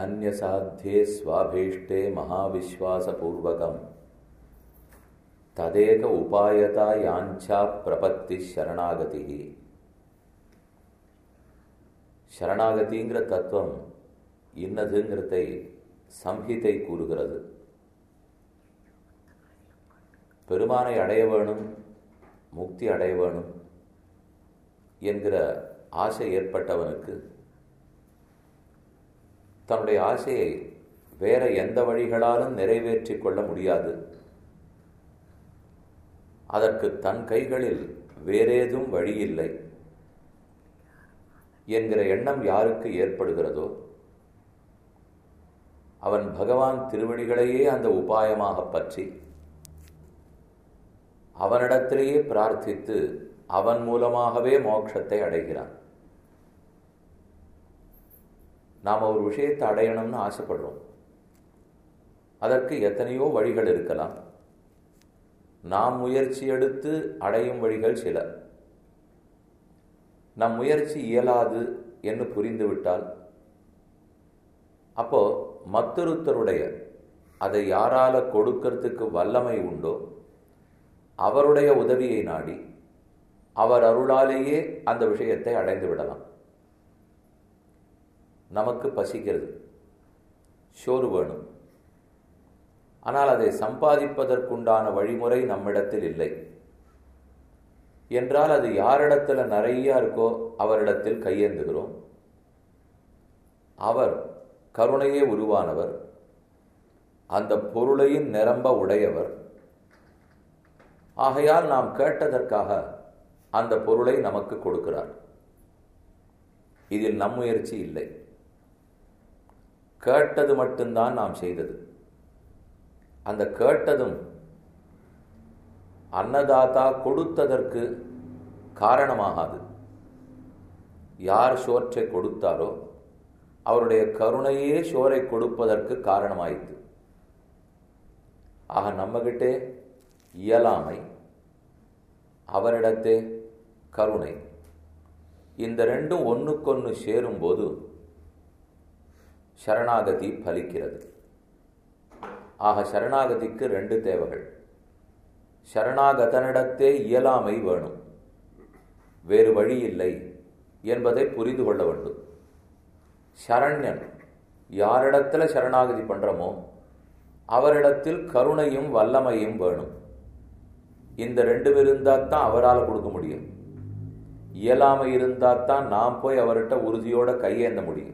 अन्यसाध्ये स्वाभीष्टे महाविश्वासपूर्वकम् तदेक उपायता याञ्छा प्रपत्ति शरणागतिः சரணாகதிங்கிற தத்துவம் இன்னதுங்கிறதை சம்ஹிதை கூறுகிறது பெருமானை அடைய வேணும் முக்தி அடைய வேணும் என்கிற ஆசை ஏற்பட்டவனுக்கு தன்னுடைய ஆசையை வேற எந்த வழிகளாலும் நிறைவேற்றிக் கொள்ள முடியாது அதற்கு தன் கைகளில் வேறேதும் வழி இல்லை என்கிற எண்ணம் யாருக்கு ஏற்படுகிறதோ அவன் பகவான் திருவடிகளையே அந்த உபாயமாக பற்றி அவனிடத்திலேயே பிரார்த்தித்து அவன் மூலமாகவே மோட்சத்தை அடைகிறான் நாம் ஒரு விஷயத்தை அடையணும்னு ஆசைப்படுறோம் அதற்கு எத்தனையோ வழிகள் இருக்கலாம் நாம் முயற்சி எடுத்து அடையும் வழிகள் சில நம் முயற்சி இயலாது என்று புரிந்துவிட்டால் அப்போ மற்றொருத்தருடைய அதை யாரால கொடுக்கறதுக்கு வல்லமை உண்டோ அவருடைய உதவியை நாடி அவர் அருளாலேயே அந்த விஷயத்தை அடைந்து விடலாம் நமக்கு பசிக்கிறது சோறு வேணும் ஆனால் அதை சம்பாதிப்பதற்குண்டான வழிமுறை நம்மிடத்தில் இல்லை என்றால் அது யாரிடத்துல நிறைய இருக்கோ அவரிடத்தில் கையேந்துகிறோம் அவர் கருணையே உருவானவர் அந்த பொருளையும் நிரம்ப உடையவர் ஆகையால் நாம் கேட்டதற்காக அந்த பொருளை நமக்கு கொடுக்கிறார் இதில் நம் முயற்சி இல்லை கேட்டது மட்டும்தான் நாம் செய்தது அந்த கேட்டதும் அன்னதாத்தா கொடுத்ததற்கு காரணமாகாது யார் சோற்றை கொடுத்தாரோ அவருடைய கருணையே சோரை கொடுப்பதற்கு காரணமாயிற்று ஆக நம்மகிட்டே இயலாமை அவரிடத்தே கருணை இந்த ரெண்டும் ஒன்றுக்கொன்று சேரும்போது சரணாகதி பலிக்கிறது ஆக சரணாகதிக்கு ரெண்டு தேவைகள் சரணாகதனிடத்தே இயலாமை வேணும் வேறு வழி இல்லை என்பதை புரிந்து கொள்ள வேண்டும் சரண்யன் யாரிடத்துல சரணாகதி பண்றோமோ அவரிடத்தில் கருணையும் வல்லமையும் வேணும் இந்த ரெண்டும் இருந்தால் தான் அவரால் கொடுக்க முடியும் இயலாமை இருந்தால் தான் நாம் போய் அவர்கிட்ட உறுதியோட கையேந்த முடியும்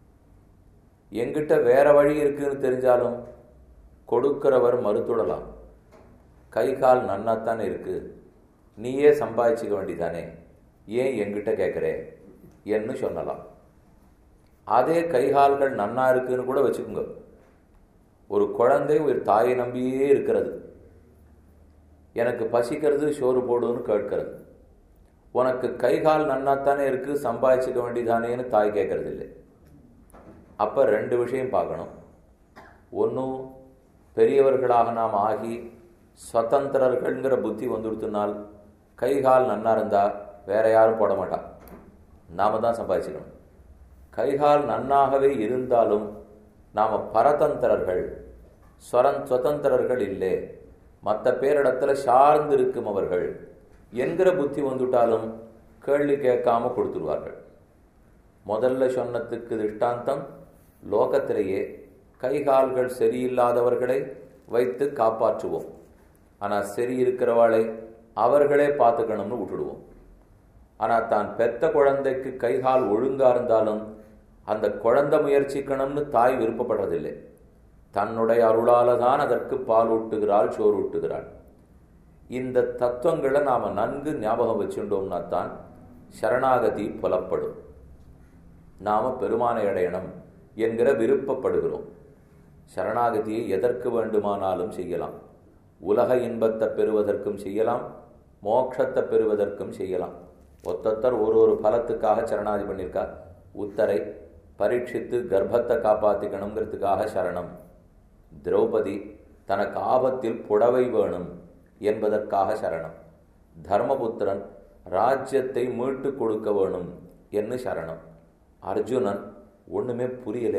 எங்கிட்ட வேற வழி இருக்குன்னு தெரிஞ்சாலும் கொடுக்கிறவர் மறுத்துடலாம் கை கால் நன்னாத்தானே இருக்கு நீயே சம்பாதிச்சுக்க வேண்டிதானே ஏன் எங்கிட்ட கேட்குறே என்று சொல்லலாம் அதே கைகால்கள் நன்னா இருக்குன்னு கூட வச்சுக்கோங்க ஒரு குழந்தை ஒரு தாயை நம்பியே இருக்கிறது எனக்கு பசிக்கிறது சோறு போடுன்னு கேட்கிறது உனக்கு கைகால் நன்னாத்தானே இருக்கு சம்பாதிச்சுக்க வேண்டியதானேன்னு தாய் கேட்கறது இல்லை அப்போ ரெண்டு விஷயம் பார்க்கணும் ஒன்றும் பெரியவர்களாக நாம் ஆகி சுதந்திரர்கள்ங்கிற புத்தி வந்துடுத்துனால் கை கால் நன்னா இருந்தா வேற யாரும் போட மாட்டான் நாம தான் சம்பாதிச்சுக்கணும் கைகால் நன்னாகவே இருந்தாலும் நாம் பரதந்திரர்கள் ஸ்வரன் சுதந்திரர்கள் இல்லை மற்ற பேரிடத்துல சார்ந்து இருக்கும் அவர்கள் என்கிற புத்தி வந்துட்டாலும் கேள்வி கேட்காம கொடுத்துருவார்கள் முதல்ல சொன்னதுக்கு திஷ்டாந்தம் லோகத்திலேயே கைகால்கள் சரியில்லாதவர்களை வைத்து காப்பாற்றுவோம் ஆனால் சரி இருக்கிறவாளை அவர்களே பார்த்துக்கணும்னு விட்டுடுவோம் ஆனால் தான் பெத்த குழந்தைக்கு கைகால் ஒழுங்கா இருந்தாலும் அந்த குழந்தை முயற்சிக்கணும்னு தாய் விருப்பப்படுறதில்லை தன்னுடைய அருளால தான் அதற்கு பால் ஊட்டுகிறாள் சோறு ஊட்டுகிறாள் இந்த தத்துவங்களை நாம் நன்கு ஞாபகம் வச்சுட்டோம்னா தான் சரணாகதி புலப்படும் நாம பெருமானை அடையணும் என்கிற விருப்பப்படுகிறோம் சரணாகதியை எதற்கு வேண்டுமானாலும் செய்யலாம் உலக இன்பத்தை பெறுவதற்கும் செய்யலாம் மோட்சத்தை பெறுவதற்கும் செய்யலாம் ஒத்தொத்தர் ஒரு ஒரு பலத்துக்காக சரணாதி பண்ணியிருக்கா உத்தரை பரீட்சித்து கர்ப்பத்தை காப்பாற்றிக்கணுங்கிறதுக்காக சரணம் திரௌபதி தனக்கு ஆபத்தில் புடவை வேணும் என்பதற்காக சரணம் தர்மபுத்திரன் ராஜ்யத்தை மீட்டு கொடுக்க வேணும் என்று சரணம் அர்ஜுனன் ஒண்ணுமே புரியலே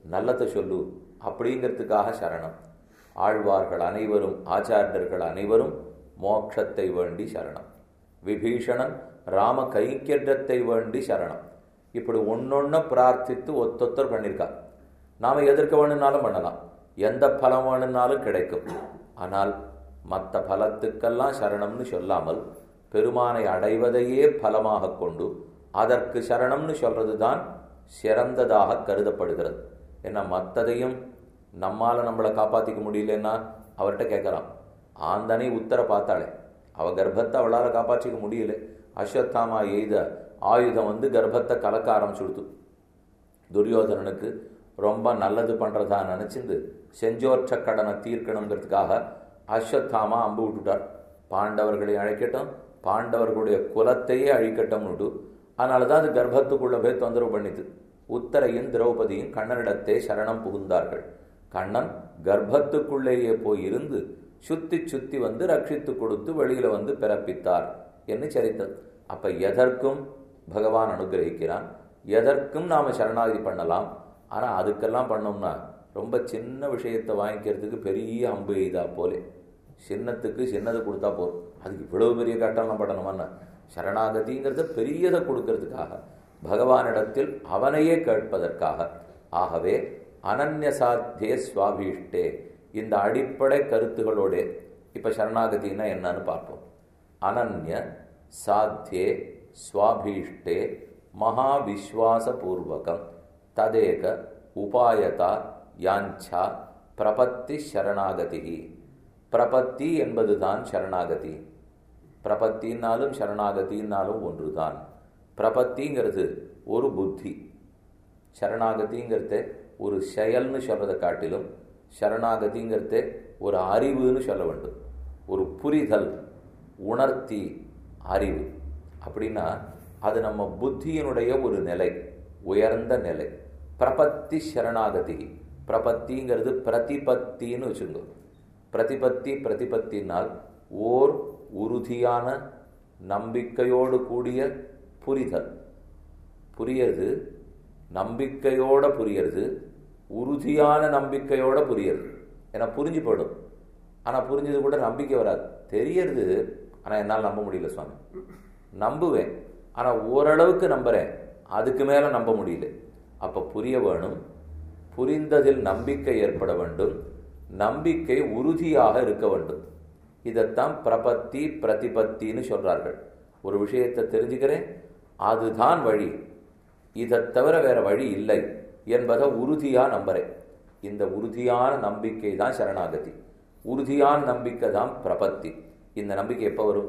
நல்லதை சொல்லு அப்படிங்கிறதுக்காக சரணம் ஆழ்வார்கள் அனைவரும் ஆச்சாரியர்கள் அனைவரும் மோட்சத்தை வேண்டி சரணம் விபீஷணன் ராம கைங்கரியத்தை வேண்டி சரணம் இப்படி ஒன்னொன்னு பிரார்த்தித்து ஒத்தொத்தர் பண்ணியிருக்கா நாம எதற்கு வேணும்னாலும் பண்ணலாம் எந்த பலம் வேணும்னாலும் கிடைக்கும் ஆனால் மற்ற பலத்துக்கெல்லாம் சரணம்னு சொல்லாமல் பெருமானை அடைவதையே பலமாக கொண்டு அதற்கு சரணம்னு சொல்றது தான் சிறந்ததாக கருதப்படுகிறது ஏன்னா மற்றதையும் நம்மால நம்மளை காப்பாற்றிக்க முடியலன்னா அவர்கிட்ட கேட்கலாம் ஆந்தனை உத்தர பார்த்தாளே அவ கர்ப்பத்தை அவளால் காப்பாற்றிக்க முடியல அஸ்வத்தாமா எய்த ஆயுதம் வந்து கர்ப்பத்தை கலக்க ஆரம்பிச்சுடுத்து துரியோதனனுக்கு ரொம்ப நல்லது பண்றதா நினைச்சிருந்து செஞ்சோற்ற கடனை தீர்க்கணுங்கிறதுக்காக அஸ்வத்தாமா அம்பு விட்டுட்டார் பாண்டவர்களை அழைக்கட்டும் பாண்டவர்களுடைய குலத்தையே அழிக்கட்டும்னுட்டு அதனால தான் அது கர்ப்பத்துக்குள்ள போய் தொந்தரவு பண்ணிது உத்தரையும் திரௌபதியும் கண்ணனிடத்தே சரணம் புகுந்தார்கள் கண்ணன் கர்ப்பத்துக்குள்ளேயே போய் இருந்து சுத்தி சுத்தி வந்து ரட்சித்து கொடுத்து வெளியில வந்து பிறப்பித்தார் என்று சரித்தது அப்ப எதற்கும் பகவான் அனுகிரகிக்கிறான் எதற்கும் நாம சரணாகதி பண்ணலாம் ஆனா அதுக்கெல்லாம் பண்ணோம்னா ரொம்ப சின்ன விஷயத்தை வாங்கிக்கிறதுக்கு பெரிய அம்பு எய்தா போலே சின்னத்துக்கு சின்னதை கொடுத்தா போதும் அதுக்கு இவ்வளவு பெரிய கட்டணம் படணுமான்னு சரணாகதிங்கிறத பெரியதை கொடுக்கறதுக்காக பகவானிடத்தில் அவனையே கேட்பதற்காக ஆகவே அனன்ய சாத்தியே சுவாபீஷ்டே இந்த அடிப்படை கருத்துகளோட இப்ப சரணாகதினா என்னன்னு பார்ப்போம் அனன்ய சாத்தியே சுவாபீஷ்டே மகாவிஸ்வாசபூர்வகம் ததேக உபாயதா யாஞ்சா பிரபத்தி சரணாகதி பிரபத்தி என்பதுதான் சரணாகதி பிரபத்தின்னாலும் சரணாகதின்னாலும் ஒன்றுதான் பிரபத்திங்கிறது ஒரு புத்தி சரணாகதிங்கிறத ஒரு செயல்னு சொல்றதை காட்டிலும் சரணாகதிங்கிறத ஒரு அறிவுன்னு சொல்ல வேண்டும் ஒரு புரிதல் உணர்த்தி அறிவு அப்படின்னா அது நம்ம புத்தியினுடைய ஒரு நிலை உயர்ந்த நிலை பிரபத்தி சரணாகதி பிரபத்திங்கிறது பிரதிபத்தின்னு வச்சுங்க பிரதிபத்தி பிரதிபத்தினால் ஓர் உறுதியான நம்பிக்கையோடு கூடிய புரிதல் புரியறது நம்பிக்கையோட புரியறது உறுதியான நம்பிக்கையோட புரியறது ஏன்னா புரிஞ்சு போயிடும் ஆனால் புரிஞ்சது கூட நம்பிக்கை வராது தெரியறது ஆனால் என்னால் நம்ப முடியல சுவாமி நம்புவேன் ஆனால் ஓரளவுக்கு நம்புறேன் அதுக்கு மேலே நம்ப முடியல அப்போ புரிய வேணும் புரிந்ததில் நம்பிக்கை ஏற்பட வேண்டும் நம்பிக்கை உறுதியாக இருக்க வேண்டும் இதைத்தான் பிரபத்தி பிரதிபத்தின்னு சொல்றார்கள் ஒரு விஷயத்தை தெரிஞ்சுக்கிறேன் அதுதான் வழி இதை தவிர வேற வழி இல்லை என்பதை உறுதியா நம்புறேன் இந்த உறுதியான நம்பிக்கை தான் சரணாகதி உறுதியான நம்பிக்கை தான் பிரபத்தி இந்த நம்பிக்கை எப்போ வரும்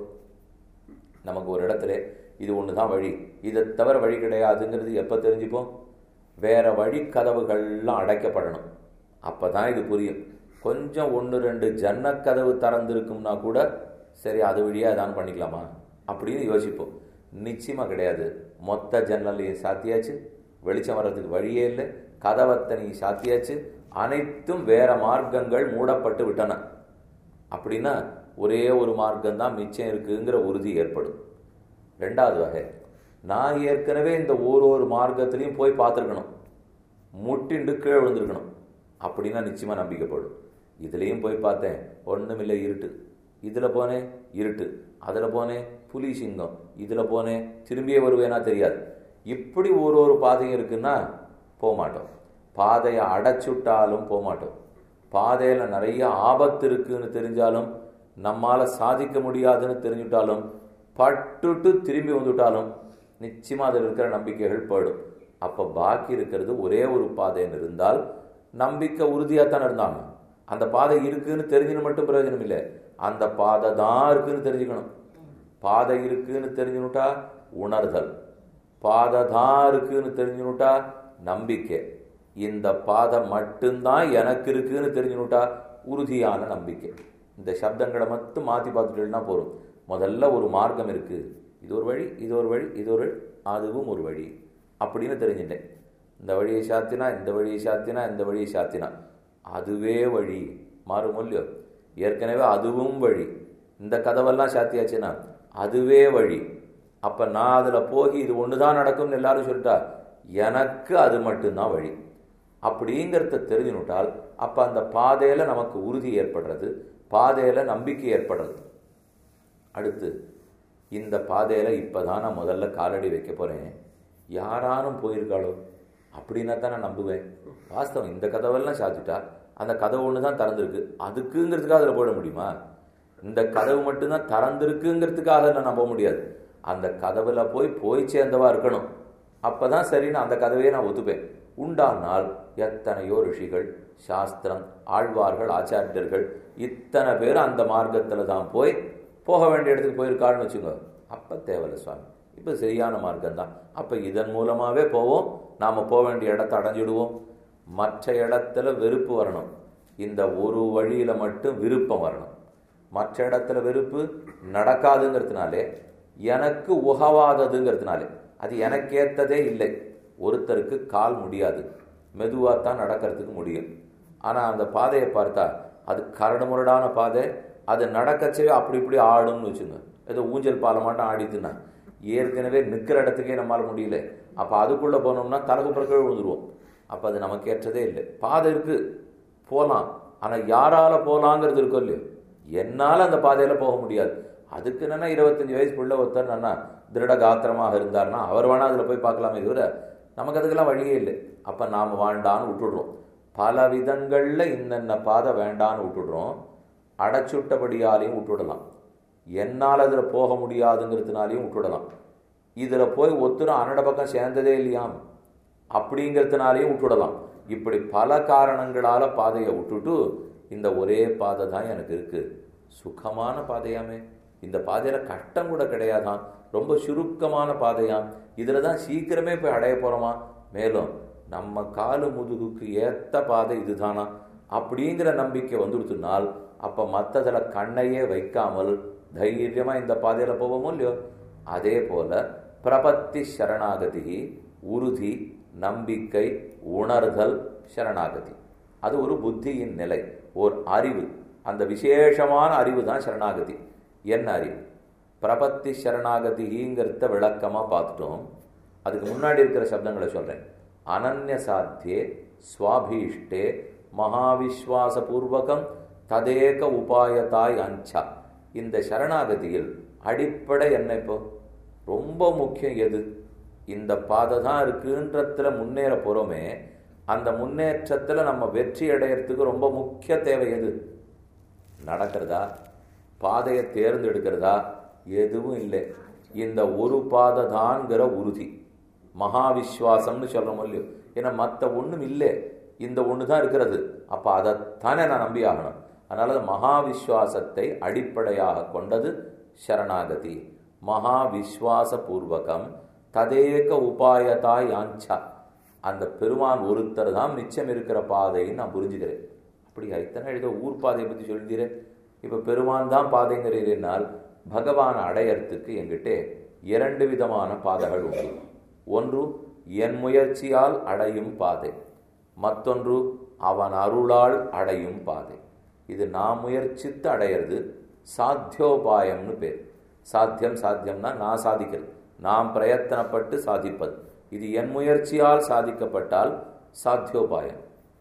நமக்கு ஒரு இடத்துல இது ஒன்று தான் வழி இதை தவிர வழி கிடையாதுங்கிறது எப்போ தெரிஞ்சுப்போம் வேற வழி கதவுகள்லாம் அடைக்கப்படணும் அப்போ தான் இது புரியும் கொஞ்சம் ஒன்று ரெண்டு ஜன்னக்கதவு திறந்திருக்கும்னா கூட சரி அது வழியாக தான் பண்ணிக்கலாமா அப்படின்னு யோசிப்போம் நிச்சயமாக கிடையாது மொத்த ஜன்னலையும் சாத்தியாச்சு வெளிச்சம் வர்றதுக்கு வழியே இல்லை கதவத்தனையும் சாத்தியாச்சு அனைத்தும் வேற மார்க்கங்கள் மூடப்பட்டு விட்டன அப்படின்னா ஒரே ஒரு மார்க்கம் தான் மிச்சம் இருக்குங்கிற உறுதி ஏற்படும் ரெண்டாவது வகை நான் ஏற்கனவே இந்த ஒரு ஒரு மார்க்கத்திலையும் போய் பார்த்துருக்கணும் முட்டிண்டு கீழே விழுந்திருக்கணும் அப்படின்னா நிச்சயமாக நம்பிக்கைப்படும் இதுலேயும் போய் பார்த்தேன் ஒன்றுமில்லை இருட்டு இதில் போனேன் இருட்டு அதில் போனேன் புலி சிங்கம் இதில் போனேன் திரும்பியே வருவேனா தெரியாது இப்படி ஒரு ஒரு பாதையும் இருக்குன்னா போக மாட்டோம் பாதையை அடைச்சுட்டாலும் போக மாட்டோம் பாதையில் நிறைய ஆபத்து இருக்குன்னு தெரிஞ்சாலும் நம்மால் சாதிக்க முடியாதுன்னு தெரிஞ்சுட்டாலும் பட்டுட்டு திரும்பி வந்துட்டாலும் நிச்சயமாக அதில் இருக்கிற நம்பிக்கைகள் போயிடும் அப்போ பாக்கி இருக்கிறது ஒரே ஒரு பாதைன்னு இருந்தால் நம்பிக்கை உறுதியாக தானே இருந்தாங்க அந்த பாதை இருக்குன்னு தெரிஞ்சுன்னு மட்டும் பிரயோஜனம் இல்லை அந்த பாதை தான் இருக்குன்னு தெரிஞ்சுக்கணும் பாதை இருக்குன்னு தெரிஞ்சுனுட்டா உணர்தல் பாதை தான் இருக்குன்னு தெரிஞ்சுனுட்டா நம்பிக்கை இந்த பாதை மட்டும்தான் எனக்கு இருக்குன்னு தெரிஞ்சுனுட்டா உறுதியான நம்பிக்கை இந்த சப்தங்களை மட்டும் மாற்றி பார்த்துட்டேன்னா போதும் முதல்ல ஒரு மார்க்கம் இருக்கு இது ஒரு வழி இது ஒரு வழி இது ஒரு அதுவும் ஒரு வழி அப்படின்னு தெரிஞ்சுட்டேன் இந்த வழியை சாத்தினா இந்த வழியை சாத்தினா இந்த வழியை சாத்தினா அதுவே வழி மாறுமொழியோ ஏற்கனவே அதுவும் வழி இந்த கதவெல்லாம் சாத்தியாச்சுன்னா அதுவே வழி அப்ப நான் அதுல போகி இது ஒண்ணுதான் நடக்கும்னு எல்லாரும் சொல்லிட்டா எனக்கு அது மட்டும்தான் வழி அப்படிங்கிறத தெரிஞ்சுனுட்டால் அப்ப அந்த பாதையில நமக்கு உறுதி ஏற்படுறது பாதையில நம்பிக்கை ஏற்படுறது அடுத்து இந்த பாதையில இப்பதான் நான் முதல்ல காலடி வைக்க போறேன் யாரானும் போயிருக்காளோ அப்படின்னா தான் நான் நம்புவேன் வாஸ்தவம் இந்த கதவெல்லாம் சாத்திட்டா அந்த கதவு ஒன்று தான் திறந்திருக்கு அதுக்குங்கிறதுக்காக அதில் போயிட முடியுமா இந்த கதவு மட்டும்தான் திறந்திருக்குங்கிறதுக்காக நான் நம்ப முடியாது அந்த கதவுல போய் போய் சேர்ந்தவா இருக்கணும் அப்பதான் சரின்னு அந்த கதவையே நான் ஒத்துப்பேன் உண்டானால் எத்தனையோ ரிஷிகள் சாஸ்திரம் ஆழ்வார்கள் ஆச்சாரியர்கள் இத்தனை பேர் அந்த மார்க்கத்துல தான் போய் போக வேண்டிய இடத்துக்கு போயிருக்காள்னு வச்சுக்கோ அப்ப தேவையில்ல சுவாமி இப்ப சரியான மார்க்கம் தான் அப்ப இதன் மூலமாவே போவோம் நாம போக வேண்டிய இடத்த அடைஞ்சிடுவோம் மற்ற இடத்துல வெறுப்பு வரணும் இந்த ஒரு வழியில மட்டும் விருப்பம் வரணும் மற்ற இடத்துல வெறுப்பு நடக்காதுங்கிறதுனாலே எனக்கு உகவாததுங்கிறதுனாலே அது எனக்கு ஏத்ததே இல்லை ஒருத்தருக்கு கால் முடியாது மெதுவாக தான் நடக்கிறதுக்கு முடியும் ஆனால் அந்த பாதையை பார்த்தா அது கரடு முரடான பாதை அது நடக்கச்சவே அப்படி இப்படி ஆடும்னு வச்சுங்க ஏதோ ஊஞ்சல் பாலை மாட்டம் ஆடித்துனா ஏற்கனவே நிற்கிற இடத்துக்கே நம்மளால் முடியல அப்போ அதுக்குள்ளே போனோம்னா தலகு பிறகு விழுந்துருவோம் அப்போ அது நமக்கு ஏற்றதே இல்லை பாதை இருக்கு போகலாம் ஆனால் யாரால போகலாங்கிறது இருக்கும் இல்லையோ என்னால் அந்த பாதையில் போக முடியாது அதுக்கு என்னன்னா இருபத்தஞ்சு வயசு பிள்ளை ஒருத்தர் என்னன்னா திருட காத்திரமாக இருந்தார்னா அவர் வேணா அதில் போய் பார்க்கலாமே தவிர நமக்கு அதுக்கெல்லாம் வழியே இல்லை அப்போ நாம் வாழ்ண்டான்னு விட்டுடுறோம் பல விதங்களில் இன்னென்ன பாதை வேண்டான்னு விட்டுடுறோம் அடைச்சுட்டபடியாலையும் விட்டுடலாம் என்னால் அதில் போக முடியாதுங்கிறதுனாலையும் விட்டுடலாம் இதில் போய் ஒத்துரும் அன்னட பக்கம் சேர்ந்ததே இல்லையாம் அப்படிங்கிறதுனாலையும் விட்டுடலாம் இப்படி பல காரணங்களால பாதையை விட்டுட்டு இந்த ஒரே பாதை தான் எனக்கு இருக்கு சுகமான பாதையாமே இந்த பாதையில கஷ்டம் கூட கிடையாதான் ரொம்ப சுருக்கமான பாதையாம் இதுல தான் சீக்கிரமே போய் அடைய போறோமா மேலும் நம்ம காலு முதுகுக்கு ஏத்த பாதை இதுதானா அப்படிங்கிற நம்பிக்கை வந்துடுத்துனால் அப்ப மற்றதுல கண்ணையே வைக்காமல் தைரியமா இந்த பாதையில போவோமோ இல்லையோ அதே போல பிரபத்தி சரணாகதி உறுதி நம்பிக்கை உணர்தல் சரணாகதி அது ஒரு புத்தியின் நிலை ஓர் அறிவு அந்த விசேஷமான அறிவு தான் சரணாகதி என்ன அறிவு பிரபத்தி சரணாகதிங்கிறத விளக்கமா பார்த்துட்டோம் அதுக்கு முன்னாடி இருக்கிற சப்தங்களை சொல்றேன் அனன்ய சாத்தியே சுவாபீஷ்டே மகாவிஸ்வாச பூர்வகம் ததேக உபாயத்தாய் அஞ்சா இந்த சரணாகதியில் அடிப்படை என்ன இப்போ ரொம்ப முக்கியம் எது இந்த பாதை தான் இருக்குன்றதுல முன்னேற போறோமே அந்த முன்னேற்றத்துல நம்ம வெற்றி அடையறதுக்கு ரொம்ப முக்கிய தேவை எது நடக்கிறதா பாதையை தேர்ந்தெடுக்கிறதா எதுவும் இல்லை இந்த ஒரு பாதை தான்கிற உறுதி மகாவிஸ்வாசம்னு சொல்றோம் இல்லையோ ஏன்னா மற்ற ஒன்றும் இல்லை இந்த ஒன்று தான் இருக்கிறது அப்போ அதைத்தானே நான் நம்பி ஆகணும் அதனால மகாவிஸ்வாசத்தை அடிப்படையாக கொண்டது சரணாகதி மகாவிஸ்வாச பூர்வகம் ததேக உபாயதா யாஞ்சா அந்த பெருமான் ஒருத்தர் தான் மிச்சம் இருக்கிற பாதைன்னு நான் புரிஞ்சுக்கிறேன் அப்படி இத்தனை எழுத ஊர் பாதையை பற்றி சொல்லிக்கிறேன் இப்போ பெருமான் தான் பாதைங்கிறீர்கள் பகவான் அடையறதுக்கு என்கிட்ட இரண்டு விதமான பாதைகள் உண்டு ஒன்று என் முயற்சியால் அடையும் பாதை மற்றொன்று அவன் அருளால் அடையும் பாதை இது நான் முயற்சித்து அடையிறது சாத்தியோபாயம்னு பேர் சாத்தியம் சாத்தியம்னா நான் சாதிக்கிறது நாம் பிரயத்தனப்பட்டு சாதிப்பது இது என் முயற்சியால் சாதிக்கப்பட்டால் சாத்தியோபாயம்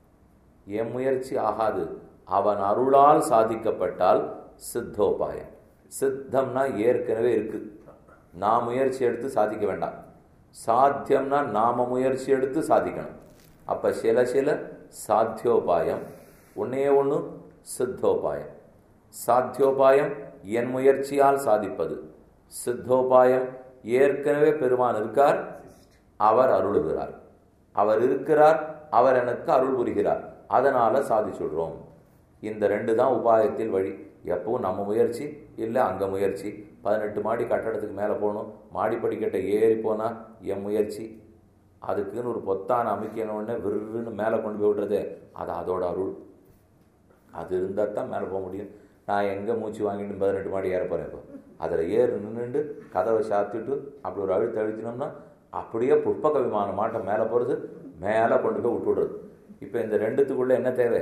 என் முயற்சி ஆகாது அவன் அருளால் சாதிக்கப்பட்டால் சித்தோபாயம் சித்தம்னா ஏற்கனவே இருக்கு நான் முயற்சி எடுத்து சாதிக்க வேண்டாம் சாத்தியம்னா நாம முயற்சி எடுத்து சாதிக்கணும் அப்ப சில சில சாத்தியோபாயம் ஒன்னே ஒன்று சித்தோபாயம் சாத்தியோபாயம் என் முயற்சியால் சாதிப்பது சித்தோபாயம் ஏற்கனவே பெருமான் இருக்கார் அவர் அருளுகிறார் அவர் இருக்கிறார் அவர் எனக்கு அருள் புரிகிறார் அதனால சாதிச்சுடுறோம் இந்த ரெண்டு தான் உபாயத்தில் வழி எப்பவும் நம்ம முயற்சி இல்லை அங்கே முயற்சி பதினெட்டு மாடி கட்டடத்துக்கு மேலே போகணும் மாடி படிக்கட்டை ஏறி போனால் என் முயற்சி அதுக்குன்னு ஒரு பொத்தான அமைக்கணுன்னே விருன்னு மேலே கொண்டு போய் விடுறதே அது அதோட அருள் அது இருந்தால் தான் மேலே போக முடியும் நான் எங்கே மூச்சு வாங்கிட்டு பதினெட்டு மாடி ஏற போகிறேன் இப்போ அதில் ஏறு நின்றுண்டு கதவை சாத்திட்டு அப்படி ஒரு அழுத்து அழுத்தினோம்னா அப்படியே புஷ்பக விமானம் மாட்டம் மேலே போகிறது மேலே கொண்டு போய் விட்டுடுறது இப்போ இந்த ரெண்டுத்துக்குள்ளே என்ன தேவை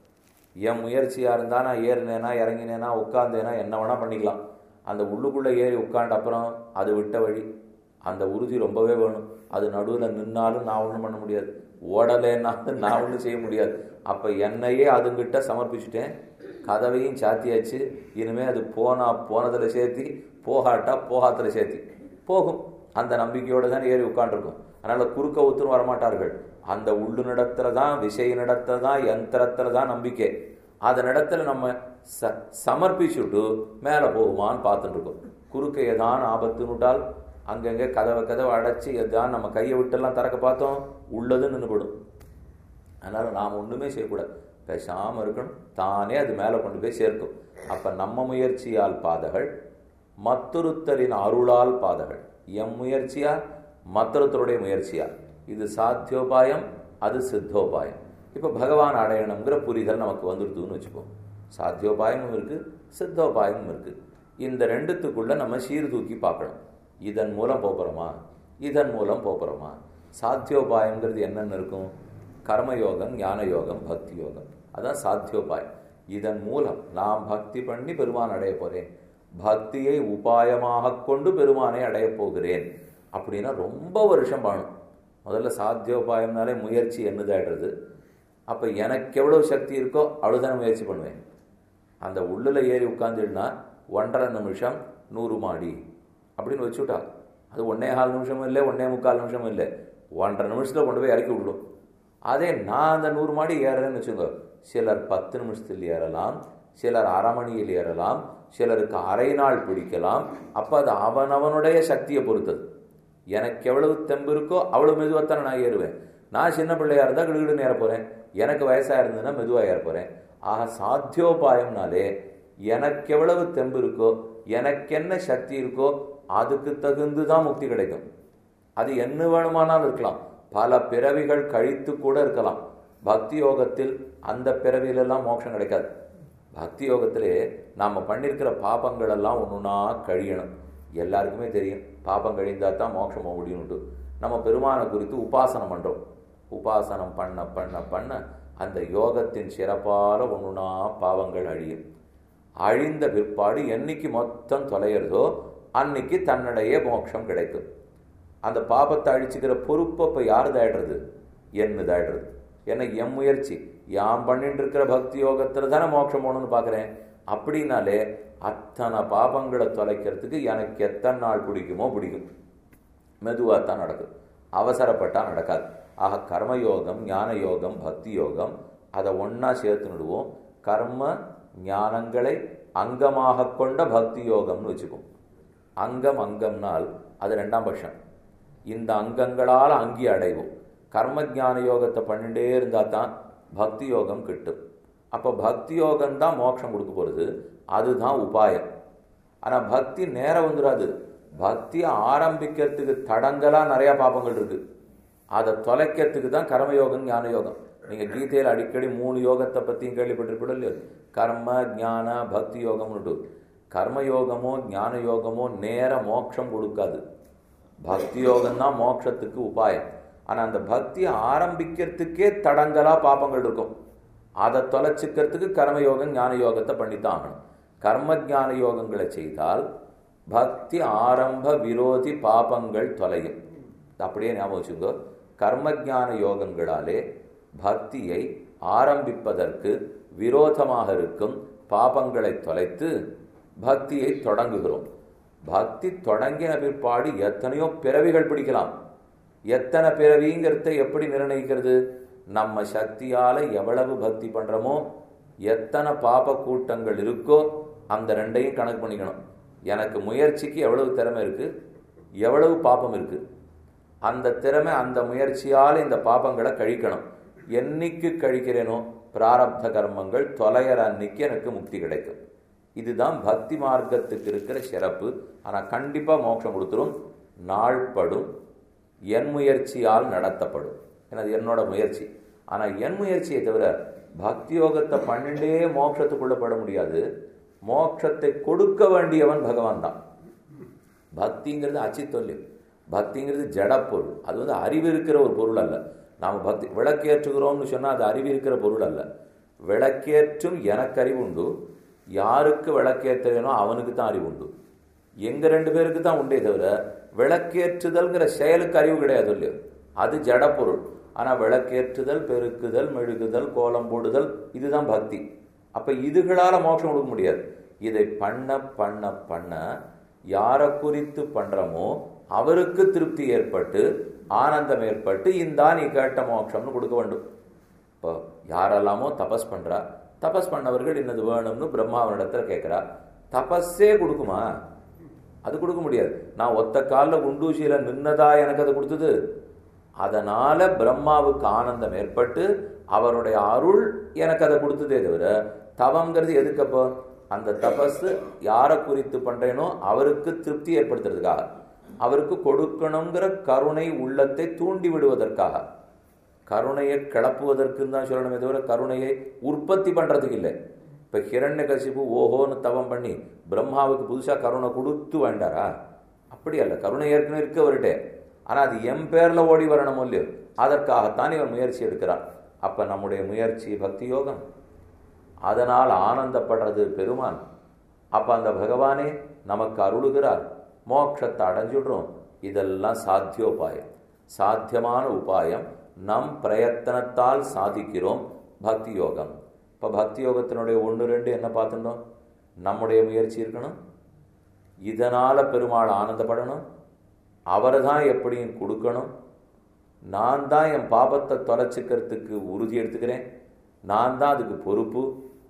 என் முயற்சியாக இருந்தால் நான் ஏறினேனா இறங்கினேனா உட்காந்தேனா என்ன வேணால் பண்ணிக்கலாம் அந்த உள்ளுக்குள்ளே ஏறி உட்காண்ட அப்புறம் அது விட்ட வழி அந்த உறுதி ரொம்பவே வேணும் அது நடுவில் நின்னாலும் நான் ஒன்றும் பண்ண முடியாது ஓடலைன்னா நான் ஒன்றும் செய்ய முடியாது அப்போ என்னையே அதுங்கிட்ட சமர்ப்பிச்சுட்டேன் கதவையும் சாத்தியாச்சு இனிமே அது போனா போனதில் சேர்த்தி போகாட்டா போகாத்துல சேர்த்தி போகும் அந்த நம்பிக்கையோடு தான் ஏறி உட்காந்துருக்கும் அதனால குறுக்க ஒத்துன்னு வரமாட்டார்கள் அந்த உள்ளு நடத்துல தான் விஷய நடத்துல தான் யந்திரத்துல தான் நம்பிக்கை அதனிடத்துல நம்ம ச சமர்ப்பிச்சுட்டு மேலே போகுமான்னு பார்த்துட்டு இருக்கோம் குறுக்க ஏதான் ஆபத்துன்னுட்டால் அங்கங்கே கதவை கதவை அடைச்சி எதான் நம்ம கையை விட்டெல்லாம் திறக்க பார்த்தோம் உள்ளது நின்றுபடும் அதனால் நாம் ஒன்றுமே செய்யக்கூடாது பேசாமல் இருக்கணும் தானே அது மேலே கொண்டு போய் சேர்க்கும் அப்போ நம்ம முயற்சியால் பாதைகள் மத்தொருத்தரின் அருளால் பாதைகள் எம் முயற்சியா மத்தொருத்தருடைய முயற்சியா இது சாத்தியோபாயம் அது சித்தோபாயம் இப்போ பகவான் அடையணுங்கிற புரிதல் நமக்கு வந்துடுதுன்னு வச்சுப்போம் சாத்தியோபாயமும் இருக்குது சித்தோபாயமும் இருக்குது இந்த ரெண்டுத்துக்குள்ள நம்ம சீர்தூக்கி பார்க்கணும் இதன் மூலம் போகிறோமா இதன் மூலம் போகிறோமா சாத்தியோபாயங்கிறது என்னென்ன இருக்கும் கர்மயோகம் ஞான யோகம் பக்தி யோகம் அதான் சாத்தியோபாயம் இதன் மூலம் நாம் பக்தி பண்ணி பெருமான் அடைய போகிறேன் பக்தியை உபாயமாக கொண்டு பெருமானை அடையப் போகிறேன் அப்படின்னா ரொம்ப வருஷம் பண்ணணும் முதல்ல சாத்தியோபாயம்னாலே முயற்சி என்னதாயிடுறது அப்போ எனக்கு எவ்வளோ சக்தி இருக்கோ அவ்வளோதான முயற்சி பண்ணுவேன் அந்த உள்ளில் ஏறி உட்காந்துடுனா ஒன்றரை நிமிஷம் நூறு மாடி அப்படின்னு வச்சுட்டா அது ஒன்னே கால் நிமிஷமும் இல்லை ஒன்னே முக்கால் நிமிஷமும் இல்லை ஒன்றரை நிமிஷத்தில் கொண்டு போய் இறக்கி விடும் அதே நான் அந்த நூறு மாடி ஏறுறேன்னு வச்சுக்கோ சிலர் பத்து நிமிஷத்தில் ஏறலாம் சிலர் அரை மணியில் ஏறலாம் சிலருக்கு அரை நாள் பிடிக்கலாம் அப்போ அது அவனவனுடைய சக்தியை பொறுத்தது எனக்கு எவ்வளவு தெம்பு இருக்கோ அவ்வளோ மெதுவாகத்தானே நான் ஏறுவேன் நான் சின்ன பிள்ளையா இருந்தால் கிடுகிடுன்னு ஏற போகிறேன் எனக்கு வயசாக இருந்ததுன்னா மெதுவாக ஏற போகிறேன் ஆக சாத்தியோபாயம்னாலே எனக்கு எவ்வளவு தெம்பு இருக்கோ எனக்கு என்ன சக்தி இருக்கோ அதுக்கு தகுந்து தான் முக்தி கிடைக்கும் அது என்ன வேணுமானாலும் இருக்கலாம் பல பிறவிகள் கழித்து கூட இருக்கலாம் பக்தி யோகத்தில் அந்த பிறவியிலெல்லாம் மோட்சம் கிடைக்காது பக்தி யோகத்திலே நாம் பண்ணியிருக்கிற பாபங்கள் எல்லாம் ஒன்றுனா கழியணும் எல்லாருக்குமே தெரியும் பாபம் கழிந்தால் தான் மோட்சம் போக முடியும்ட்டு நம்ம பெருமானை குறித்து உபாசனம் பண்ணுறோம் உபாசனம் பண்ண பண்ண பண்ண அந்த யோகத்தின் சிறப்பால ஒன்றுனா பாவங்கள் அழியும் அழிந்த பிற்பாடு என்னைக்கு மொத்தம் தொலைகிறதோ அன்னைக்கு தன்னிடையே மோட்சம் கிடைக்கும் அந்த பாபத்தை அழிச்சுக்கிற பொறுப்பை இப்போ யாருதாயிடுறது என்னதாயிடுறது என்ன என் முயற்சி யாம் பண்ணிட்டு இருக்கிற பக்தி யோகத்தில் தானே மோட்சம் போகணும்னு பார்க்குறேன் அப்படின்னாலே அத்தனை பாபங்களை தொலைக்கிறதுக்கு எனக்கு எத்தனை நாள் பிடிக்குமோ பிடிக்கும் மெதுவாக தான் நடக்கும் அவசரப்பட்டால் நடக்காது ஆக கர்மயோகம் ஞான யோகம் பக்தி யோகம் அதை ஒன்றா சேர்த்து விடுவோம் கர்ம ஞானங்களை அங்கமாக கொண்ட பக்தி யோகம்னு வச்சுப்போம் அங்கம் அங்கம்னால் அது ரெண்டாம் பட்சம் இந்த அங்கங்களால் அங்கி அடைவோம் கர்ம ஞான யோகத்தை பண்ணிட்டே இருந்தால் தான் பக்தி யோகம் கிட்டும் அப்போ பக்தி யோகம் தான் மோட்சம் கொடுக்க போகிறது அதுதான் உபாயம் ஆனால் பக்தி நேரம் வந்துடாது பக்தியை ஆரம்பிக்கிறதுக்கு தடங்களாக நிறையா பாப்பங்கள் இருக்கு அதை தொலைக்கிறதுக்கு தான் கர்மயோகம் ஞான யோகம் நீங்கள் கீதையில் அடிக்கடி மூணு யோகத்தை பற்றியும் கேள்விப்பட்டிருப்பீங்க இல்லையோ கர்ம ஞான பக்தி யோகம்னு கர்மயோகமோ ஞான யோகமோ நேர மோட்சம் கொடுக்காது பக்தி யோகம் தான் மோட்சத்துக்கு உபாயம் ஆனால் அந்த பக்தியை ஆரம்பிக்கிறதுக்கே தடங்கலா பாப்பங்கள் இருக்கும் அதை தொலைச்சிக்கிறதுக்கு கர்மயோகம் ஞான யோகத்தை பண்ணித்தான் ஆகணும் கர்ம ஞான யோகங்களை செய்தால் பக்தி ஆரம்ப விரோதி பாபங்கள் தொலையும் அப்படியே ஞாபகம் வச்சுக்கோ கர்ம ஞான யோகங்களாலே பக்தியை ஆரம்பிப்பதற்கு விரோதமாக இருக்கும் பாபங்களை தொலைத்து பக்தியை தொடங்குகிறோம் பக்தி தொடங்கின பிற்பாடு எத்தனையோ பிறவிகள் பிடிக்கலாம் எத்தனை பிறவிங்கிறத எப்படி நிர்ணயிக்கிறது நம்ம சக்தியால எவ்வளவு பக்தி பண்றோமோ எத்தனை பாப கூட்டங்கள் இருக்கோ அந்த ரெண்டையும் கணக்கு பண்ணிக்கணும் எனக்கு முயற்சிக்கு எவ்வளவு திறமை இருக்கு எவ்வளவு பாப்பம் இருக்கு அந்த திறமை அந்த முயற்சியால் இந்த பாபங்களை கழிக்கணும் என்னைக்கு கழிக்கிறேனோ பிராரப்த கர்மங்கள் தொலைகிற அன்னைக்கு எனக்கு முக்தி கிடைக்கும் இதுதான் பக்தி மார்க்கத்துக்கு இருக்கிற சிறப்பு ஆனால் கண்டிப்பாக மோட்சம் கொடுத்துரும் நாள்படும் என் முயற்சியால் நடத்தப்படும் ஏன்னா அது என்னோட முயற்சி ஆனால் என் முயற்சியை தவிர பக்தி யோகத்தை பண்ணிண்டே மோட்சத்துக்குள்ள பட முடியாது மோட்சத்தை கொடுக்க வேண்டியவன் பகவான் தான் பக்திங்கிறது அச்சித்தொல்லியம் பக்திங்கிறது ஜடப்பொருள் அது வந்து அறிவு இருக்கிற ஒரு பொருள் அல்ல நாம் பக்தி விளக்கேற்றுகிறோம்னு சொன்னால் அது அறிவு இருக்கிற பொருள் அல்ல விளக்கேற்றும் எனக்கு அறிவு உண்டு யாருக்கு விளக்கேற்றவேனோ அவனுக்கு தான் அறிவு உண்டு எங்க ரெண்டு பேருக்கு தான் உண்டே தவிர விளக்கேற்றுதல்ங்கிற செயலுக்கு அறிவு கிடையாது இல்லையோ அது ஜடப்பொருள் ஆனா விளக்கேற்றுதல் பெருக்குதல் மெழுகுதல் கோலம் போடுதல் இதுதான் பக்தி அப்ப இதுகளால மோட்சம் கொடுக்க முடியாது இதை பண்ண பண்ண பண்ண யாரை குறித்து பண்றோமோ அவருக்கு திருப்தி ஏற்பட்டு ஆனந்தம் ஏற்பட்டு இந்தா நீ கேட்ட மோட்சம்னு கொடுக்க வேண்டும் இப்போ யாரெல்லாமோ தபஸ் பண்றா தபஸ் பண்ணவர்கள் இன்னது வேணும்னு பிரம்மாவனிடத்துல கேட்கிறா தபஸே கொடுக்குமா அது கொடுக்க முடியாது நான் ஒத்த காலில் குண்டூசியில நின்னதா எனக்கு அது கொடுத்தது அதனால பிரம்மாவுக்கு ஆனந்தம் ஏற்பட்டு அவருடைய அருள் எனக்கு அதை கொடுத்ததே தவிர தவங்கிறது எதுக்கு அப்போ அந்த தபஸ் யாரை குறித்து பண்றேனோ அவருக்கு திருப்தி ஏற்படுத்துறதுக்காக அவருக்கு கொடுக்கணுங்கிற கருணை உள்ளத்தை தூண்டி விடுவதற்காக கருணையை கிளப்புவதற்குன்னு தான் சொல்லணுமே தவிர கருணையை உற்பத்தி பண்றதுக்கு இல்லை இப்ப ஹிரண்ய கசிப்பு ஓஹோன்னு தவம் பண்ணி பிரம்மாவுக்கு புதுசா கருணை கொடுத்து வேண்டாரா அப்படி அல்ல கருணை ஏற்கனவே இருக்கு அவர்கிட்ட ஆனா அது என் பேர்ல ஓடி வரணும் இல்லையோ அதற்காகத்தான் இவர் முயற்சி எடுக்கிறார் அப்ப நம்முடைய முயற்சி பக்தி யோகம் அதனால் ஆனந்தப்படுறது பெருமான் அப்ப அந்த பகவானே நமக்கு அருளுகிறார் மோட்சத்தை அடைஞ்சிடுறோம் இதெல்லாம் சாத்தியோபாயம் சாத்தியமான உபாயம் நம் பிரயத்தனத்தால் சாதிக்கிறோம் பக்தி யோகம் இப்போ பக்தி யோகத்தினுடைய ஒன்று ரெண்டு என்ன பார்த்துட்டோம் நம்முடைய முயற்சி இருக்கணும் இதனால பெருமாள் ஆனந்தப்படணும் அவர் தான் எப்படியும் கொடுக்கணும் நான் தான் என் பாபத்தை தொலைச்சிக்கிறதுக்கு உறுதி எடுத்துக்கிறேன் நான் தான் அதுக்கு பொறுப்பு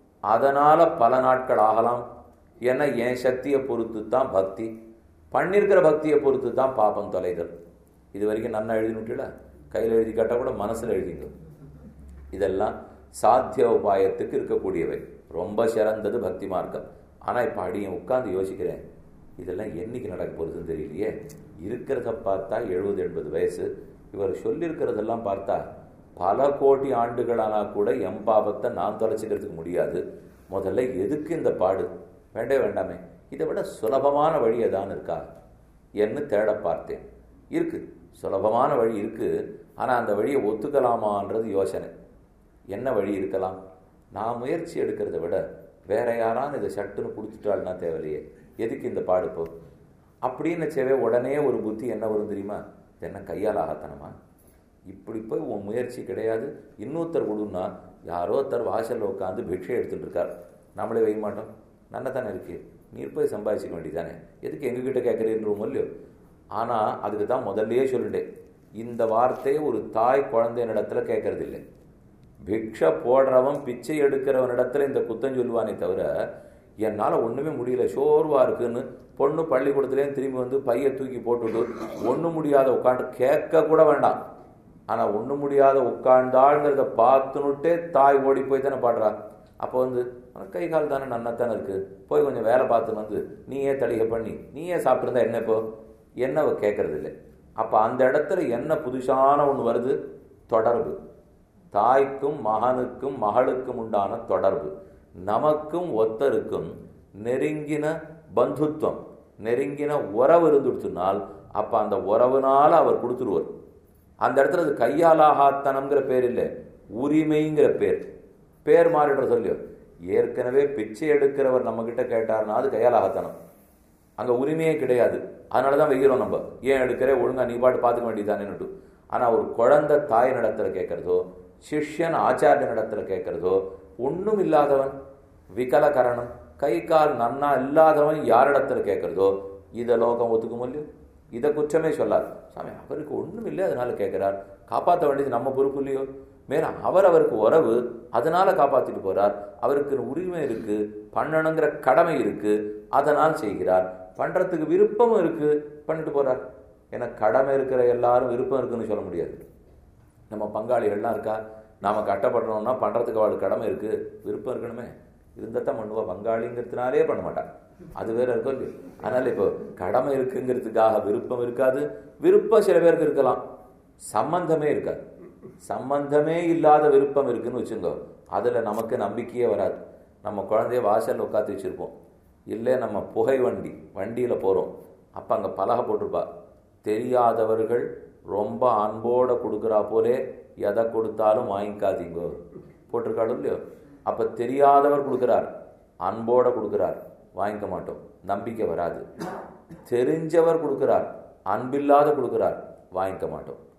அதனால பல நாட்கள் ஆகலாம் ஏன்னா என் சக்தியை பொறுத்து தான் பக்தி பண்ணியிருக்கிற பக்தியை பொறுத்து தான் பாபம் தொலைதல் இது வரைக்கும் நன்னா எழுதினுட்டுல கையில் எழுதி கேட்டால் கூட மனசில் எழுதிங்க இதெல்லாம் சாத்திய உபாயத்துக்கு இருக்கக்கூடியவை ரொம்ப சிறந்தது பக்தி மார்க்கம் ஆனால் இப்போ அடியும் உட்கார்ந்து யோசிக்கிறேன் இதெல்லாம் என்னைக்கு நடக்க போகிறதுன்னு தெரியலையே இருக்கிறத பார்த்தா எழுபது எண்பது வயசு இவர் சொல்லியிருக்கிறதெல்லாம் பார்த்தா பல கோடி ஆண்டுகளானா கூட எம் பாபத்தை நான் தொலைச்சிக்கிறதுக்கு முடியாது முதல்ல எதுக்கு இந்த பாடு வேண்டே வேண்டாமே இதை விட சுலபமான வழி ஏதான் இருக்கா என்று தேட பார்த்தேன் இருக்கு சுலபமான வழி இருக்கு ஆனால் அந்த வழியை ஒத்துக்கலாமான்றது யோசனை என்ன வழி இருக்கலாம் நான் முயற்சி எடுக்கிறத விட வேற யாரான்னு இதை சட்டுன்னு கொடுத்துட்டாள்னா தேவையில்லையே எதுக்கு இந்த பாடுப்போ அப்படின்னு சேவே உடனே ஒரு புத்தி என்ன வரும் தெரியுமா இது என்ன கையால் ஆகத்தனமா இப்படி போய் உன் முயற்சி கிடையாது இன்னொருத்தர் கொடுன்னா யாரோ ஒருத்தர் வாசலில் உட்காந்து பிக்ஷை எடுத்துட்டு இருக்கார் நம்மளே வைக்க மாட்டோம் நன்ன தானே இருக்கு நீர் போய் சம்பாதிச்சிக்க வேண்டியதானே எதுக்கு எங்ககிட்ட கேட்குறீன்றோமோ இல்லையோ ஆனால் அதுக்கு தான் முதல்லயே சொல்லிட்டேன் இந்த வார்த்தையை ஒரு தாய் குழந்தையினிடத்துல கேட்கறது இல்லை பிக்ஷை போடுறவன் பிச்சை எடுக்கிறவனிடத்துல இந்த குத்தம் சொல்லுவானே தவிர என்னால் ஒன்றுமே முடியல சோர்வாக இருக்குன்னு பொண்ணு பள்ளிக்கூடத்துலேயும் திரும்பி வந்து பையை தூக்கி போட்டுட்டு ஒன்றும் முடியாத உட்காந்து கேட்க கூட வேண்டாம் ஆனால் ஒன்றும் முடியாத உட்கார்ந்தாள்ங்கிறத பார்த்துனுட்டே தாய் ஓடி போய் தானே பாடுறா அப்போ வந்து உனக்கு கை கால் தானே நன்னாத்தானே இருக்கு போய் கொஞ்சம் வேலை பார்த்துன்னு வந்து நீயே தளிகை பண்ணி நீயே சாப்பிட்ருந்தா என்ன இப்போ என்ன அவ கேட்கறது இல்லை அப்போ அந்த இடத்துல என்ன புதுசான ஒன்று வருது தொடர்பு தாய்க்கும் மகனுக்கும் மகளுக்கும் உண்டான தொடர்பு நமக்கும் ஒத்தருக்கும் நெருங்கின பந்துத்துவம் நெருங்கின உறவு இருந்துடுச்சுனால் அப்ப அந்த உறவுனால அவர் கொடுத்துருவார் அந்த இடத்துல அது கையாலாகாத்தனம்ங்கிற பேர் இல்லை உரிமைங்கிற பேர் பேர் மாறிடுற சொல்லியோ ஏற்கனவே பிச்சை எடுக்கிறவர் நம்ம கிட்ட கேட்டார்னா அது கையாலாகத்தனம் அங்க உரிமையே கிடையாது அதனால தான் வைக்கிறோம் நம்ம ஏன் எடுக்கிற ஒழுங்கா நீ பாட்டு பார்த்துக்க வேண்டியதானேன்னுட்டு ஆனா ஒரு குழந்தை தாய் நடத்துல கேட்கறதோ சிஷ்யன் ஆச்சாரிய நடத்துல கேட்கறதோ ஒன்றும் இல்லாதவன் விகலகரணம் கை கால் நன்னா இல்லாதவன் யாரிடத்துல கேட்கறதோ இதை லோகம் ஒத்துக்கும் இல்லையோ இதை குற்றமே சொல்லாது சாமி அவருக்கு ஒன்றும் இல்லை அதனால கேட்கிறார் காப்பாற்ற வேண்டியது நம்ம பொறுப்பு இல்லையோ மேலும் அவர் அவருக்கு உறவு அதனால காப்பாத்திட்டு போறார் அவருக்கு உரிமை இருக்கு பண்ணணுங்கிற கடமை இருக்கு அதனால் செய்கிறார் பண்றதுக்கு விருப்பமும் இருக்கு பண்ணிட்டு போறார் ஏன்னா கடமை இருக்கிற எல்லாரும் விருப்பம் இருக்குன்னு சொல்ல முடியாது நம்ம பங்காளிகள்லாம் இருக்கா நாம கட்டப்படுறோம்னா பண்றதுக்கு அவளுக்கு கடமை இருக்கு விருப்பம் இருக்கணுமே இருந்தால் தான் பண்ணுவா பங்காளிங்கிறதுனாலே பண்ண மாட்டான் அது வேற இருக்கும் இல்லையோ அதனால இப்போ கடமை இருக்குங்கிறதுக்காக விருப்பம் இருக்காது விருப்பம் சில பேருக்கு இருக்கலாம் சம்பந்தமே இருக்காது சம்பந்தமே இல்லாத விருப்பம் இருக்குன்னு வச்சுக்கோ அதுல நமக்கு நம்பிக்கையே வராது நம்ம குழந்தைய வாசல்ல உட்காந்து வச்சிருப்போம் இல்லை நம்ம புகை வண்டி வண்டியில போறோம் அப்ப அங்க பலகை போட்டிருப்பா தெரியாதவர்கள் ரொம்ப அன்போட கொடுக்குறா போலே எதை கொடுத்தாலும் வாங்கிக்காதீங்கோ போட்டிருக்காளோ இல்லையோ அப்ப தெரியாதவர் கொடுக்குறார் அன்போட கொடுக்குறார் வாங்கிக்க மாட்டோம் நம்பிக்கை வராது தெரிஞ்சவர் கொடுக்குறார் அன்பில்லாத கொடுக்குறார் வாங்கிக்க மாட்டோம்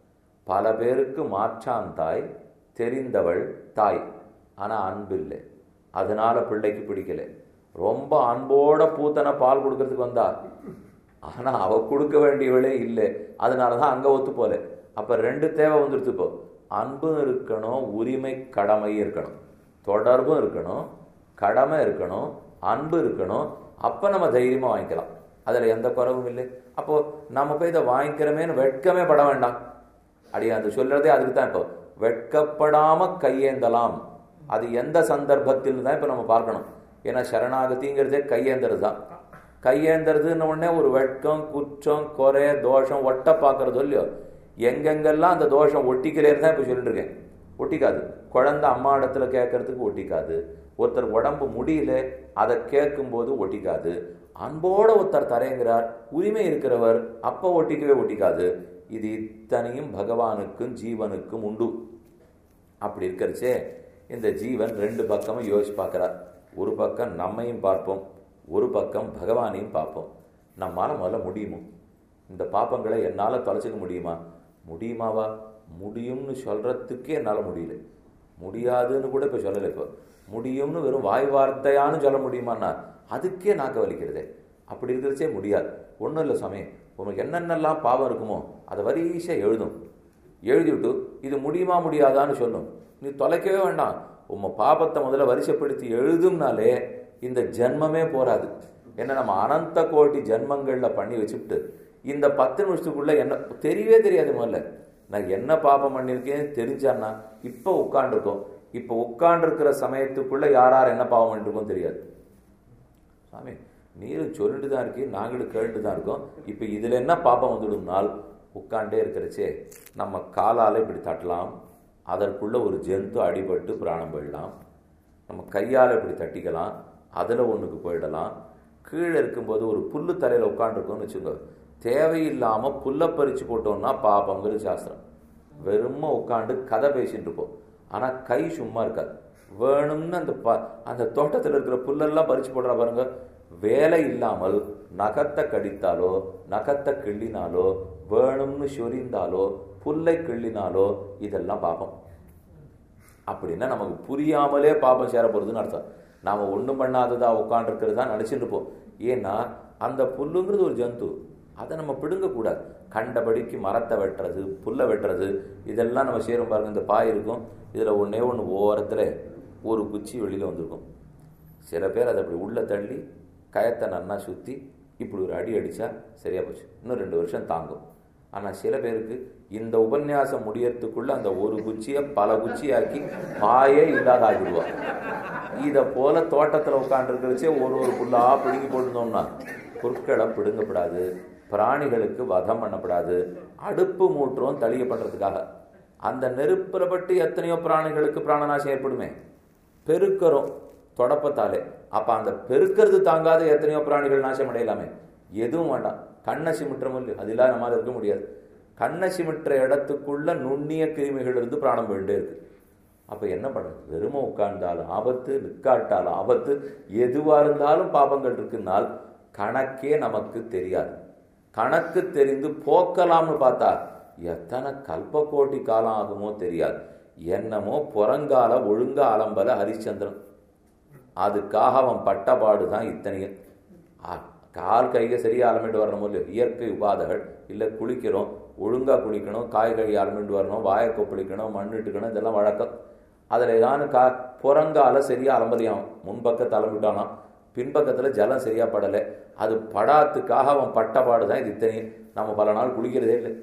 பல பேருக்கு மாற்றான் தாய் தெரிந்தவள் தாய் ஆனா அன்பு இல்லை அதனால பிள்ளைக்கு பிடிக்கல ரொம்ப அன்போட பூத்தனை பால் கொடுக்கறதுக்கு வந்தா ஆனா அவ கொடுக்க வேண்டியவளே இல்லை அதனாலதான் அங்க ஒத்து போல அப்ப ரெண்டு தேவை வந்துடுது இப்போ அன்பும் இருக்கணும் உரிமை கடமை இருக்கணும் தொடர்பும் இருக்கணும் கடமை இருக்கணும் அன்பு இருக்கணும் அப்ப நம்ம தைரியமா வாங்கிக்கலாம் அதுல எந்த குறவும் இல்லை அப்போ நம்ம போய் இதை வாங்கிக்கிறோமேன்னு வெட்கமே பட வேண்டாம் அடி அது சொல்றதே அதுக்கு தான் இப்போ வெட்கப்படாம கையேந்தலாம் அது எந்த சந்தர்ப்பத்தில் தான் இப்ப நம்ம பார்க்கணும் ஏன்னா சரணாகதிங்கிறதே கையேந்துறது தான் கையேந்துறதுன்னு உடனே ஒரு வெட்கம் குற்றம் குறை தோஷம் ஒட்ட பார்க்கறதோ இல்லையோ எங்கெங்கெல்லாம் அந்த தோஷம் ஒட்டிக்கலேன்னு தான் இப்போ சொல்லிட்டு இருக்கேன் ஒட்டிக்காது குழந்தை அம்மா இடத்துல கேட்கறதுக்கு ஒட்டிக்காது ஒருத்தர் உடம்பு முடியல அதை கேட்கும்போது ஒட்டிக்காது அன்போட ஒருத்தர் தரையுங்கிறார் உரிமை இருக்கிறவர் அப்போ ஒட்டிக்கவே ஒட்டிக்காது இது இத்தனையும் பகவானுக்கும் ஜீவனுக்கும் உண்டு அப்படி இருக்கிறச்சே இந்த ஜீவன் ரெண்டு பக்கமும் யோசிச்சு பார்க்கிறார் ஒரு பக்கம் நம்மையும் பார்ப்போம் ஒரு பக்கம் பகவானையும் பார்ப்போம் நம்மால முதல்ல முடியுமோ இந்த பாப்பங்களை என்னால் தொலைச்சிக்க முடியுமா முடியுமாவா முடியும்னு சொல்றதுக்கே என்னால் முடியல முடியாதுன்னு கூட இப்போ சொல்லலை இப்போ முடியும்னு வெறும் வாய் வார்த்தையான்னு சொல்ல முடியுமான்னா அதுக்கே நாக்க வலிக்கிறதே அப்படி இருக்கிறச்சே முடியாது ஒன்றும் இல்லை சாமி உனக்கு என்னென்னலாம் பாவம் இருக்குமோ அதை வரிசையாக எழுதும் எழுதிவிட்டு இது முடியுமா முடியாதான்னு சொல்லும் நீ தொலைக்கவே வேண்டாம் உம்ம பாபத்தை முதல்ல வரிசைப்படுத்தி எழுதும்னாலே இந்த ஜென்மமே போராது ஏன்னா நம்ம அனந்த கோடி ஜென்மங்கள்ல பண்ணி வச்சுட்டு இந்த பத்து நிமிஷத்துக்குள்ள என்ன தெரியவே தெரியாது முதல்ல நான் என்ன பாபம் பண்ணியிருக்கேன் தெரிஞ்சான்னா இப்போ உட்காண்டிருக்கோம் இப்போ உட்காண்டிருக்கிற சமயத்துக்குள்ள யார் யார் என்ன பாவம் பண்ணிருக்கோம் தெரியாது சாமி நீரும் சொல்லிட்டு தான் இருக்கீங்க நாங்களும் கேட்டு தான் இருக்கோம் இப்போ இதில் என்ன பாப்பம் வந்துடும்னால் உட்காண்டே இருக்கிறச்சே நம்ம காலால் இப்படி தட்டலாம் அதற்குள்ள ஒரு ஜந்து அடிபட்டு பிராணம் போயிடலாம் நம்ம கையால் இப்படி தட்டிக்கலாம் அதில் ஒன்றுக்கு போயிடலாம் கீழே இருக்கும்போது ஒரு புல்லு தலையில் உட்காந்துருக்கோம்னு வச்சுக்கோ தேவையில்லாமல் புல்லை பறித்து போட்டோம்னா பாப்பங்கிறது சாஸ்திரம் வெறும உட்காந்து கதை பேசிட்டு இருப்போம் ஆனால் கை சும்மா இருக்காது வேணும்னு அந்த ப அந்த தோட்டத்தில் இருக்கிற புல்லெல்லாம் பறித்து போடுறா பாருங்க வேலை இல்லாமல் நகத்தை கடித்தாலோ நகத்தை கிள்ளினாலோ வேணும்னு சொரிந்தாலோ புல்லை கிள்ளினாலோ இதெல்லாம் பாப்பம் அப்படின்னா நமக்கு புரியாமலே பாப்பம் சேர போறதுன்னு அர்த்தம் நாம ஒண்ணும் பண்ணாததா உட்காந்துருக்கிறது தான் நினைச்சிட்டு இருப்போம் ஏன்னா அந்த புல்லுங்கிறது ஒரு ஜந்து அதை நம்ம பிடுங்கக்கூடாது கண்டபடிக்கு மரத்தை வெட்டுறது புல்லை வெட்டுறது இதெல்லாம் நம்ம சேரும் பாருங்க இந்த பாய் இருக்கும் இதில் ஒன்றே ஒன்று ஓரத்தில் ஒரு குச்சி வெளியில் வந்திருக்கும் சில பேர் அதை அப்படி உள்ளே தள்ளி கயத்தை நன்னா சுற்றி இப்படி ஒரு அடி அடித்தா சரியாக போச்சு இன்னும் ரெண்டு வருஷம் தாங்கும் ஆனால் சில பேருக்கு இந்த உபன்யாசம் முடியறதுக்குள்ள அந்த ஒரு குச்சியை பல குச்சியாக்கி பாயே இல்லாத ஆகிடுவா இதை போல தோட்டத்தில் உட்காந்துருக்கிறச்சே ஒரு ஒரு புல்லா பிடுங்கி போட்டுருந்தோம்னா புற்களை பிடுங்கப்படாது பிராணிகளுக்கு வதம் பண்ணப்படாது அடுப்பு மூட்டுறோம் தளிய பண்ணுறதுக்காக அந்த நெருப்புல பட்டு எத்தனையோ பிராணிகளுக்கு பிராணநாசம் ஏற்படுமே பெருக்கிறோம் தொடப்பத்தாலே அப்ப அந்த பெருக்கிறது தாங்காத எத்தனையோ பிராணிகள் நாசம் அடையலாமே எதுவும் வேண்டாம் கண்ணை சிமிட்டுறோம் இல்லையோ அது இல்லாத நம்மளால இருக்க முடியாது கண்ணை சிமிட்டுற இடத்துக்குள்ள நுண்ணிய கிருமிகள் இருந்து பிராணம் போயிட்டே இருக்கு அப்ப என்ன பண்றது வெறுமை உட்கார்ந்தாலும் ஆபத்து நிற்காட்டாலும் ஆபத்து எதுவா இருந்தாலும் பாபங்கள் இருக்குன்னால் கணக்கே நமக்கு தெரியாது கணக்கு தெரிந்து போக்கலாம்னு பார்த்தா எத்தனை கல்பக்கோட்டி காலம் ஆகுமோ தெரியாது என்னமோ புறங்கால ஒழுங்கா அலம்பல ஹரிச்சந்திரன் அதுக்காக அவன் பட்டபாடு தான் இத்தனையும் ஆ, கால் கைக சரியா அலமிட்டு வரணும் இல்லையோ இயற்கை உபாதைகள் இல்லை குளிக்கிறோம் ஒழுங்கா குளிக்கணும் காய் கழி அலமிட்டு வரணும் வாயை கொப்பளிக்கணும் மண்ணிட்டுக்கணும் இதெல்லாம் வழக்கம் அதில் ஏதாவது கா புறங்கால சரியா அலம்பலையாம் முன்பக்கத்தை அலம்பிட்டானாம் பின்பக்கத்தில் ஜலம் சரியா படலை அது படாத்துக்காக அவன் பட்டபாடு தான் இது இத்தனையும் நம்ம பல நாள் குளிக்கிறதே இல்லை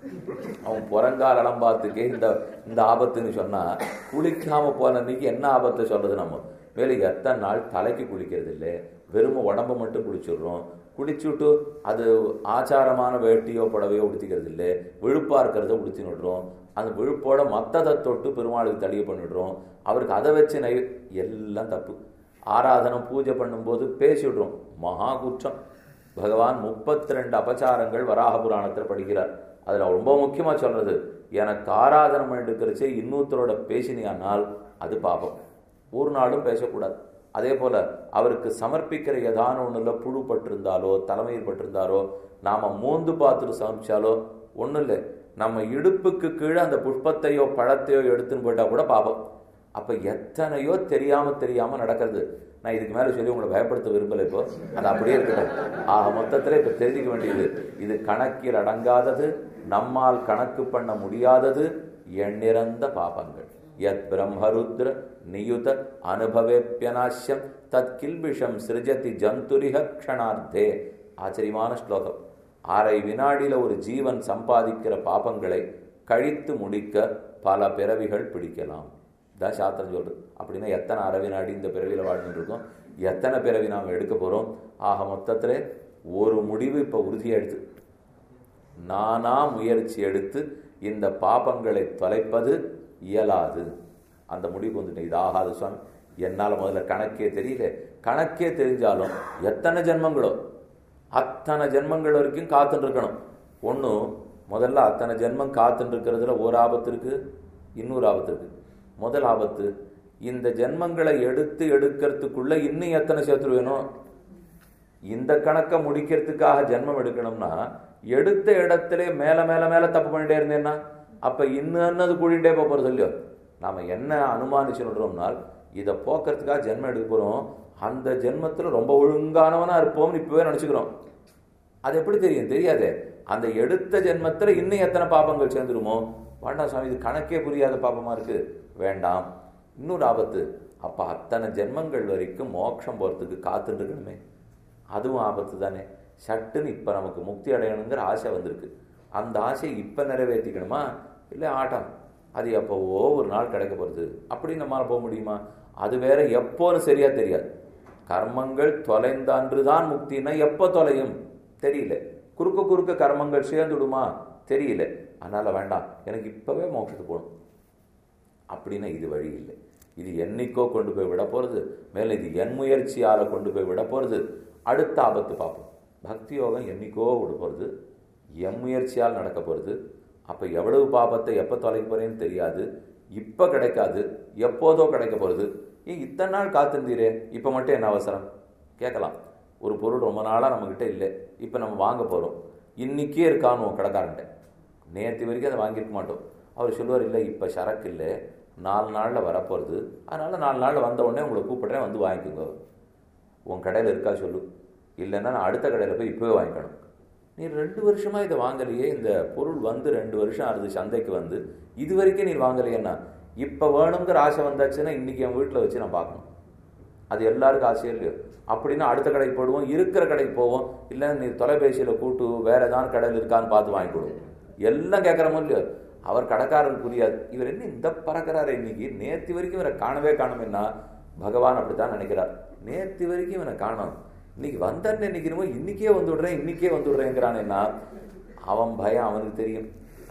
அவன் புறங்கால் அலம்பாத்துக்கே இந்த இந்த ஆபத்துன்னு சொன்னா குளிக்காம போன அன்னைக்கு என்ன ஆபத்தை சொல்றது நம்ம மேலே எத்தனை நாள் தலைக்கு குளிக்கிறது இல்லை வெறும் உடம்ப மட்டும் குளிச்சுடுறோம் குளிச்சுட்டு அது ஆச்சாரமான வேட்டியோ புடவையோ உடுத்திக்கிறது இல்லை விழுப்பா இருக்கிறத உடுத்தி விடுறோம் அந்த விழுப்போட மத்ததை தொட்டு பெருமாளுக்கு தளிய பண்ணிடுறோம் அவருக்கு அதை வச்சு நை எல்லாம் தப்பு ஆராதனம் பூஜை பண்ணும்போது பேசிடுறோம் மகா குற்றம் பகவான் முப்பத்தி ரெண்டு அபச்சாரங்கள் வராக புராணத்தில் படிக்கிறார் அதுல ரொம்ப முக்கியமா சொல்றது எனக்கு ஆராதனம் எடுக்கிறச்சே இன்னொருத்தரோட பேசினியானால் அது பாபம் ஒரு நாளும் பேசக்கூடாது அதே போல அவருக்கு சமர்ப்பிக்கிற ஏதான ஒண்ணுல புழு பட்டிருந்தாலோ தலைமையில் பட்டிருந்தாலோ நாம மோந்து பார்த்துட்டு சமர்ப்பிச்சாலோ ஒண்ணும் இல்லை நம்ம இடுப்புக்கு கீழே அந்த புஷ்பத்தையோ பழத்தையோ எடுத்துன்னு போயிட்டா கூட பாபம் அப்ப எத்தனையோ தெரியாம தெரியாம நடக்கிறது நான் இதுக்கு மேல சொல்லி உங்களை பயப்படுத்த விரும்பல இப்போ அது அப்படியே இருக்கட்டும் ஆக மொத்தத்துல இப்ப தெரிஞ்சுக்க வேண்டியது இது கணக்கில் அடங்காதது நம்மால் கணக்கு பண்ண முடியாதது எண்ணிறந்த பாபங்கள் யத் பிரம்மருத்ர நியுத அனுபவேப்பியநாசியம் தத் கில்பிஷம் சிருஜதி ஜந்துரிக க்ஷணார்த்தே ஆச்சரியமான ஸ்லோகம் அரை வினாடியில ஒரு ஜீவன் சம்பாதிக்கிற பாபங்களை கழித்து முடிக்க பல பிறவிகள் பிடிக்கலாம் தான் சாஸ்திரம் சொல்றது அப்படின்னா எத்தனை அரை வினாடி இந்த பிறவியில் வாழ்ந்துட்டு இருக்கோம் எத்தனை பிறவி நாம் எடுக்க போறோம் ஆக மொத்தத்தில் ஒரு முடிவு இப்போ உறுதியாயிடுது நானா முயற்சி எடுத்து இந்த பாபங்களை தொலைப்பது இயலாது அந்த முடிவுக்கு வந்துட்டு இது ஆகாது சுவாமி என்னால் முதல்ல கணக்கே தெரியல கணக்கே தெரிஞ்சாலும் எத்தனை ஜென்மங்களோ அத்தனை ஜென்மங்கள் வரைக்கும் காத்துட்டு இருக்கணும் ஒன்றும் முதல்ல அத்தனை ஜென்மம் காத்துட்டு இருக்கிறதுல ஒரு ஆபத்து இருக்கு இன்னொரு ஆபத்து இருக்கு முதல் ஆபத்து இந்த ஜென்மங்களை எடுத்து எடுக்கிறதுக்குள்ள இன்னும் எத்தனை சேர்த்து வேணும் இந்த கணக்கை முடிக்கிறதுக்காக ஜென்மம் எடுக்கணும்னா எடுத்த இடத்துல மேல மேல மேல தப்பு பண்ணிட்டே இருந்தேன்னா அப்ப இன்னது கூடிட்டே போறது இல்லையோ நாம என்ன அனுமானிச்சுன்றோம்னால் இதை போக்குறதுக்காக ஜென்மம் எடுக்க போறோம் அந்த ஜென்மத்துல ரொம்ப ஒழுங்கானவனா இருப்போம்னு இப்பவே நினைச்சுக்கிறோம் அது எப்படி தெரியும் தெரியாதே அந்த எடுத்த ஜென்மத்துல இன்னும் எத்தனை பாபங்கள் சேர்ந்துருமோ வேண்டாம் சுவாமி இது கணக்கே புரியாத பாபமா இருக்கு வேண்டாம் இன்னொரு ஆபத்து அப்ப அத்தனை ஜென்மங்கள் வரைக்கும் மோட்சம் போறதுக்கு காத்துட்டு இருக்கணுமே அதுவும் ஆபத்து தானே சட்டுன்னு இப்ப நமக்கு முக்தி அடையணுங்கிற ஆசை வந்திருக்கு அந்த ஆசையை இப்ப நிறைவேற்றிக்கணுமா இல்லை ஆட்டம் அது எப்போவோ ஒரு நாள் கிடைக்க போறது அப்படி நம்மளால போக முடியுமா அது வேற எப்போன்னு சரியா தெரியாது கர்மங்கள் தொலைந்தான்று தான் முக்தினா எப்போ தொலையும் தெரியல குறுக்க குறுக்க கர்மங்கள் சேர்ந்துடுமா தெரியல அதனால வேண்டாம் எனக்கு இப்பவே மோட்சத்துக்கு போகணும் அப்படின்னா இது வழி இல்லை இது என்னைக்கோ கொண்டு போய் விட போறது மேலும் இது என் முயற்சியால கொண்டு போய் விட போறது அடுத்த ஆபத்து பார்ப்போம் பக்தி யோகம் என்னைக்கோ விட போறது என் முயற்சியால் நடக்க போறது அப்ப எவ்வளவு பாபத்தை எப்ப தொலைக்க போறேன்னு தெரியாது இப்ப கிடைக்காது எப்போதோ கிடைக்க போறது ஏன் இத்தனை நாள் காத்திருந்தீரே இப்ப மட்டும் என்ன அவசரம் கேட்கலாம் ஒரு பொருள் ரொம்ப நாளா நம்ம கிட்ட இல்லை இப்ப நம்ம வாங்க போறோம் இன்னைக்கே இருக்கான்னு கடைக்காரன்ட்ட நேற்று வரைக்கும் அதை வாங்கியிருக்க மாட்டோம் அவர் சொல்லுவார் இல்லை இப்போ சரக்கு இல்லை நாலு நாளில் வரப்போகிறது அதனால் நாலு நாளில் வந்த உடனே உங்களை கூப்பிட்றேன் வந்து வாங்கிக்கோங்க உன் கடையில் இருக்கா சொல்லு இல்லைன்னா நான் அடுத்த கடையில் போய் இப்போவே வாங்கிக்கணும் நீ ரெண்டு வருஷமாக இதை வாங்கலையே இந்த பொருள் வந்து ரெண்டு வருஷம் ஆகுது சந்தைக்கு வந்து இது வரைக்கும் நீ வாங்கலையேன்னா இப்போ வேணுங்கிற ஆசை வந்தாச்சுன்னா இன்றைக்கி என் வீட்டில் வச்சு நான் பார்க்கணும் அது எல்லாருக்கும் ஆசையே இல்லையோ அப்படின்னா அடுத்த கடைக்கு போடுவோம் இருக்கிற கடைக்கு போவோம் இல்லை நீ தொலைபேசியில் கூட்டு வேற ஏதாவது கடையில் இருக்கான்னு பார்த்து வாங்கி கொடுவோம் எல்லாம் கேட்குறமோ இல்லையோ அவர் கடைக்காரருக்கு புரியாது இவர் என்ன இந்த பறக்கிறாரு இன்னைக்கு நேற்று வரைக்கும் இவரை காணவே காணுமேன்னா பகவான் அப்படித்தான் நினைக்கிறார் நேற்று வரைக்கும் இவனை காணும் இன்னைக்கு வந்தன்னு நினைக்கிறமோ இன்னைக்கே வந்து விடுறேன் இன்னைக்கே வந்து விடுறேங்கிறானேன்னா அவன் பயம் அவனுக்கு தெரியும்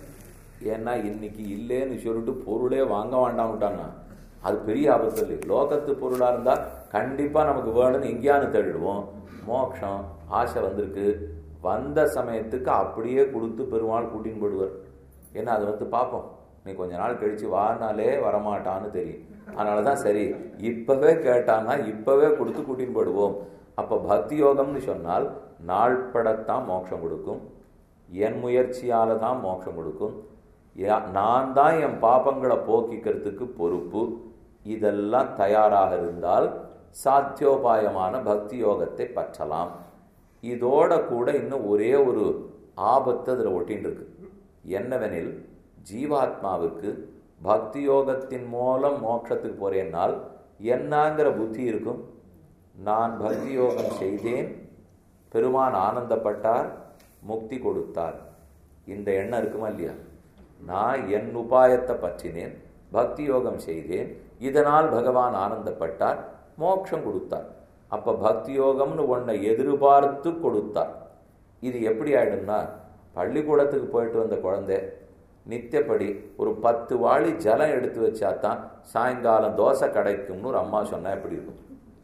ஏன்னா இன்னைக்கு இல்லைன்னு சொல்லிட்டு பொருளே வாங்க வேண்டாம்ட்டான்னா அது பெரிய ஆபத்து இல்லை லோகத்து பொருளாக இருந்தால் கண்டிப்பாக நமக்கு வேணும்னு எங்கேயானு தேடிடுவோம் மோட்சம் ஆசை வந்திருக்கு வந்த சமயத்துக்கு அப்படியே கொடுத்து பெருமாள் கூட்டின்னு போடுவார் ஏன்னா அதை வந்து பார்ப்போம் நீ கொஞ்ச நாள் கழிச்சு வானாலே வரமாட்டான்னு தெரியும் அதனால தான் சரி இப்பவே கேட்டான்னா இப்பவே கொடுத்து கூட்டின்னு போடுவோம் அப்போ பக்தி யோகம்னு சொன்னால் நாள்படத்தான் மோட்சம் கொடுக்கும் என் முயற்சியால தான் மோட்சம் கொடுக்கும் நான் தான் என் பாப்பங்களை போக்கிக்கிறதுக்கு பொறுப்பு இதெல்லாம் தயாராக இருந்தால் சாத்தியோபாயமான பக்தி யோகத்தை பற்றலாம் இதோட கூட இன்னும் ஒரே ஒரு ஆபத்து அதில் ஒட்டின்னு இருக்கு என்னவெனில் ஜீவாத்மாவுக்கு பக்தி யோகத்தின் மூலம் மோட்சத்துக்கு போறேன்னால் என்னங்கிற புத்தி இருக்கும் நான் பக்தி யோகம் செய்தேன் பெருமான் ஆனந்தப்பட்டார் முக்தி கொடுத்தார் இந்த எண்ணம் இருக்குமா இல்லையா நான் என் உபாயத்தை பற்றினேன் பக்தி யோகம் செய்தேன் இதனால் பகவான் ஆனந்தப்பட்டார் மோட்சம் கொடுத்தார் அப்ப பக்தி யோகம்னு ஒன்றை எதிர்பார்த்து கொடுத்தார் இது எப்படி ஆயிடும்னா பள்ளிக்கூடத்துக்கு போயிட்டு வந்த குழந்தை நித்தியப்படி ஒரு பத்து வாளி ஜலம் எடுத்து வச்சா தான் சாயங்காலம் தோசை கிடைக்கும்னு ஒரு அம்மா சொன்னா எப்படி இருக்கும்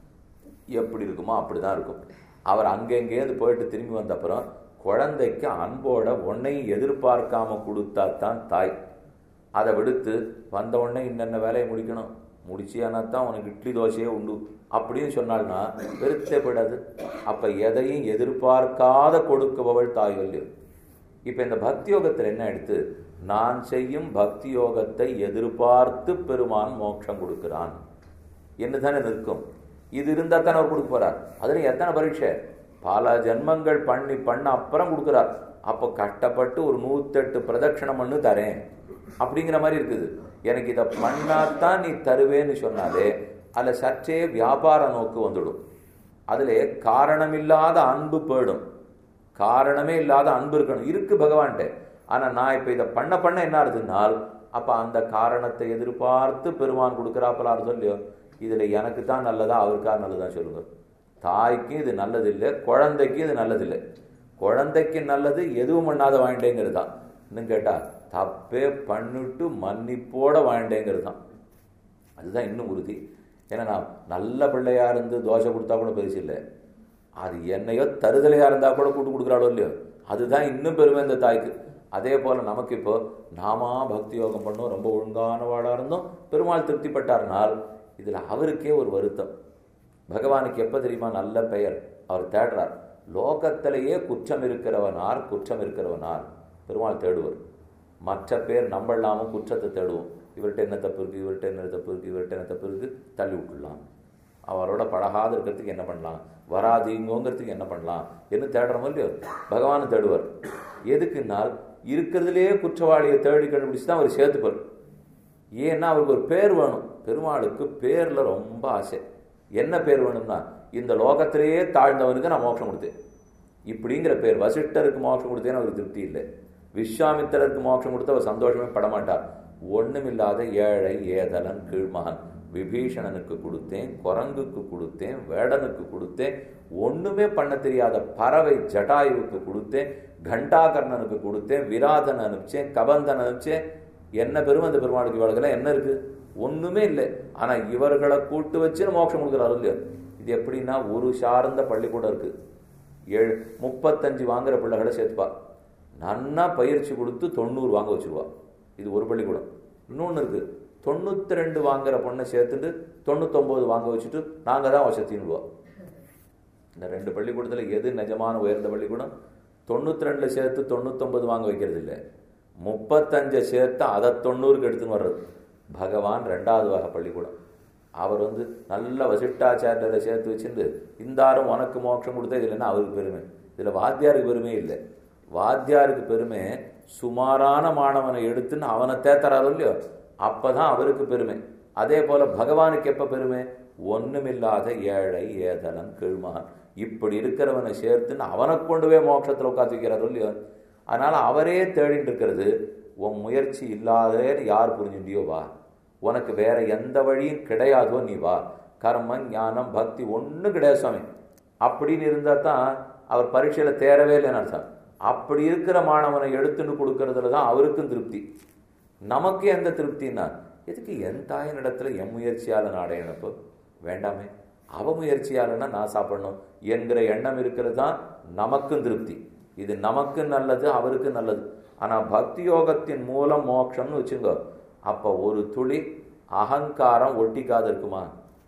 எப்படி இருக்குமோ அப்படிதான் இருக்கும் அவர் அங்கெங்கேருந்து போயிட்டு திரும்பி வந்த அப்புறம் குழந்தைக்கு அன்போட ஒன்னையும் எதிர்பார்க்காம கொடுத்தா தான் தாய் அதை விடுத்து வந்த உடனே இன்னென்ன வேலையை முடிக்கணும் முடிச்சியானா தான் உனக்கு இட்லி தோசையே உண்டு அப்படின்னு சொன்னால்னா வெறுத்தே போயிடாது அப்ப எதையும் எதிர்பார்க்காத கொடுக்குபவள் தாய் இல்லையோ இப்போ இந்த பக்தி யோகத்தில் என்ன எடுத்து நான் செய்யும் பக்தி யோகத்தை எதிர்பார்த்து பெருமான் மோட்சம் கொடுக்கிறான் என்று தானே நிற்கும் இது இருந்தால் தானே அவர் கொடுக்க போறார் அதுல எத்தனை பரீட்சை பல ஜென்மங்கள் பண்ணி பண்ண அப்புறம் கொடுக்குறார் அப்போ கஷ்டப்பட்டு ஒரு நூத்தெட்டு பிரதட்சணம் பண்ணு தரேன் அப்படிங்கிற மாதிரி இருக்குது எனக்கு இதை பண்ணாதான் நீ தருவேன்னு சொன்னாலே அதில் சற்றே வியாபார நோக்கு வந்துடும் அதில் காரணமில்லாத அன்பு போயிடும் காரணமே இல்லாத அன்பு இருக்கணும் இருக்கு பகவான்கிட்ட ஆனால் நான் இப்போ இதை பண்ண பண்ண என்ன ஆகுதுனால் அப்போ அந்த காரணத்தை எதிர்பார்த்து பெருமான் கொடுக்குறாப்பலா சொல்லியோ இதில் எனக்கு தான் நல்லதா அவருக்கா நல்லதா சொல்லுங்க தாய்க்கு இது நல்லதில்லை குழந்தைக்கு இது நல்லதில்லை குழந்தைக்கு நல்லது எதுவும் பண்ணாத வாழ்ண்டேங்கிறது தான் இன்னும் கேட்டால் தப்பே பண்ணிட்டு மன்னிப்போட வாழ்ண்டேங்கிறது தான் அதுதான் இன்னும் உறுதி ஏன்னா நான் நல்ல பிள்ளையா இருந்து தோசை கொடுத்தா கூட பெருசு இல்லை அது என்னையோ தருதலையா இருந்தா கூட கூட்டு கொடுக்குறாளோ இல்லையோ அதுதான் இன்னும் பெருமை இந்த தாய்க்கு அதே போல நமக்கு இப்போ நாமா பக்தி யோகம் பண்ணோம் ரொம்ப ஒழுங்கானவாளா இருந்தோம் பெருமாள் திருப்திப்பட்டார்னால் இதுல அவருக்கே ஒரு வருத்தம் பகவானுக்கு எப்ப தெரியுமா நல்ல பெயர் அவர் தேடுறார் லோகத்திலேயே குற்றம் இருக்கிறவனார் குற்றம் இருக்கிறவனார் பெருமாள் தேடுவர் மற்ற பேர் நம்மளாமும் குற்றத்தை தேடுவோம் இவர்கிட்ட என்ன தப்பு இருக்கு இவர்கிட்ட என்ன தப்பு இருக்கு இவர்கிட்ட என்ன தப்பு இருக்கு தள்ளி விட்டுடலாம் அவரோட பழகாத இருக்கிறதுக்கு என்ன பண்ணலாம் வராதீங்கோங்கிறதுக்கு என்ன பண்ணலாம் என்ன தேடுறோமோ இல்லையோ பகவான் தேடுவார் எதுக்குன்னால் இருக்கிறதுலேயே குற்றவாளியை தேடி கண்டுபிடிச்சு தான் அவர் சேர்த்துப்பார் ஏன்னா அவருக்கு ஒரு பேர் வேணும் பெருமாளுக்கு பேர்ல ரொம்ப ஆசை என்ன பேர் வேணும்னா இந்த லோகத்திலேயே தாழ்ந்தவனுக்கு நான் மோட்சம் கொடுத்தேன் இப்படிங்கிற பேர் வசிஷ்டருக்கு மோட்சம் கொடுத்தேன்னு அவருக்கு திருப்தி இல்லை விஸ்வாமித்திரருக்கு மோட்சம் கொடுத்து அவர் சந்தோஷமே படமாட்டார் ஒண்ணுமில்லாத ஏழை ஏதலன் கீழ்மகன் விபீஷணனுக்கு கொடுத்தேன் குரங்குக்கு கொடுத்தேன் வேடனுக்கு கொடுத்தேன் ஒண்ணுமே பண்ண தெரியாத பறவை ஜட்டாயுவுக்கு கொடுத்தேன் கண்டாகர்ணனுக்கு கொடுத்தேன் விராதன் அனுப்பிச்சேன் கபந்தன் அனுப்பிச்சேன் என்ன பெருமை அந்த பெருமாளுக்கு இவர்களுக்கெல்லாம் என்ன இருக்கு ஒண்ணுமே இல்லை ஆனா இவர்களை கூட்டு வச்சு மோட்சம் கொடுக்குறாரு இல்லையா இது எப்படின்னா ஒரு சார்ந்த பள்ளிக்கூடம் இருக்கு ஏழு முப்பத்தஞ்சு வாங்குற பிள்ளைகளை சேர்த்துப்பா நன்னா பயிற்சி கொடுத்து தொண்ணூறு வாங்க வச்சிருவா இது ஒரு பள்ளிக்கூடம் இன்னொன்று இருக்கு தொண்ணூத்தி ரெண்டு வாங்குற பொண்ணை சேர்த்துட்டு தொண்ணூத்தொன்பது வாங்க வச்சுட்டு நாங்க தான் வசத்தின்னுவா இந்த ரெண்டு பள்ளிக்கூடத்தில் எது நிஜமான உயர்ந்த பள்ளிக்கூடம் தொண்ணூத்தி ரெண்டுல சேர்த்து தொண்ணூத்தொன்பது வாங்க வைக்கிறது இல்லை முப்பத்தஞ்சை சேர்த்து அதை தொண்ணூறுக்கு எடுத்துன்னு வர்றது பகவான் ரெண்டாவது வகை பள்ளிக்கூடம் அவர் வந்து நல்ல வசிட்டாச்சாரியரை சேர்த்து வச்சுட்டு இந்தாரும் உனக்கு மோட்சம் கொடுத்தா இதில் என்ன அவருக்கு பெருமை இதில் வாத்தியாருக்கு பெருமை இல்லை வாத்தியாருக்கு பெருமை சுமாரான மாணவனை எடுத்துன்னு அவனை தேத்தறாரோ இல்லையோ அப்பதான் அவருக்கு பெருமை அதே போல பகவானுக்கு எப்ப பெருமை ஒண்ணுமில்லாத ஏழை ஏதலன் கீழ்மகன் இப்படி இருக்கிறவனை சேர்த்துன்னு அவனை கொண்டு போய் மோட்சத்தில் உட்காந்து வைக்கிறாரோ இல்லையோ அதனால அவரே தேடிட்டு இருக்கிறது உன் முயற்சி இல்லாதேன்னு யார் புரிஞ்சுட்டியோ வா உனக்கு வேற எந்த வழியும் கிடையாதோ நீ வா கர்மம் ஞானம் பக்தி ஒன்றும் கிடையாது சுவாமி அப்படின்னு இருந்தால் தான் அவர் பரீட்சையில் தேரவே இல்லைன்னு அர்த்தம் அப்படி இருக்கிற மாணவனை எடுத்துன்னு கொடுக்கறதுல தான் அவருக்கும் திருப்தி நமக்கு எந்த திருப்தின்னா எதுக்கு என் தாயின் இடத்துல என் முயற்சியால் நான் அடையணப்போ வேண்டாமே அவ முயற்சியாலன்னா நான் சாப்பிடணும் என்கிற எண்ணம் இருக்கிறது தான் நமக்கும் திருப்தி இது நமக்கு நல்லது அவருக்கு நல்லது ஆனால் பக்தி யோகத்தின் மூலம் மோட்சம்னு வச்சுங்க அப்போ ஒரு துளி அகங்காரம் ஒட்டிக்காது இருக்குமா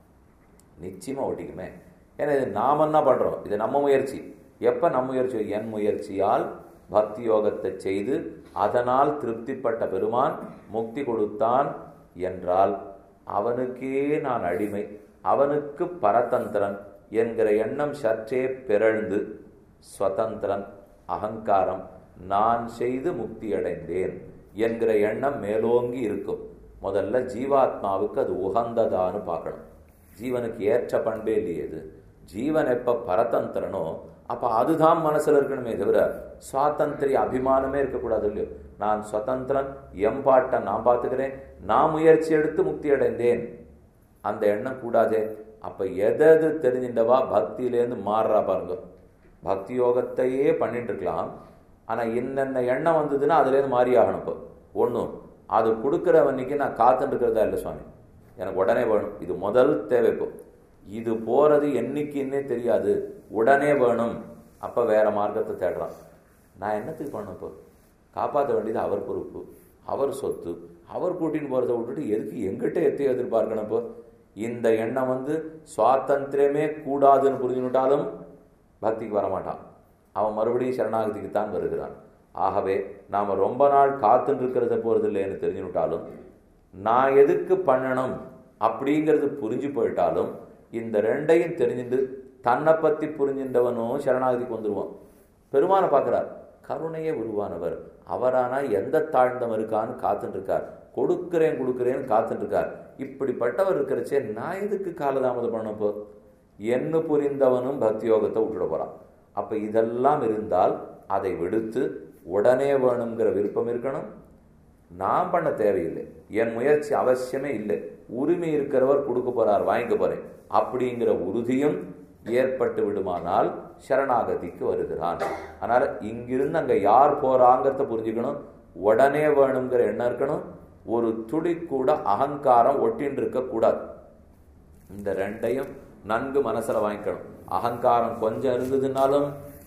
நிச்சயமா ஒட்டிக்குமே ஏன்னா இது நாம என்ன பண்றோம் இது நம்ம முயற்சி எப்ப நம்ம முயற்சி என் முயற்சியால் பக்தி யோகத்தை செய்து அதனால் திருப்திப்பட்ட பெருமான் முக்தி கொடுத்தான் என்றால் அவனுக்கே நான் அடிமை அவனுக்கு பரதந்திரன் என்கிற எண்ணம் சற்றே பிறழ்ந்து ஸ்வதந்திரன் அகங்காரம் நான் செய்து முக்தி அடைந்தேன் என்கிற எண்ணம் மேலோங்கி இருக்கும் முதல்ல ஜீவாத்மாவுக்கு அது உகந்ததான்னு பார்க்கணும் ஜீவனுக்கு ஏற்ற பண்பே இல்லையே இது ஜீவன் எப்ப பரதந்திரனோ அப்ப அதுதான் மனசுல இருக்கணுமே தவிர சுவாதந்திரிய அபிமானமே இருக்கக்கூடாது இல்லையோ நான் சுதந்திரன் எம்பாட்டை நான் பார்த்துக்கிறேன் நான் முயற்சி எடுத்து முக்தி அடைந்தேன் அந்த எண்ணம் கூடாதே அப்ப எதது தெரிஞ்சின்றவா பக்தியிலேருந்து மாறுறா பாருங்க பக்தி யோகத்தையே பண்ணிட்டு இருக்கலாம் ஆனா என்னென்ன எண்ணம் வந்ததுன்னா அதுலேருந்து மாறி ஆகணும் இப்போ ஒன்றும் அது கொடுக்குறவன்னைக்கு நான் காத்துட்டு இருக்கிறதா இல்லை சுவாமி எனக்கு உடனே வேணும் இது முதல் தேவை இப்போ இது போறது என்னைக்குன்னே தெரியாது உடனே வேணும் அப்ப வேற மார்க்கத்தை தேடுறான் நான் என்னத்துக்கு பண்ணணும் இப்போ காப்பாற்ற வேண்டியது அவர் பொறுப்பு அவர் சொத்து அவர் கூட்டின்னு போறதை விட்டுட்டு எதுக்கு எங்கிட்ட எத்தையும் எதிர்பார்க்கணும் இப்போ இந்த எண்ணம் வந்து சுவாதந்திரமே கூடாதுன்னு புரிஞ்சுட்டாலும் பக்திக்கு வரமாட்டான் அவன் மறுபடியும் சரணாகதிக்கு தான் வருகிறான் ஆகவே நாம் ரொம்ப நாள் காத்துன்னு இருக்கிறத போகிறது இல்லைன்னு தெரிஞ்சுட்டாலும் நான் எதுக்கு பண்ணணும் அப்படிங்கிறது புரிஞ்சு போயிட்டாலும் இந்த ரெண்டையும் தெரிஞ்சுட்டு தன்னை பற்றி புரிஞ்சின்றவனும் சரணாகதிக்கு வந்துடுவான் பெருமானை பார்க்குறார் கருணையே உருவானவர் அவரானா எந்த தாழ்ந்தம் இருக்கான்னு காத்துட்டு இருக்கார் கொடுக்கிறேன் கொடுக்கிறேன்னு காத்துட்டு இருக்கார் இப்படிப்பட்டவர் இருக்கிறச்சே நான் எதுக்கு காலதாமதம் பண்ணப்போ என்ன புரிந்தவனும் பக்தி யோகத்தை விட்டுட போறான் அப்ப இதெல்லாம் இருந்தால் அதை விடுத்து உடனே வேணுங்கிற விருப்பம் இருக்கணும் நான் பண்ண தேவையில்லை என் முயற்சி அவசியமே இல்லை உரிமை இருக்கிறவர் கொடுக்க போறார் வாங்கிக்க போறேன் அப்படிங்கிற உறுதியும் ஏற்பட்டு விடுமானால் சரணாகதிக்கு வருகிறான் அதனால இங்கிருந்து அங்க யார் போறாங்கிறத புரிஞ்சுக்கணும் உடனே வேணுங்கிற எண்ணம் இருக்கணும் ஒரு துளி கூட அகங்காரம் ஒட்டின்னு இருக்க கூடாது இந்த ரெண்டையும் நன்கு மனசுல வாங்கிக்கணும் அகங்காரம் கொஞ்சம் இருந்ததுனாலும்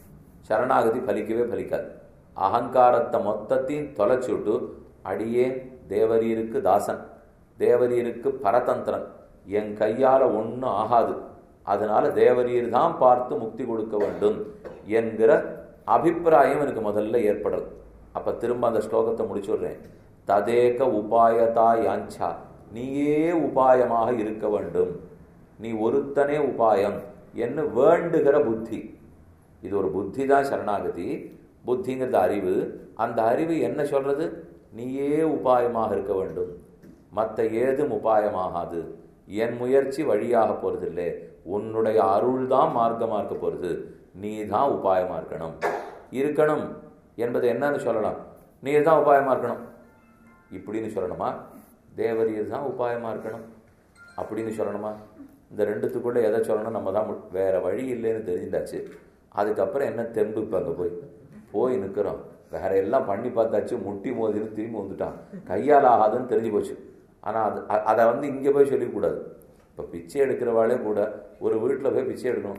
சரணாகதி பலிக்கவே பலிக்காது அகங்காரத்தை மொத்தத்தையும் தொலைச்சி விட்டு அடியே தேவரீருக்கு தாசன் தேவரீருக்கு பரதந்திரன் என் கையால ஒன்றும் ஆகாது அதனால தேவரீர் தான் பார்த்து முக்தி கொடுக்க வேண்டும் என்கிற அபிப்பிராயம் எனக்கு முதல்ல ஏற்படுறது அப்ப திரும்ப அந்த ஸ்லோகத்தை முடிச்சுடுறேன் ததேக உபாயதா யாஞ்சா நீயே உபாயமாக இருக்க வேண்டும் நீ ஒருத்தனே உபாயம் என்று வேண்டுகிற புத்தி இது ஒரு புத்தி தான் சரணாகதி புத்திங்கிறது அறிவு அந்த அறிவு என்ன சொல்றது நீயே உபாயமாக இருக்க வேண்டும் மற்ற ஏதும் உபாயமாகாது என் முயற்சி வழியாக போறதில்லை உன்னுடைய அருள் தான் மார்க்கமாக இருக்க போறது நீ தான் உபாயமா இருக்கணும் இருக்கணும் என்பது என்னன்னு சொல்லலாம் நீ தான் உபாயமா இருக்கணும் இப்படின்னு சொல்லணுமா தேவரீர் தான் உபாயமா இருக்கணும் அப்படின்னு சொல்லணுமா இந்த ரெண்டுத்துக்குள்ள எதை சொல்லணும் நம்ம தான் மு- வேற வழி இல்லைன்னு தெரிஞ்சாச்சு அதுக்கப்புறம் என்ன தெம்பு இப்போ அங்கே போய் போய் நிற்கிறோம் வேற எல்லாம் பண்ணி பார்த்தாச்சு முட்டி மோதின்னு திரும்பி வந்துட்டான் கையால் ஆகாதுன்னு தெரிஞ்சு போச்சு ஆனால் அது அ- அதை வந்து இங்கே போய் சொல்லிக்கூடாது இப்போ பிச்சை எடுக்கிறவாளே கூட ஒரு வீட்டில் போய் பிச்சை எடுக்கணும்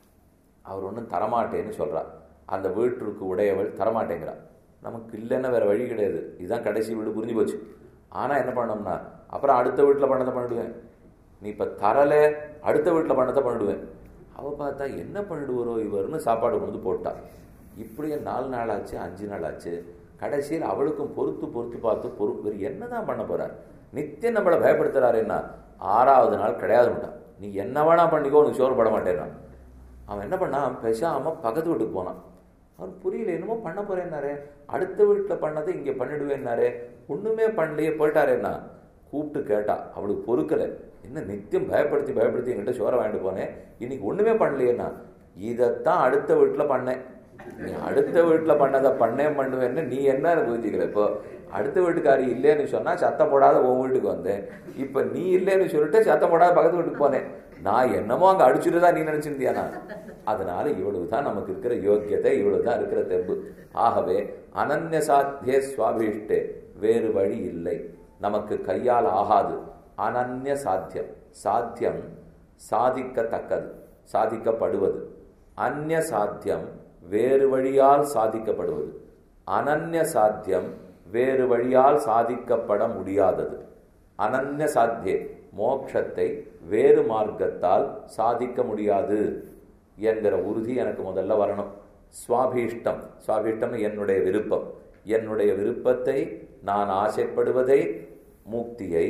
அவர் ஒன்றும் தரமாட்டேன்னு சொல்றா அந்த வீட்டிற்கு உடையவள் தரமாட்டேங்கிறா நமக்கு இல்லைன்னா வேற வழி கிடையாது இதுதான் கடைசி வீடு புரிஞ்சு போச்சு ஆனால் என்ன பண்ணோம்னா அப்புறம் அடுத்த வீட்டில் பண்ணதை பண்ணிடுவேன் நீ இப்போ தரல அடுத்த வீட்டில் பண்ணதை பண்ணிடுவேன் அவள் பார்த்தா என்ன பண்ணிடுவாரோ இவர்னு சாப்பாடு கொண்டு வந்து போட்டா இப்படியே நாலு நாள் ஆச்சு அஞ்சு நாள் ஆச்சு கடைசியில் அவளுக்கும் பொறுத்து பொறுத்து பார்த்து பொறு இவர் என்னதான் பண்ண போறார் நித்தியம் நம்மளை பயப்படுத்துறாருன்னா ஆறாவது நாள் கிடையாது விட்டான் நீ என்ன வேணா பண்ணிக்கோ உனக்கு சோறு பட மாட்டேன்னா அவன் என்ன பண்ணான் பேசாம பக்கத்து வீட்டுக்கு போனான் அவர் புரியல என்னமோ பண்ண போறேன்னாரே அடுத்த வீட்டில் பண்ணதை இங்கே பண்ணிடுவேன்னாரே ஒண்ணுமே பண்ணலையே போயிட்டாரேன்னா கூப்பிட்டு கேட்டா அவளுக்கு பொறுக்கலை என்ன நித்தியம் பயப்படுத்தி பயப்படுத்தி என்கிட்ட சோறை வாங்கிட்டு போனேன் இன்னைக்கு ஒண்ணுமே பண்ணலையேன்னா இதைத்தான் அடுத்த வீட்டில் பண்ணேன் நீ அடுத்த வீட்டில் பண்ணதை பண்ணேன் பண்ணுவேன்னு நீ என்ன புரிஞ்சுக்கல இப்போ அடுத்த வீட்டுக்காரி இல்லைன்னு சொன்னா சத்தம் போடாத உன் வீட்டுக்கு வந்தேன் இப்போ நீ இல்லைன்னு சொல்லிட்டு சத்தம் போடாத பக்கத்து வீட்டுக்கு போனேன் நான் என்னமோ அங்கே அடிச்சுட்டு தான் நீ நினைச்சிருந்தியானா அதனால இவ்வளவு தான் நமக்கு இருக்கிற யோக்கியதை இவ்வளவு தான் இருக்கிற தெம்பு ஆகவே அனன்ய சாத்திய சுவாபீஷ்டே வேறு வழி இல்லை நமக்கு கையால் ஆகாது அனன்ய சாத்தியம் சாத்தியம் சாதிக்கத்தக்கது சாதிக்கப்படுவது அந்நிய சாத்தியம் வேறு வழியால் சாதிக்கப்படுவது அனன்ய சாத்தியம் வேறு வழியால் சாதிக்கப்பட முடியாதது அனன்ய சாத்தியே மோட்சத்தை வேறு மார்க்கத்தால் சாதிக்க முடியாது என்கிற உறுதி எனக்கு முதல்ல வரணும் சுவாபீஷ்டம் சுவாபீஷ்டம் என்னுடைய விருப்பம் என்னுடைய விருப்பத்தை நான் ஆசைப்படுவதை முக்தியை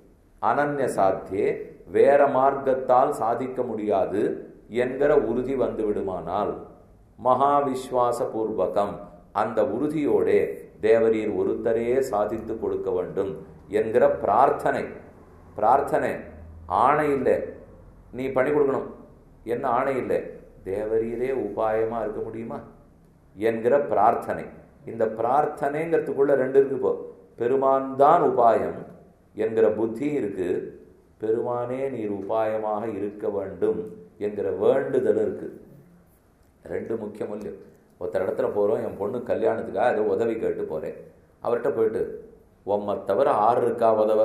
அனன்ய சாத்தியே வேற மார்க்கத்தால் சாதிக்க முடியாது என்கிற உறுதி வந்து விடுமானால் மகாவிஸ்வாச பூர்வகம் அந்த உறுதியோடே தேவரீர் ஒருத்தரே சாதித்து கொடுக்க வேண்டும் என்கிற பிரார்த்தனை பிரார்த்தனை ஆணை இல்லை நீ பண்ணி கொடுக்கணும் என்ன ஆணை இல்லை தேவரீரே உபாயமா இருக்க முடியுமா என்கிற பிரார்த்தனை இந்த பிரார்த்தனைங்கிறதுக்குள்ள ரெண்டு இருக்கு இப்போ பெருமான் தான் உபாயம் என்கிற புத்தி இருக்கு பெருமானே நீர் உபாயமாக இருக்க வேண்டும் என்கிற வேண்டுதல் இருக்கு ரெண்டு முக்கியம் இல்லையோ ஒருத்தர் இடத்துல போகிறோம் என் பொண்ணு கல்யாணத்துக்காக ஏதோ உதவி கேட்டு போகிறேன் அவர்கிட்ட போயிட்டு உம்மை தவிர ஆறு இருக்கா உதவ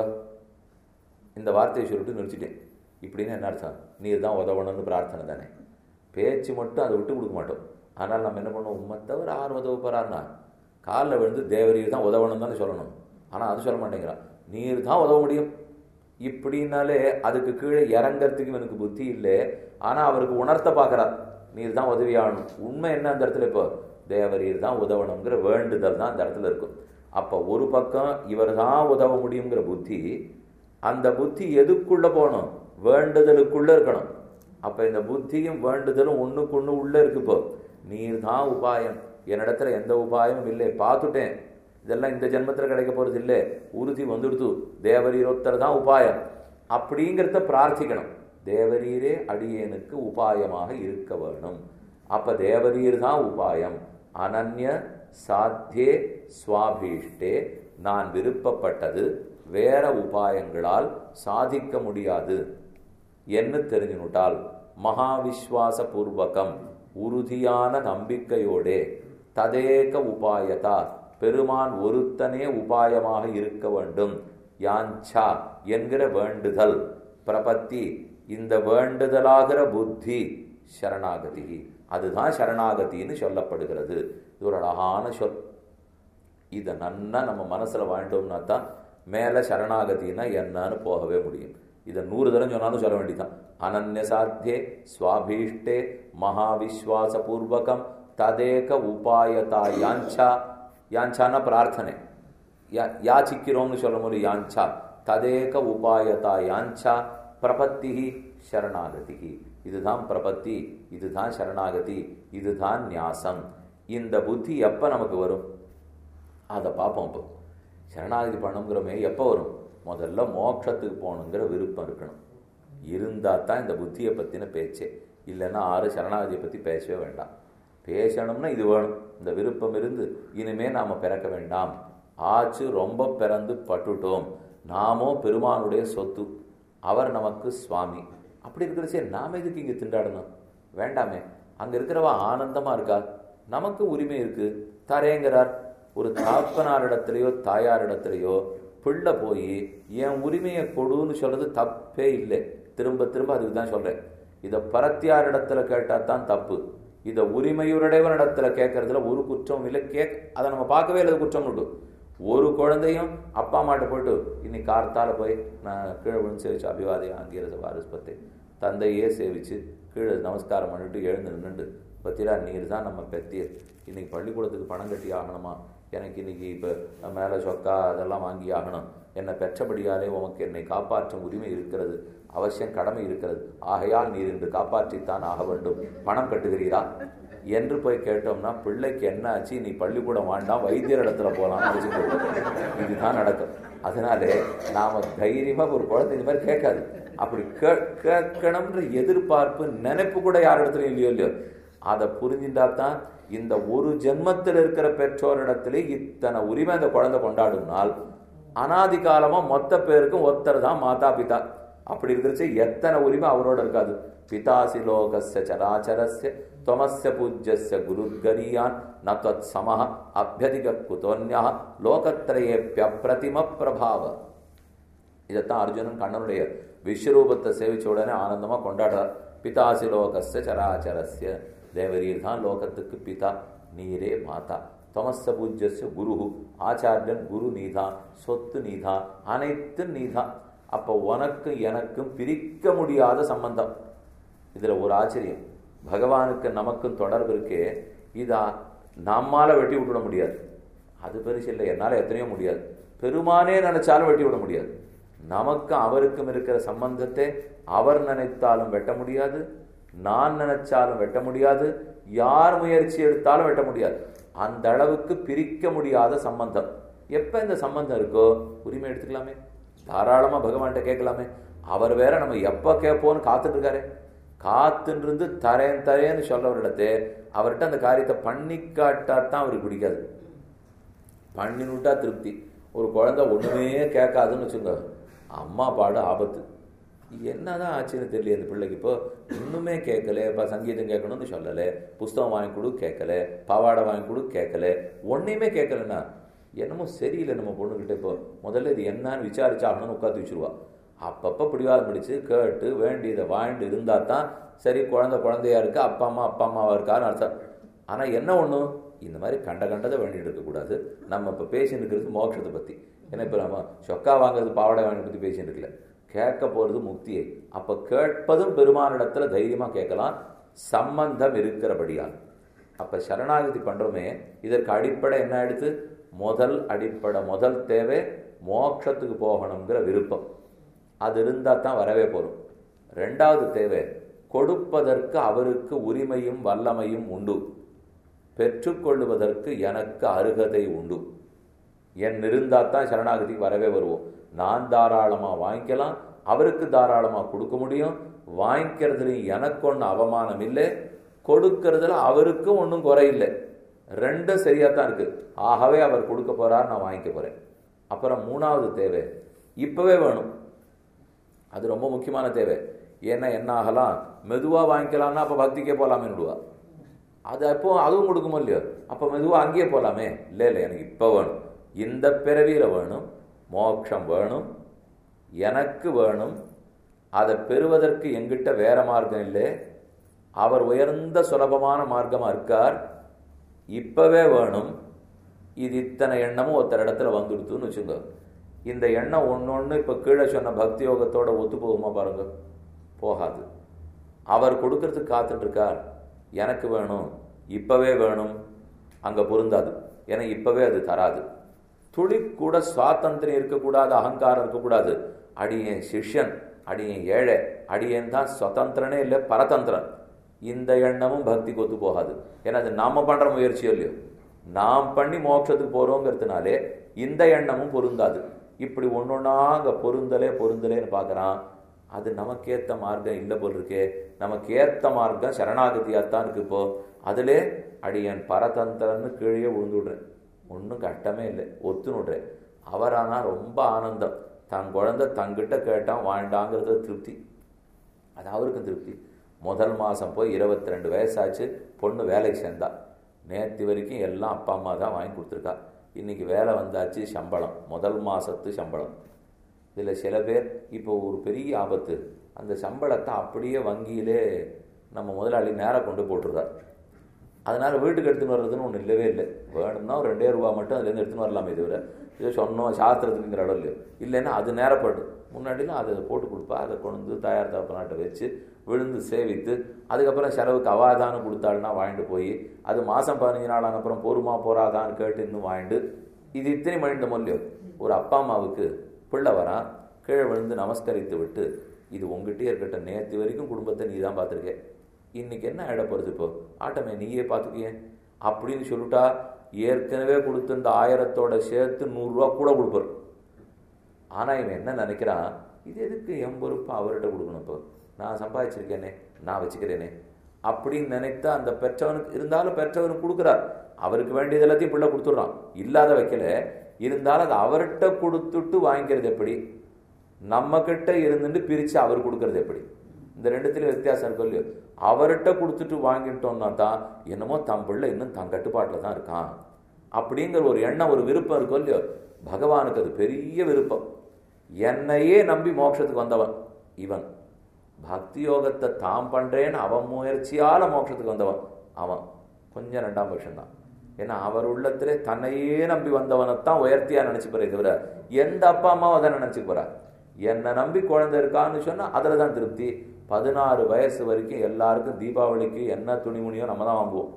இந்த வார்த்தையை சொல்லிட்டு நிறுத்திட்டேன் இப்படின்னு என்ன அர்த்தம் நீர் தான் உதவணும்னு பிரார்த்தனை தானே பேச்சு மட்டும் அதை விட்டு கொடுக்க மாட்டோம் ஆனால் நம்ம என்ன பண்ணுவோம் உம்மை தவிர ஆறு உதவ போகிறான்னா காலில் விழுந்து தேவரீர் தான் உதவணும் தானே சொல்லணும் ஆனால் அது சொல்ல மாட்டேங்கிறான் நீர் தான் உதவ முடியும் இப்படின்னாலே அதுக்கு கீழே இறங்கறதுக்கு எனக்கு புத்தி இல்லை ஆனால் அவருக்கு உணர்த்த பார்க்குறார் நீர் தான் உதவி ஆகணும் உண்மை என்ன அந்த இடத்துல இப்போ தேவரீர் தான் உதவணுங்கிற வேண்டுதல் தான் அந்த இடத்துல இருக்கும் அப்போ ஒரு பக்கம் இவர் தான் உதவ முடியுங்கிற புத்தி அந்த புத்தி எதுக்குள்ள போகணும் வேண்டுதலுக்குள்ள இருக்கணும் அப்ப இந்த புத்தியும் வேண்டுதலும் ஒண்ணுக்கு ஒண்ணு உள்ள இருக்கு இப்போ நீர் தான் உபாயம் என்னிடத்துல எந்த உபாயமும் இல்லை பார்த்துட்டேன் இதெல்லாம் இந்த ஜென்மத்துல கிடைக்க போறது இல்லை உறுதி வந்துடுத்து தேவரீரோத்தர் தான் உபாயம் அப்படிங்கிறத பிரார்த்திக்கணும் தேவரீரே அடியேனுக்கு உபாயமாக இருக்க வேணும் அப்ப தேவரீர் தான் உபாயம் அனன்ய சாத்தியே சுவாபீஷ்டே நான் விருப்பப்பட்டது வேற உபாயங்களால் சாதிக்க முடியாது என்று தெரிஞ்சுனுட்டால் மகாவிஸ்வாச பூர்வகம் உறுதியான நம்பிக்கையோடே ததேக உபாயதா பெருமான் ஒருத்தனே உபாயமாக இருக்க வேண்டும் யாஞ்சா என்கிற வேண்டுதல் பிரபத்தி இந்த வேண்டுதலாகிற புத்தி சரணாகதி அதுதான் சரணாகதின்னு சொல்லப்படுகிறது இது ஒரு அழகான சொல் இதை நன்னா நம்ம மனசுல வாழ்ந்தோம்னா தான் மேல சரணாகதினா என்னன்னு போகவே முடியும் இதை நூறு தரம் சொன்னாலும் சொல்ல வேண்டியதான் அனன்ய சாத்தியே சுவாபீஷ்டே மகாவிஸ்வாச பூர்வகம் ததேக உபாயதா யாஞ்சா யாஞ்சான பிரார்த்தனை யா யாச்சிக்கிறோம்னு சொல்லும் போது யாஞ்சா ததேக உபாயதா யாஞ்சா பிரபத்தி சரணாகதி இதுதான் பிரபத்தி இதுதான் சரணாகதி இதுதான் நியாசம் இந்த புத்தி எப்ப நமக்கு வரும் அதை பார்ப்போம் இப்போ சரணாகதி பண்ணணுங்கிறமே எப்போ வரும் முதல்ல மோட்சத்துக்கு போகணுங்கிற விருப்பம் இருக்கணும் இருந்தால் தான் இந்த புத்தியை பற்றின பேச்சே இல்லைன்னா ஆறு சரணாகதியை பற்றி பேசவே வேண்டாம் பேசணும்னா இது வேணும் இந்த விருப்பம் இருந்து இனிமே நாம் பிறக்க வேண்டாம் ஆச்சு ரொம்ப பிறந்து பட்டுட்டோம் நாமோ பெருமானுடைய சொத்து அவர் நமக்கு சுவாமி அப்படி இருக்கிறச்சே நாம எதுக்கு இங்கே திண்டாடணும் வேண்டாமே அங்கே இருக்கிறவ ஆனந்தமாக இருக்கா நமக்கு உரிமை இருக்கு தரேங்கிறார் ஒரு தாப்பனாரிடத்திலேயோ தாயாரிடத்திலேயோ பிள்ளை போய் என் உரிமையை கொடுன்னு சொல்றது தப்பே இல்லை திரும்ப திரும்ப அதுக்கு தான் சொல்றேன் இதை பரத்தியாரிடத்துல கேட்டா தான் தப்பு இதை உரிமையுடையவனிடத்துல கேட்கறதுல ஒரு குற்றம் இல்லை கேக் அதை நம்ம பார்க்கவே இல்லை குற்றம் உண்டு ஒரு குழந்தையும் அப்பா அம்மாட்ட போயிட்டு இன்னைக்கு கார்த்தால போய் நான் கீழே விழுந்து சேவிச்சு அபிவாதி ஆங்கிரச வாரஸ்பத்தை தந்தையே சேவிச்சு கீழே நமஸ்காரம் பண்ணிட்டு எழுந்து நின்றுண்டு பத்திரா நீர் தான் நம்ம பெத்தியர் இன்னைக்கு பள்ளிக்கூடத்துக்கு பணம் கட்டி ஆகணுமா எனக்கு இன்னைக்கு இப்போ மேலே சொக்கா அதெல்லாம் வாங்கி ஆகணும் என்னை பெற்றபடியாலே உமக்கு என்னை காப்பாற்றும் உரிமை இருக்கிறது அவசியம் கடமை இருக்கிறது ஆகையால் நீர் இன்று காப்பாற்றித்தான் ஆக வேண்டும் பணம் கட்டுகிறீரா என்று போய் கேட்டோம்னா பிள்ளைக்கு என்ன ஆச்சு நீ பள்ளிக்கூடம் வேண்டாம் வைத்தியர் இடத்துல போகலாம்னு வச்சுக்கோ இதுதான் நடக்கும் அதனாலே நாம தைரியமா ஒரு குழந்தை இந்த மாதிரி கேட்காது அப்படி கே கேட்கணும்ன்ற எதிர்பார்ப்பு நினைப்பு கூட யார் இடத்துலையும் இல்லையோ இல்லையோ அதை புரிஞ்சுட்டா தான் இந்த ஒரு ஜென்மத்தில் இருக்கிற பெற்றோரிடத்திலே இத்தனை உரிமை அந்த குழந்தை கொண்டாடுனால் அனாதி காலமா மொத்த பேருக்கும் ஒருத்தர் தான் மாதா பிதா அப்படி இருக்கிறச்சு எத்தனை உரிமை அவரோட இருக்காது பிதாசி லோகஸ்ய சராச்சரஸ்ய தொமஸ்ய பூஜ்யஸ்ய குருத்கரியான் நத்வத் சமஹ அபியதிக குதோன்யா லோகத்திரையேப்பியப்பிரதிம பிரபாவ இதைத்தான் அர்ஜுனன் கண்ணனுடைய விஸ்வரூபத்தை சேவிச்ச உடனே ஆனந்தமா கொண்டாடுறார் பிதாசி லோகஸ்ய சராச்சரஸ்ய தேவரீர் தான் லோகத்துக்கு பிதா நீரே மாதா தமஸ்த பூஜ்யஸ்ய குரு ஆச்சாரியன் குரு நீதான் சொத்து நீதான் அனைத்து நீதான் அப்போ உனக்கும் எனக்கும் பிரிக்க முடியாத சம்பந்தம் இதுல ஒரு ஆச்சரியம் பகவானுக்கு நமக்கும் தொடர்பு இருக்கே இதா நம்மால வெட்டி விட்டுவிட முடியாது அது பெருசு இல்லை என்னால எத்தனையோ முடியாது பெருமானே நினைச்சாலும் வெட்டி விட முடியாது நமக்கும் அவருக்கும் இருக்கிற சம்பந்தத்தை அவர் நினைத்தாலும் வெட்ட முடியாது நான் நினைச்சாலும் வெட்ட முடியாது யார் முயற்சி எடுத்தாலும் வெட்ட முடியாது அந்த அளவுக்கு பிரிக்க முடியாத சம்பந்தம் எப்ப இந்த சம்பந்தம் இருக்கோ உரிமை எடுத்துக்கலாமே தாராளமா பகவான்கிட்ட கேட்கலாமே அவர் வேற நம்ம எப்ப கேட்போம்னு காத்துட்டு இருக்காரு காத்துன்னு இருந்து தரேன் தரேன்னு சொல்லவரிடத்தே அவர்கிட்ட அந்த காரியத்தை பண்ணி காட்டாதான் அவருக்கு பிடிக்காது பண்ணினுட்டா திருப்தி ஒரு குழந்தை ஒண்ணுமே கேட்காதுன்னு வச்சுங்க அம்மா பாடு ஆபத்து என்னதான் ஆச்சுன்னு தெரியல இந்த பிள்ளைக்கு இப்போ இன்னுமே கேட்கல இப்போ சங்கீதம் கேட்கணும்னு சொல்லலை புஸ்தகம் வாங்கி கொடு கேட்கல பாவாடை வாங்கி கொடு கேட்கல ஒன்றையுமே கேட்கலன்னா என்னமோ சரியில்லை நம்ம பொண்ணுக்கிட்ட இப்போ முதல்ல இது என்னன்னு விசாரிச்சாகணும்னு உட்காந்து வச்சுருவா அப்பப்போ பிடிவாதம் பிடிச்சு கேட்டு வேண்டியதை வாங்கிட்டு இருந்தால் தான் சரி குழந்தை குழந்தையா இருக்கு அப்பா அம்மா அப்பா அம்மாவா இருக்கான்னு அர்த்தம் ஆனால் என்ன ஒன்று இந்த மாதிரி கண்ட கண்டதை வேண்டிட்டு இருக்கக்கூடாது நம்ம இப்போ பேசிட்டு இருக்கிறது மோட்சத்தை பற்றி ஏன்னா இப்போ நம்ம சொக்கா வாங்குறது பாவாடை வாங்கி பற்றி பேசிட்டு இருக்கல கேட்க போகிறது முக்தியை அப்போ கேட்பதும் பெருமானிடத்துல தைரியமாக கேட்கலாம் சம்பந்தம் இருக்கிறபடியால் அப்ப சரணாகதி பண்றோமே இதற்கு அடிப்படை என்ன எடுத்து முதல் அடிப்படை முதல் தேவை மோட்சத்துக்கு போகணுங்கிற விருப்பம் அது இருந்தா தான் வரவே போறோம் ரெண்டாவது தேவை கொடுப்பதற்கு அவருக்கு உரிமையும் வல்லமையும் உண்டு பெற்றுக்கொள்வதற்கு எனக்கு அருகதை உண்டு என் இருந்தால் தான் சரணாகதிக்கு வரவே வருவோம் நான் தாராளமாக வாங்கிக்கலாம் அவருக்கு தாராளமாக கொடுக்க முடியும் வாங்கிக்கிறதுலையும் எனக்கு ஒன்றும் அவமானம் இல்லை கொடுக்கறதுல அவருக்கும் ஒன்றும் குறையில்லை ரெண்டும் சரியாக தான் இருக்கு ஆகவே அவர் கொடுக்க போறார் நான் வாங்கிக்க போறேன் அப்புறம் மூணாவது தேவை இப்பவே வேணும் அது ரொம்ப முக்கியமான தேவை ஏன்னா என்ன ஆகலாம் மெதுவாக வாங்கிக்கலாம்னா அப்போ பக்திக்கே போகலாமே விடுவா அது அப்போ அதுவும் கொடுக்குமோ இல்லையோ அப்போ மெதுவாக அங்கேயே போகலாமே இல்லை இல்லை எனக்கு இப்போ வேணும் இந்த பிறவியில் வேணும் மோட்சம் வேணும் எனக்கு வேணும் அதை பெறுவதற்கு எங்கிட்ட வேற மார்க்கம் இல்லை அவர் உயர்ந்த சுலபமான மார்க்கமாக இருக்கார் இப்பவே வேணும் இது இத்தனை எண்ணமும் ஒருத்தர் இடத்துல வந்துடுத்துன்னு வச்சுங்க இந்த எண்ணம் ஒன்று ஒன்று இப்போ கீழே சொன்ன பக்தி யோகத்தோட ஒத்து போகுமா பாருங்க போகாது அவர் கொடுக்கறதுக்கு காத்துட்டு இருக்கார் எனக்கு வேணும் இப்பவே வேணும் அங்கே பொருந்தாது ஏன்னா இப்பவே அது தராது துளி கூட சுவாதந்திரம் இருக்கக்கூடாது அகங்காரம் இருக்கக்கூடாது அடியேன் சிஷ்யன் அடியேன் ஏழை அடியேன் தான் சுதந்திரனே இல்லை பரதந்திரன் இந்த எண்ணமும் பக்தி கொத்து போகாது ஏன்னா அது நாம பண்ற முயற்சியோ இல்லையோ நாம் பண்ணி மோட்சத்துக்கு போறோங்கிறதுனாலே இந்த எண்ணமும் பொருந்தாது இப்படி ஒன்னொன்னா அங்க பொருந்தலே பொருந்தலேன்னு பார்க்கறான் அது நமக்கேத்த மார்க்கம் இல்லை போல் இருக்கே நமக்கு ஏத்த மார்க்கம் சரணாகதியாத்தான் இருக்கு இப்போ அதிலே அடியன் பரதந்திரன்னு கீழே விழுந்து விடுறேன் ஒன்றும் கஷ்டமே இல்லை ஒத்துன்னு விடுறேன் அவரானா ரொம்ப ஆனந்தம் தன் குழந்தை தங்கிட்ட கேட்டான் வாழ்ண்டாங்கிறத திருப்தி அது அவருக்கும் திருப்தி முதல் மாதம் போய் இருபத்தி ரெண்டு வயசாச்சு பொண்ணு வேலைக்கு சேர்ந்தா நேற்று வரைக்கும் எல்லாம் அப்பா அம்மா தான் வாங்கி கொடுத்துருக்கா இன்னைக்கு வேலை வந்தாச்சு சம்பளம் முதல் மாசத்து சம்பளம் இதில் சில பேர் இப்போ ஒரு பெரிய ஆபத்து அந்த சம்பளத்தை அப்படியே வங்கியிலே நம்ம முதலாளி நேராக கொண்டு போட்டுருக்கார் அதனால வீட்டுக்கு எடுத்துன்னு வர்றதுன்னு ஒன்று இல்லவே இல்லை வேணும்னா ஒரு ரெண்டே ரூபா மட்டும் அதுலேருந்து எடுத்துன்னு வரலாமே தவிர இது சொன்னோம் சாஸ்திரத்துக்குங்கிற இடம் இல்லையோ இல்லைன்னா அது நேரப்படும் முன்னாடிலாம் அதை போட்டு கொடுப்பா அதை கொண்டு வந்து தயார் தப்பநாட்டை வச்சு விழுந்து சேவித்து அதுக்கப்புறம் செலவுக்கு அவாதானம் கொடுத்தாள்னா வாங்கிட்டு போய் அது மாதம் பதினஞ்சு நாள் அப்புறம் பொறுமா போறாதான்னு கேட்டு இன்னும் வாங்கிட்டு இது இத்தனை மணிந்த மொழியோ ஒரு அப்பா அம்மாவுக்கு பிள்ளை வரான் கீழே விழுந்து நமஸ்கரித்து விட்டு இது உங்ககிட்டயே இருக்கட்டும் நேற்று வரைக்கும் குடும்பத்தை நீ தான் பார்த்துருக்கே இன்னைக்கு என்ன ஆயிட போகிறது இப்போ ஆட்டமே நீயே பார்த்துக்கியே அப்படின்னு சொல்லிட்டா ஏற்கனவே கொடுத்த இந்த ஆயிரத்தோட சேர்த்து நூறுரூவா கூட கொடுப்பார் ஆனால் இவன் என்ன நினைக்கிறான் இது எதுக்கு என் பொறுப்பு அவர்கிட்ட கொடுக்கணும் இப்போ நான் சம்பாதிச்சிருக்கேனே நான் வச்சுக்கிறேனே அப்படின்னு நினைத்தா அந்த பெற்றவனுக்கு இருந்தாலும் பெற்றவனுக்கு கொடுக்குறார் அவருக்கு வேண்டியது எல்லாத்தையும் பிள்ளை கொடுத்துட்றான் இல்லாத வைக்கல இருந்தாலும் அது அவர்கிட்ட கொடுத்துட்டு வாங்கிக்கிறது எப்படி நம்ம கிட்ட இருந்துட்டு பிரித்து அவர் கொடுக்கறது எப்படி இந்த ரெண்டுத்துலையும் வித்தியாசம் இருக்கும் இல்லையோ அவர்கிட்ட கொடுத்துட்டு வாங்கிட்டோம்னா தான் என்னமோ தம் பிள்ளை இன்னும் தன் கட்டுப்பாட்டில் தான் இருக்கான் அப்படிங்கிற ஒரு எண்ணம் ஒரு விருப்பம் இருக்கும் இல்லையோ பகவானுக்கு அது பெரிய விருப்பம் என்னையே நம்பி மோட்சத்துக்கு வந்தவன் இவன் பக்தி யோகத்தை தாம் பண்றேன்னு அவன் முயற்சியால மோட்சத்துக்கு வந்தவன் அவன் கொஞ்சம் ரெண்டாம் பட்சம் தான் ஏன்னா அவர் உள்ளத்திலே தன்னையே நம்பி வந்தவனைத்தான் உயர்த்தியா நினைச்சு போறே தவிர எந்த அப்பா அம்மாவும் அதை நினைச்சு போறா என்னை நம்பி குழந்தை இருக்கான்னு சொன்னா அதுல தான் திருப்தி பதினாறு வயசு வரைக்கும் எல்லாருக்கும் தீபாவளிக்கு என்ன துணிமணியோ நம்ம தான் வாங்குவோம்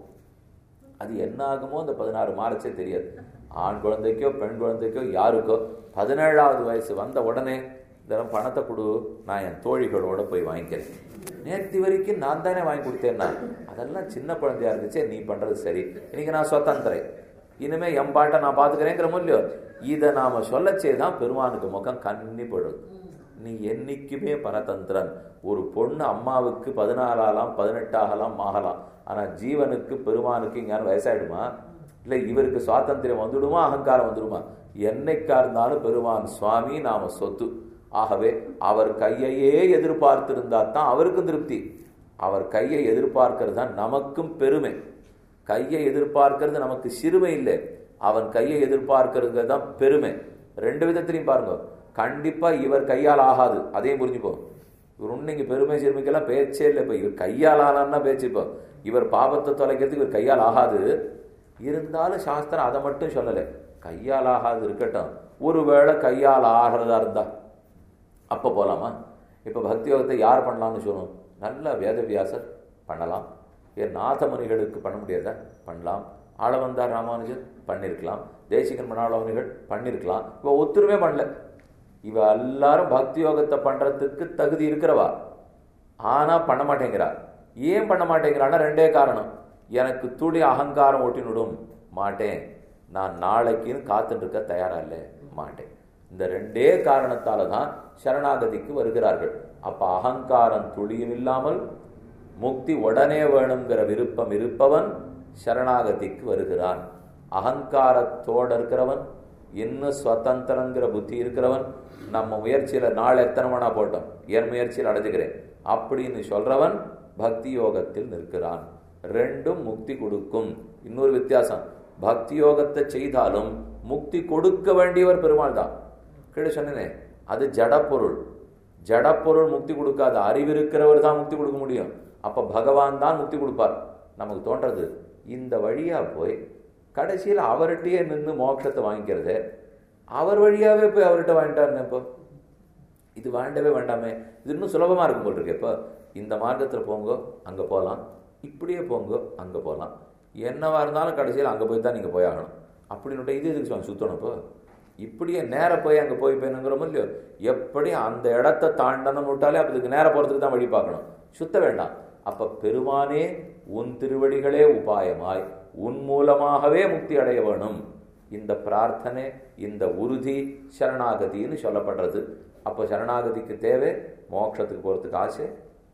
அது என்ன ஆகுமோ அந்த பதினாறு மார்ச்சே தெரியாது ஆண் குழந்தைக்கோ பெண் குழந்தைக்கோ யாருக்கோ பதினேழாவது வயசு வந்த உடனே இதெல்லாம் பணத்தை கொடு நான் என் தோழிகளோட போய் வாங்கிக்கிறேன் நேற்று வரைக்கும் நான் தானே வாங்கி கொடுத்தேன்னா அதெல்லாம் சின்ன குழந்தையா இருந்துச்சே நீ பண்றது சரி இன்னைக்கு நான் சுதந்திரன் இனிமே என் பாட்டை நான் பாத்துக்கிறேங்கிற இல்லையோ இதை நாம சொல்லச்சே தான் பெருமானுக்கு முகம் கண்ணி போடுது நீ என்னைக்குமே பரதந்திரன் ஒரு பொண்ணு அம்மாவுக்கு பதினாறாகலாம் பதினெட்டாகலாம் ஆகலாம் ஆனா ஜீவனுக்கு பெருமானுக்கு இங்கான வயசாயிடுமா இல்லை இவருக்கு சுவாதந்திரம் வந்துடுமா அகங்காரம் வந்துடுமா என்னைக்கா இருந்தாலும் பெருமான் சுவாமி நாம சொத்து ஆகவே அவர் கையையே எதிர்பார்த்திருந்தா தான் அவருக்கும் திருப்தி அவர் கையை எதிர்பார்க்கிறது தான் நமக்கும் பெருமை கையை எதிர்பார்க்கிறது நமக்கு சிறுமை இல்லை அவன் கையை எதிர்பார்க்கிறது தான் பெருமை ரெண்டு விதத்திலையும் பாருங்க கண்டிப்பா இவர் கையால் ஆகாது அதையும் புரிஞ்சுப்போம் இவர் ஒன்றும் இங்கே பெருமை சிறுமைக்கெல்லாம் பேச்சே இல்லை இப்போ இவர் கையால் ஆனான்னா பேச்சு இப்போ இவர் பாபத்தை தொலைக்கிறதுக்கு இவர் கையால் ஆகாது இருந்தாலும் சாஸ்திரம் அதை மட்டும் சொல்லலை கையால் ஆகாது இருக்கட்டும் ஒருவேளை கையால் ஆகிறதா இருந்தா அப்போ போகலாமா இப்போ பக்தி யோகத்தை யார் பண்ணலாம்னு சொல்லணும் நல்ல வேதவியாசர் பண்ணலாம் ஏன் நாதமுனிகளுக்கு பண்ண முடியாதா பண்ணலாம் ஆளவந்தார் ராமானுஜர் பண்ணியிருக்கலாம் தேசிகன் மணாளவனிகள் பண்ணியிருக்கலாம் இவ ஒத்துருமே பண்ணல இவ எல்லாரும் பக்தி யோகத்தை பண்றதுக்கு தகுதி இருக்கிறவா ஆனா பண்ண மாட்டேங்கிறா ஏன் பண்ண மாட்டேங்கிறான்னா ரெண்டே காரணம் எனக்கு துளி அகங்காரம் ஓட்டினுடும் மாட்டேன் நான் நாளைக்குன்னு காத்துட்டு இருக்க தயாரா இல்லை மாட்டேன் இந்த ரெண்டே காரணத்தால தான் சரணாகதிக்கு வருகிறார்கள் அப்ப அகங்காரம் துளியும் இல்லாமல் முக்தி உடனே வேணுங்கிற விருப்பம் இருப்பவன் சரணாகதிக்கு வருகிறான் அகங்காரத்தோட இருக்கிறவன் இன்னும் சுதந்திரங்கிற புத்தி இருக்கிறவன் நம்ம முயற்சியில நாள் எத்தனை மணா போட்டோம் என் முயற்சியில் அடைஞ்சுக்கிறேன் அப்படின்னு சொல்றவன் பக்தி யோகத்தில் நிற்கிறான் ரெண்டும் முக்தி கொடுக்கும் இன்னொரு வித்தியாசம் பக்தி யோகத்தை செய்தாலும் முக்தி கொடுக்க வேண்டியவர் பெருமாள் தான் கீழே சொன்னேனே அது ஜடப்பொருள் ஜடப்பொருள் முக்தி கொடுக்காது அறிவிருக்கிறவர் தான் முக்தி கொடுக்க முடியும் அப்ப பகவான் தான் முக்தி கொடுப்பார் நமக்கு தோன்றது இந்த வழியா போய் கடைசியில் அவர்கிட்டயே நின்று மோட்சத்தை வாங்கிக்கிறது அவர் வழியாவே போய் அவர்கிட்ட வாங்கிட்டாருன்னு இப்போ இது வேண்டவே வேண்டாமே இது இன்னும் சுலபமா இருக்கும் போல் இருக்கு இப்போ இந்த மார்க்கத்துல போங்க அங்க போகலாம் இப்படியே போங்க அங்க போகலாம் என்னவா இருந்தாலும் கடைசியில் அங்க போய் தான் நீங்க போய் ஆகணும் அப்படின்னு இது எதுக்கு சுவாமி சுத்தணும் இப்போ இப்படியே நேர போய் அங்க போய் போயணுங்கிறோமோ இல்லையோ எப்படி அந்த இடத்த தாண்டணும்னு விட்டாலே அப்ப இதுக்கு நேர போறதுக்கு தான் வழி பார்க்கணும் சுத்த வேண்டாம் அப்ப பெருமானே உன் திருவடிகளே உபாயமாய் உன் மூலமாகவே முக்தி அடைய வேணும் இந்த பிரார்த்தனை இந்த உறுதி சரணாகதின்னு சொல்லப்படுறது அப்போ சரணாகதிக்கு தேவை மோட்சத்துக்கு போகிறதுக்கு ஆசை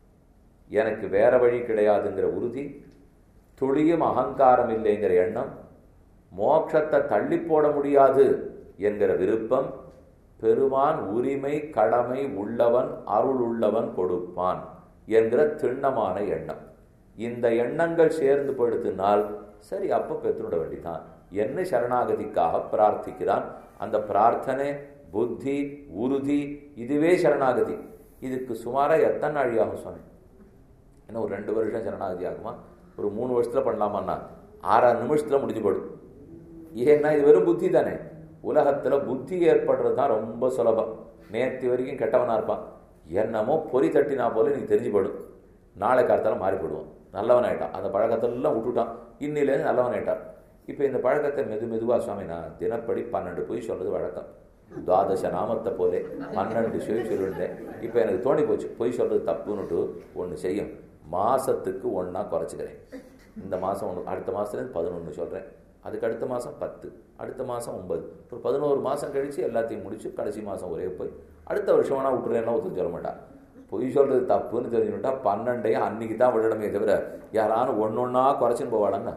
எனக்கு வேற வழி கிடையாதுங்கிற உறுதி துளியும் அகங்காரம் இல்லைங்கிற எண்ணம் மோட்சத்தை தள்ளி போட முடியாது என்கிற விருப்பம் பெருமான் உரிமை கடமை உள்ளவன் அருள் உள்ளவன் கொடுப்பான் என்கிற திண்ணமான எண்ணம் இந்த எண்ணங்கள் சேர்ந்து படுத்தினால் சரி அப்ப பெற்றுட வேண்டிதான் என்ன சரணாகதிக்காக பிரார்த்திக்கிறான் அந்த பிரார்த்தனை புத்தி உறுதி இதுவே சரணாகதி இதுக்கு சுமாரா எத்தனை நாழி ஆகும் சுவாமி என்ன ஒரு ரெண்டு வருஷம் சரணாகதி ஆகுமா ஒரு மூணு வருஷத்துல பண்ணலாமான்னா ஆறாறு நிமிஷத்துல முடிஞ்சு போடும் ஏன்னா இது வெறும் புத்தி தானே உலகத்துல புத்தி ஏற்படுறது தான் ரொம்ப சுலபம் நேற்று வரைக்கும் கெட்டவனா இருப்பான் என்னமோ பொறி தட்டினா போல நீ தெரிஞ்சு போடும் நாளை காலத்தால மாறி போடுவோம் நல்லவன் ஆயிட்டான் அந்த பழக்கத்தெல்லாம் விட்டுட்டான் இன்னிலேருந்து நல்லவன் ஆயிட்டான் இப்போ இந்த பழக்கத்தை மெது மெதுவா சுவாமி நான் தினப்படி பன்னெண்டு பொய் சொல்றது வழக்கம் துவாதச நாமத்தை போலே பன்னெண்டு செவி சொல்லியிருந்தேன் இப்போ எனக்கு தோணி போச்சு பொய் சொல்றது தப்புன்னுட்டு ஒன்று செய்யும் மாசத்துக்கு ஒன்றா குறைச்சிக்கிறேன் இந்த மாதம் ஒன்று அடுத்த மாதத்துலேருந்து பதினொன்று சொல்கிறேன் அதுக்கு அடுத்த மாதம் பத்து அடுத்த மாதம் ஒன்பது ஒரு பதினோரு மாதம் கழித்து எல்லாத்தையும் முடிச்சு கடைசி மாதம் ஒரே போய் அடுத்த வருஷம் வேணா விட்டுறேன்னா ஒருத்தர் சொல்ல மாட்டான் பொய் சொல்கிறது தப்புன்னு தெரிஞ்சுக்கிட்டா பன்னெண்டையும் அன்னைக்கு தான் விடணுமே தவிர யாராலும் ஒன்று ஒன்றா குறைச்சின்னு போவாடான்னா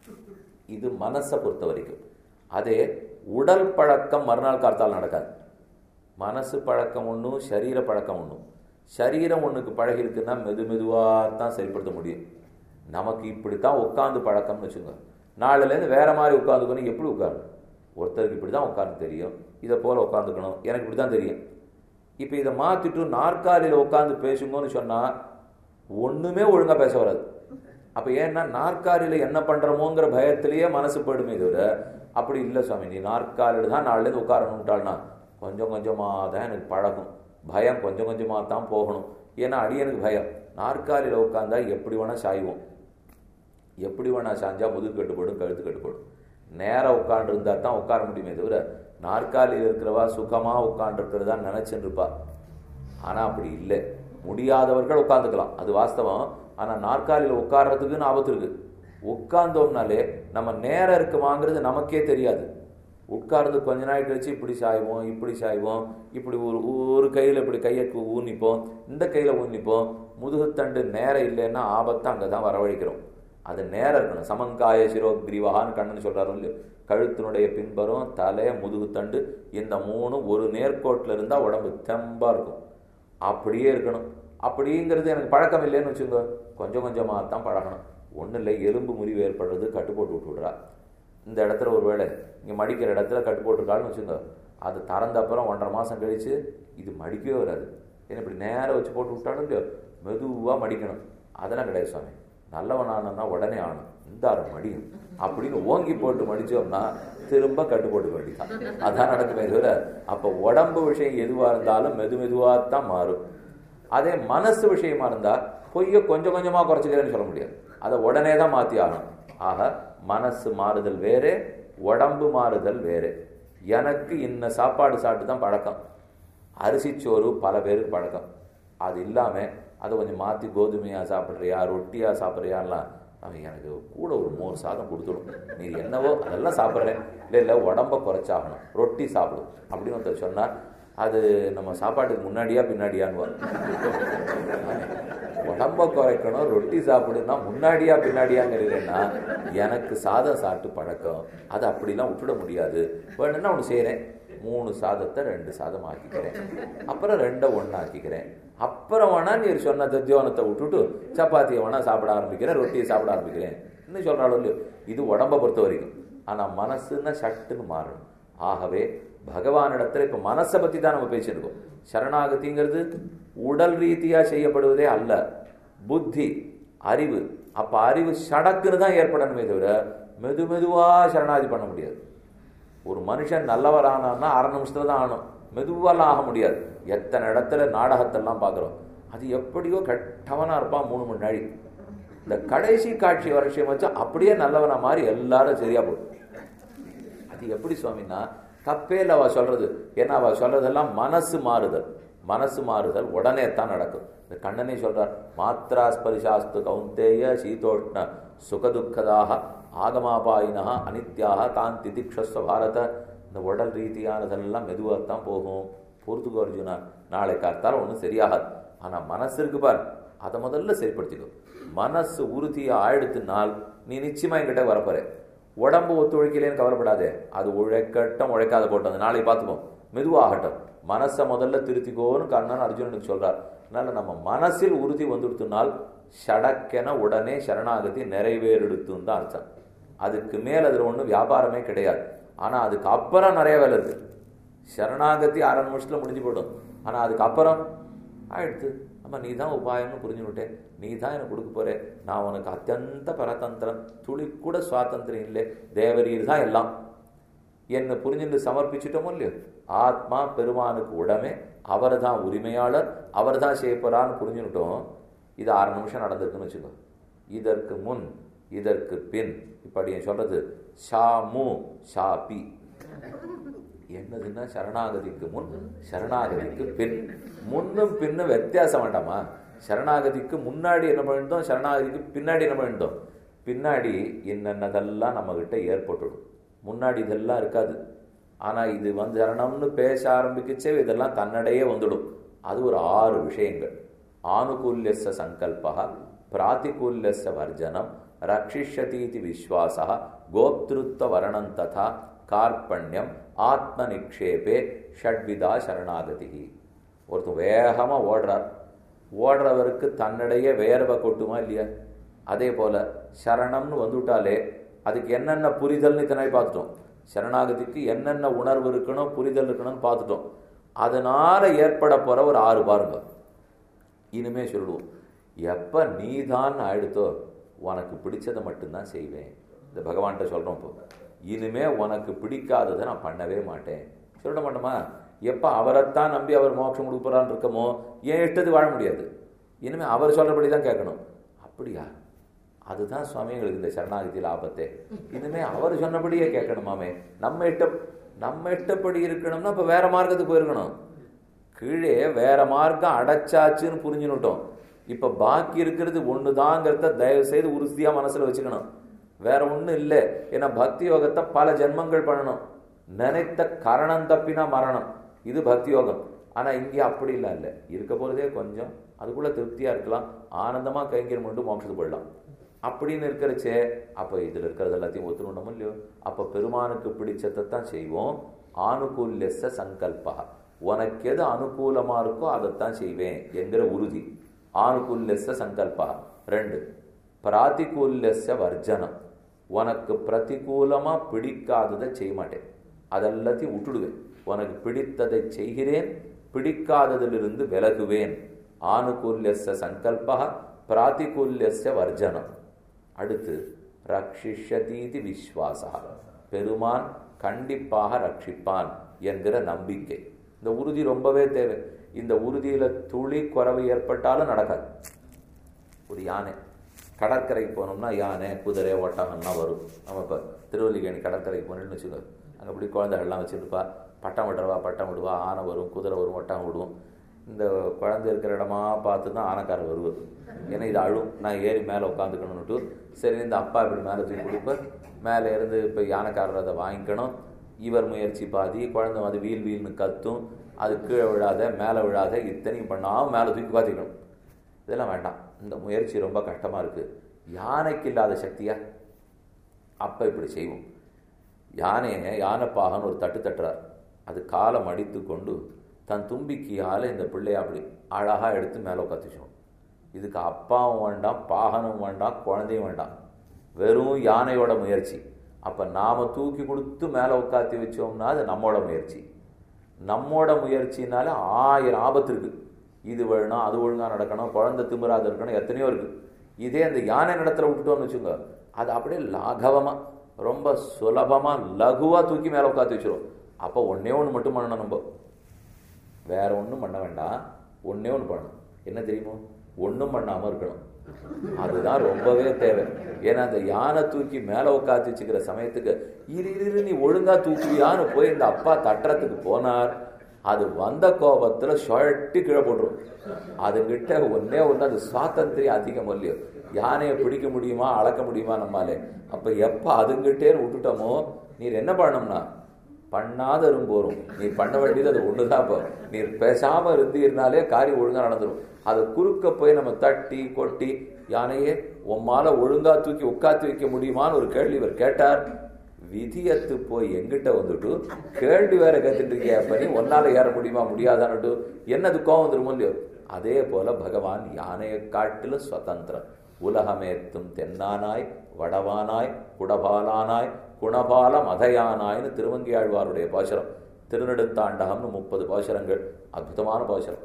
இது மனசை பொறுத்த வரைக்கும் அதே உடல் பழக்கம் மறுநாள் காலத்தால் நடக்காது மனசு பழக்கம் ஒன்றும் சரீர பழக்கம் ஒன்றும் சரீரம் ஒன்றுக்கு பழகி இருக்குன்னா மெது மெதுவாக தான் செயல்படுத்த முடியும் நமக்கு இப்படித்தான் உட்காந்து பழக்கம்னு வச்சுங்க நாளிலேருந்து வேற மாதிரி உட்காந்துக்கணும் எப்படி உட்காரணும் ஒருத்தருக்கு இப்படி தான் உட்காந்து தெரியும் இதை போல உட்காந்துக்கணும் எனக்கு இப்படி தான் தெரியும் இப்போ இதை மாற்றிட்டு நாற்காலியில் உட்காந்து பேசுங்கன்னு சொன்னால் ஒன்றுமே ஒழுங்காக பேச வராது அப்போ ஏன்னா நாற்காலியில் என்ன பண்ணுறோமோங்கிற பயத்திலேயே மனசு போயிடுமே தவிர அப்படி இல்லை சுவாமி நீ நாற்காலில் தான் நாளிலேருந்து உட்காரணும்ட்டாள்னா கொஞ்சம் கொஞ்சமாக தான் எனக்கு பழகும் பயம் கொஞ்சம் கொஞ்சமாக தான் போகணும் ஏன்னா அடியனுக்கு பயம் நாற்காலியில் உட்காந்தா எப்படி வேணால் சாய்வோம் எப்படி வேணா சாஞ்சா முதுகு கட்டுப்படும் கழுத்து கட்டுப்படும் நேராக உட்காண்டிருந்தா தான் உட்கார முடியுமே தவிர நாற்காலியில் இருக்கிறவா சுகமாக உட்காண்டிருக்கிறதா நினைச்சுட்டு இருப்பா ஆனால் அப்படி இல்லை முடியாதவர்கள் உட்காந்துக்கலாம் அது வாஸ்தவம் ஆனால் நாற்காலியில் உட்கார்றதுக்குன்னு ஆபத்து இருக்கு உட்கார்ந்தோம்னாலே நம்ம நேரம் இருக்குமாங்கிறது நமக்கே தெரியாது உட்கார்ந்து கொஞ்ச நாள் கழிச்சு இப்படி சாய்வோம் இப்படி சாய்வோம் இப்படி ஒரு ஒரு கையில் இப்படி கையை ஊனிப்போம் இந்த கையில் ஊனிப்போம் முதுகுத்தண்டு நேரம் இல்லைன்னா ஆபத்தை அங்கே தான் வரவழைக்கிறோம் அது நேரம் இருக்கணும் சமங்காய சிரோக்ரீவகான்னு கண்ணன் சொல்றாரு இல்லையோ கழுத்தினுடைய பின்பரும் தலை முதுகுத்தண்டு இந்த மூணு ஒரு நேர்கோட்டில் இருந்தால் உடம்பு தெம்பா இருக்கும் அப்படியே இருக்கணும் அப்படிங்கிறது எனக்கு பழக்கம் இல்லைன்னு வச்சுங்க கொஞ்சம் கொஞ்சமாக தான் பழகணும் ஒன்றும் இல்லை எலும்பு முறிவு ஏற்படுறது கட்டு போட்டு விட்டு விடுறா இந்த இடத்துல ஒரு வேளை இங்கே மடிக்கிற இடத்துல கட்டு போட்டிருக்காள்னு வச்சுங்க அது திறந்த அப்புறம் ஒன்றரை மாதம் கழிச்சு இது மடிக்கவே வராது ஏன்னா இப்படி நேரம் வச்சு போட்டு விட்டாலும் இல்லையோ மெதுவாக மடிக்கணும் அதெல்லாம் கிடையாது சுவாமி நல்லவன் ஆனன்னா உடனே ஆகணும் இந்த மடியும் அப்படின்னு ஓங்கி போட்டு மடிச்சோம்னா திரும்ப கட்டு போட்டு வேண்டிதான் அதான் நடக்குமே தவிர அப்போ உடம்பு விஷயம் எதுவாக இருந்தாலும் மெது மெதுவாக தான் மாறும் அதே மனசு விஷயமா இருந்தா பொய்ய கொஞ்சம் கொஞ்சமாக குறைச்சிக்கிறேன்னு சொல்ல முடியாது அதை உடனே தான் மாற்றி ஆகணும் ஆக மனசு மாறுதல் வேறே உடம்பு மாறுதல் வேறே எனக்கு இன்ன சாப்பாடு சாப்பிட்டு தான் பழக்கம் அரிசிச்சோறு பல பேருக்கு பழக்கம் அது இல்லாமல் அதை கொஞ்சம் மாற்றி கோதுமையாக சாப்பிட்றியா ரொட்டியாக சாப்பிட்றியான்லாம் அவன் எனக்கு கூட ஒரு மோர் சாதம் கொடுத்துடும் நீ என்னவோ அதெல்லாம் சாப்பிட்றேன் இல்லை இல்லை உடம்ப குறைச்சாகணும் ரொட்டி சாப்பிடும் அப்படின்னு ஒருத்தர் சொன்னார் அது நம்ம சாப்பாட்டுக்கு முன்னாடியா பின்னாடியான்னு உடம்ப குறைக்கணும் ரொட்டி சாப்பிடுனா முன்னாடியா பின்னாடியாங்கிறீங்கன்னா எனக்கு சாதம் சாப்பிட்டு பழக்கம் அது அப்படிலாம் விட்டுட முடியாது வேணும்னா ஒன்று செய்கிறேன் மூணு சாதத்தை ரெண்டு சாதம் ஆக்கிக்கிறேன் அப்புறம் ரெண்டை ஒன்று ஆக்கிக்கிறேன் அப்புறம் வேணா நீ சொன்ன தத்தியோனத்தை விட்டுட்டு சப்பாத்தியை வேணா சாப்பிட ஆரம்பிக்கிறேன் ரொட்டியை சாப்பிட ஆரம்பிக்கிறேன் இன்னும் சொல்கிறாலும் இல்லையோ இது உடம்பை பொறுத்த வரைக்கும் ஆனால் மனசுன்னா சட்டுன்னு மாறணும் ஆகவே பகவானிடத்துல இப்போ மனசை பற்றி தான் நம்ம பேசியிருக்கோம் சரணாகதிங்கிறது உடல் ரீதியாக செய்யப்படுவதே அல்ல புத்தி அறிவு அப்போ அறிவு சடக்குன்னு தான் ஏற்படணுமே தவிர மெது மெதுவாக சரணாதி பண்ண முடியாது ஒரு மனுஷன் நல்லவரானான்னா அரை நிமிஷத்துல தான் ஆகணும் மெதுவெல்லாம் ஆக முடியாது எத்தனை இடத்துல நாடகத்தெல்லாம் பார்க்குறோம் அது எப்படியோ கெட்டவனா இருப்பான் மூணு மணி நாள் இந்த கடைசி காட்சி வருஷம் வச்சா அப்படியே நல்லவனா மாதிரி எல்லாரும் சரியா போடும் அது எப்படி சுவாமின்னா தப்பே இல்லை அவ சொல்றது ஏன்னா அவ சொல்றதெல்லாம் மனசு மாறுதல் மனசு மாறுதல் உடனே தான் நடக்கும் இந்த கண்ணனே சொல்றார் மாத்ரா ஸ்பரிசாஸ்து கௌந்தேய சீதோஷ்ண சுகதுக்கதாக ஆகமாபாயினா அனித்யாக தான் திதிக்ஷஸ்வ பாரத இந்த உடல் ரீதியானதெல்லாம் மெதுவாக தான் போகும் பொறுத்துக்கோ அர்ஜுனா நாளை காத்தால ஒன்றும் சரியாகாது ஆனால் மனசு இருக்கு பார் அதை முதல்ல சரிப்படுத்திக்கோ மனசு உறுதியாக ஆயிடுத்துனால் நீ நிச்சயமா என்கிட்ட வரப்போற உடம்பு ஒத்துழைக்கலேன்னு கவலைப்படாதே அது உழைக்கட்டும் உழைக்காத போட்டோம் நாளை பார்த்துப்போம் மெதுவாகட்டும் மனசை முதல்ல திருத்திக்கோன்னு கர்ணன் அர்ஜுனனுக்கு சொல்றார் அதனால நம்ம மனசில் உறுதி வந்துடுத்துனால் ஷடக்கென உடனே சரணாகதி நிறைவேறெடுத்துன்னு தான் அர்த்தம் அதுக்கு மேல் அதில் ஒன்றும் வியாபாரமே கிடையாது ஆனால் அதுக்கு அப்புறம் நிறைய வேலை இருக்கு சரணாகதி அரை நிமிஷத்தில் முடிஞ்சு போயிடும் ஆனால் அதுக்கப்புறம் ஆயிடுத்து அம்மா நீ தான் உபாயம்னு புரிஞ்சு விட்டேன் நீ தான் எனக்கு கொடுக்க போறே நான் உனக்கு அத்தியந்த பரதந்திரம் துளி கூட சுவாதந்திரம் இல்லை தேவரீர் தான் எல்லாம் என்னை புரிஞ்சுட்டு சமர்ப்பிச்சிட்டோமோ இல்லையோ ஆத்மா பெருமானுக்கு உடமே அவர் தான் உரிமையாளர் அவர் தான் செய்யப்போறான்னு புரிஞ்சுக்கிட்டோம் இது ஆறு நிமிஷம் நடந்திருக்குன்னு வச்சுக்கோ இதற்கு முன் இதற்கு பின் இப்படி சொல்றது ஷா மு ஷா பி என்னதுன்னா சரணாகதிக்கு முன் சரணாகதிக்கு பின் முன்னும் பின்னும் வித்தியாசம் வேண்டாமா சரணாகதிக்கு முன்னாடி என்ன பண்ணிட்டோம் சரணாகதிக்கு பின்னாடி என்ன பண்ணிட்டோம் பின்னாடி என்னென்னதெல்லாம் நம்மகிட்ட ஏற்பட்டுடும் முன்னாடி இதெல்லாம் இருக்காது ஆனால் இது வந்து சரணம்னு பேச ஆரம்பிக்கச்சே இதெல்லாம் தன்னடையே வந்துடும் அது ஒரு ஆறு விஷயங்கள் ஆனுகூல்யச சங்கல்பா பிராத்திகூல்யச வர்ஜனம் ரக்ஷிஷதீதி விஸ்வாசா கோப்திருத்வ வரணம் ததா கார்பண்யம் ஆத்ம நிக்ஷேபே ஷட்விதா சரணாகதி ஒருத்தர் வேகமாக ஓடுறார் ஓடுறவருக்கு தன்னிடையே வேர்வை கொட்டுமா இல்லையா அதே போல சரணம்னு வந்துவிட்டாலே அதுக்கு என்னென்ன புரிதல்னு இத்தனை பார்த்துட்டோம் சரணாகதிக்கு என்னென்ன உணர்வு இருக்கணும் புரிதல் இருக்கணும்னு பார்த்துட்டோம் அதனால ஏற்பட போற ஒரு ஆறு பாருங்க இனிமே சொல்லுவோம் எப்ப நீதான் ஆயிடுத்தோ உனக்கு பிடிச்சதை மட்டும்தான் செய்வேன் இந்த பகவான்கிட்ட சொல்றோம் இப்போ இனிமே உனக்கு பிடிக்காததை நான் பண்ணவே மாட்டேன் சொல்ல மாட்டோமா எப்ப அவரைத்தான் நம்பி அவர் மோட்சம் கொடுக்குறான்னு இருக்கமோ ஏன் இஷ்டத்துக்கு வாழ முடியாது இனிமே அவர் சொல்றபடி தான் கேட்கணும் அப்படியா அதுதான் சுவாமி எங்களுக்கு இந்த சரணாகதியில் ஆபத்தே இனிமே அவர் சொன்னபடியே கேட்கணுமாமே நம்ம இஷ்ட நம்ம இஷ்டப்படி இருக்கணும்னா இப்போ வேற மார்க்கத்துக்கு போயிருக்கணும் கீழே வேற மார்க்கம் அடைச்சாச்சுன்னு புரிஞ்சுனுட்டோம் இப்போ பாக்கி இருக்கிறது ஒன்று தாங்கிறத தயவு செய்து உறுதியாக மனசில் வச்சுக்கணும் வேற ஒன்றும் இல்லை ஏன்னா பக்தி யோகத்தை பல ஜென்மங்கள் பண்ணணும் நினைத்த கரணம் தப்பினா மரணம் இது பக்தி யோகம் ஆனால் இங்கே அப்படி இல்லை இல்லை இருக்க போகிறதே கொஞ்சம் அதுக்குள்ள திருப்தியாக இருக்கலாம் ஆனந்தமாக கைங்கரியம் பண்ணிட்டு மோட்சத்துக்கு போயிடலாம் அப்படின்னு இருக்கிறச்சே அப்போ இதில் இருக்கிறது எல்லாத்தையும் ஒத்துணுண்டோம் இல்லையோ அப்போ பெருமானுக்கு பிடிச்சதை தான் செய்வோம் ஆனுகூல்யச சங்கல்பா உனக்கு எது அனுகூலமா இருக்கோ அதைத்தான் செய்வேன் என்கிற உறுதி ஆனுகூல்யச சங்கல்பா ரெண்டு பிராத்திகூல்யச வர்ஜனம் உனக்கு பிரதிகூலமா பிடிக்காததை செய்ய மாட்டேன் அதெல்லாத்தையும் விட்டுடுவேன் உனக்கு பிடித்ததை செய்கிறேன் பிடிக்காததிலிருந்து விலகுவேன் ஆனுகூல்யச சங்கல்பா பிராத்திகூல்யச வர்ஜனம் அடுத்து ரக்ஷிஷதீதி விஸ்வாசா பெருமான் கண்டிப்பாக ரட்சிப்பான் என்கிற நம்பிக்கை இந்த உறுதி ரொம்பவே தேவை இந்த உறுதியில துளி குறைவு ஏற்பட்டாலும் நடக்காது ஒரு யானை கடற்கரைக்கு போனோம்னா யானை குதிரை ஒட்டகம்லாம் வரும் நம்ம இப்போ திருவல்லிக்கேணி கடற்கரைக்கு போனோம்னு வச்சுக்கோ அங்கே இப்படி குழந்தைகள்லாம் வச்சுருப்பா பட்டம் விடுறவா பட்டம் விடுவா ஆனை வரும் குதிரை வரும் ஒட்டகம் விடுவோம் இந்த குழந்தை இருக்கிற இடமா பார்த்து தான் ஆனைக்காரர் வருவது ஏன்னா இது அழும் நான் ஏறி மேலே உட்காந்துக்கணும்னுட்டு சரி இந்த அப்பா இப்படி மேலே தூக்கி கொடுப்பார் மேலே இருந்து இப்போ யானைக்காரர் அதை வாங்கிக்கணும் இவர் முயற்சி பாதி குழந்தை அது வீல் வீல்னு கத்தும் அது கீழே விழாத மேலே விழாத இத்தனையும் பண்ணாமல் மேலே தூக்கி பார்த்துக்கணும் இதெல்லாம் வேண்டாம் இந்த முயற்சி ரொம்ப கஷ்டமாக இருக்குது யானைக்கு இல்லாத சக்தியா அப்போ இப்படி செய்வோம் யானையை யானைப்பாகன்னு ஒரு தட்டு தட்டுறார் அது காலை மடித்து கொண்டு தன் தும்பிக்கையால் இந்த பிள்ளைய அப்படி அழகாக எடுத்து மேலே உட்காந்துச்சோம் இதுக்கு அப்பாவும் வேண்டாம் பாகனும் வேண்டாம் குழந்தையும் வேண்டாம் வெறும் யானையோட முயற்சி அப்போ நாம் தூக்கி கொடுத்து மேலே உட்காத்தி வச்சோம்னா அது நம்மோட முயற்சி நம்மோட முயற்சினால ஆயிரம் ஆபத்து இருக்குது இது வேணும் அது ஒழுங்காக நடக்கணும் குழந்தை திமிராது இருக்கணும் எத்தனையோ இருக்குது இதே அந்த யானை நடத்துல விட்டுட்டோம்னு வச்சுக்கோங்க அது அப்படியே லாகவமாக ரொம்ப சுலபமாக லகுவாக தூக்கி மேலே உட்காந்து வச்சிரும் அப்போ ஒன்றே ஒன்று மட்டும் பண்ணணும் நம்ம வேற ஒன்றும் பண்ண வேண்டாம் ஒன்றே ஒன்று பண்ணணும் என்ன தெரியுமோ ஒன்றும் பண்ணாமல் இருக்கணும் அதுதான் ரொம்பவே தேவை ஏன்னா அந்த யானை தூக்கி மேலே உட்காந்து வச்சுக்கிற சமயத்துக்கு இரு இரு நீ ஒழுங்கா தூக்குவியான்னு போய் இந்த அப்பா தட்டுறதுக்கு போனார் அது வந்த கோபத்துல சுழட்டி கீழே போட்டுரும் அதுகிட்ட ஒன்னே ஒன்று அது சுவாதந்திரியம் அதிகம் இல்லையோ யானையை பிடிக்க முடியுமா அளக்க முடியுமா நம்மாலே அப்ப எப்ப அதுங்கிட்டே விட்டுட்டோமோ நீர் என்ன பண்ணணும்னா பண்ணாத போரும் நீ பண்ண வேண்டியது அது ஒண்ணுதான் இப்போ நீ பேசாம இருந்தீர்னாலே காரியம் ஒழுங்கா நடந்துடும் அதை குறுக்க போய் நம்ம தட்டி கொட்டி யானையே உம்மால ஒழுங்கா தூக்கி உட்காத்தி வைக்க முடியுமான்னு ஒரு கேள்வி இவர் கேட்டார் விதியத்து போய் எங்கிட்ட வந்துட்டு கேள்வி வேற கேட்டுட்டு இருக்கியா பண்ணி ஒன்னால ஏற முடியுமா முடியாதான்னுட்டு என்னது கோவம் வந்துருமோ இல்லையோ அதே போல பகவான் யானையை காட்டிலும் சுதந்திரம் உலகமேத்தும் தென்னானாய் வடவானாய் குடபாலானாய் குணபால மதையானாய்னு திருவங்கியாழ்வாருடைய பாசுரம் திருநெடுந்தாண்டகம்னு முப்பது பாசுரங்கள் அற்புதமான பாசுரம்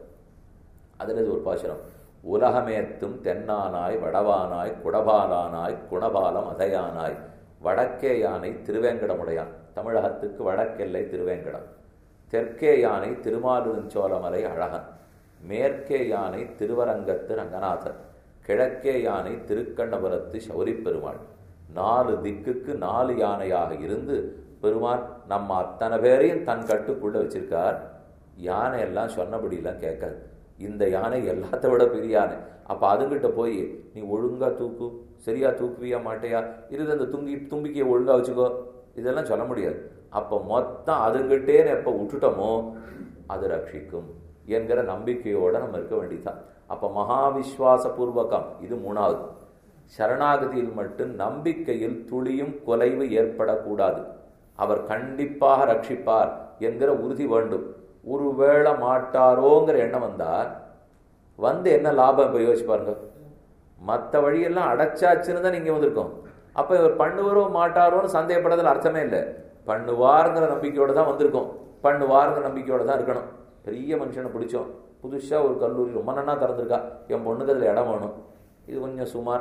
அதில் இது ஒரு பாசுரம் உலகமேத்தும் தென்னானாய் வடவானாய் குடபாலானாய் குணபாலம் அதையானாய் வடக்கே யானை திருவேங்கடமுடையான் தமிழகத்துக்கு வடக்கெல்லை திருவேங்கடம் தெற்கே யானை திருமாலிருஞ்சோலமலை அழகன் மேற்கே யானை திருவரங்கத்து ரங்கநாதன் கிழக்கே யானை திருக்கண்ணபுரத்து சௌரி பெருமாள் நாலு திக்குக்கு நாலு யானையாக இருந்து பெருமான் நம்ம அத்தனை பேரையும் தன் கட்டுக்குள்ள வச்சிருக்கார் யானை எல்லாம் சொன்னபடியெல்லாம் கேட்காது இந்த யானை எல்லாத்த விட பெரிய யானை அப்ப அதுங்கிட்ட போய் நீ ஒழுங்கா தூக்கு சரியா தூக்குவியா மாட்டையா இருந்து அந்த துங்கி தும்பிக்கையை ஒழுங்கா வச்சுக்கோ இதெல்லாம் சொல்ல முடியாது அப்ப மொத்தம் அதுங்கிட்டேன்னு எப்ப விட்டுட்டோமோ அது ரட்சிக்கும் என்கிற நம்பிக்கையோட நம்ம இருக்க வேண்டியதுதான் அப்ப மகாவிஸ்வாச பூர்வகம் இது மூணாவது சரணாகதியில் மட்டும் நம்பிக்கையில் துளியும் குலைவு ஏற்படக்கூடாது அவர் கண்டிப்பாக ரட்சிப்பார் என்கிற உறுதி வேண்டும் ஒருவேளை மாட்டாரோங்கிற எண்ணம் வந்தால் வந்து என்ன லாபம் இப்போ யோசிச்சு பாருங்க மற்ற வழியெல்லாம் அடைச்சாச்சுன்னு தான் நீங்கள் வந்திருக்கோம் அப்போ இவர் பண்ணுவாரோ மாட்டாரோன்னு சந்தேகப்படுறதுல அர்த்தமே இல்லை பண்ணுவாருங்கிற நம்பிக்கையோட தான் வந்திருக்கோம் பண்ணுவாருங்கிற நம்பிக்கையோட தான் இருக்கணும் பெரிய மனுஷனை பிடிச்சோம் புதுசாக ஒரு கல்லூரி ரொம்ப நன்னா திறந்திருக்கா என் பொண்ணுக்கு அதில் இடம் வேணும் இது கொஞ்சம் சுமார்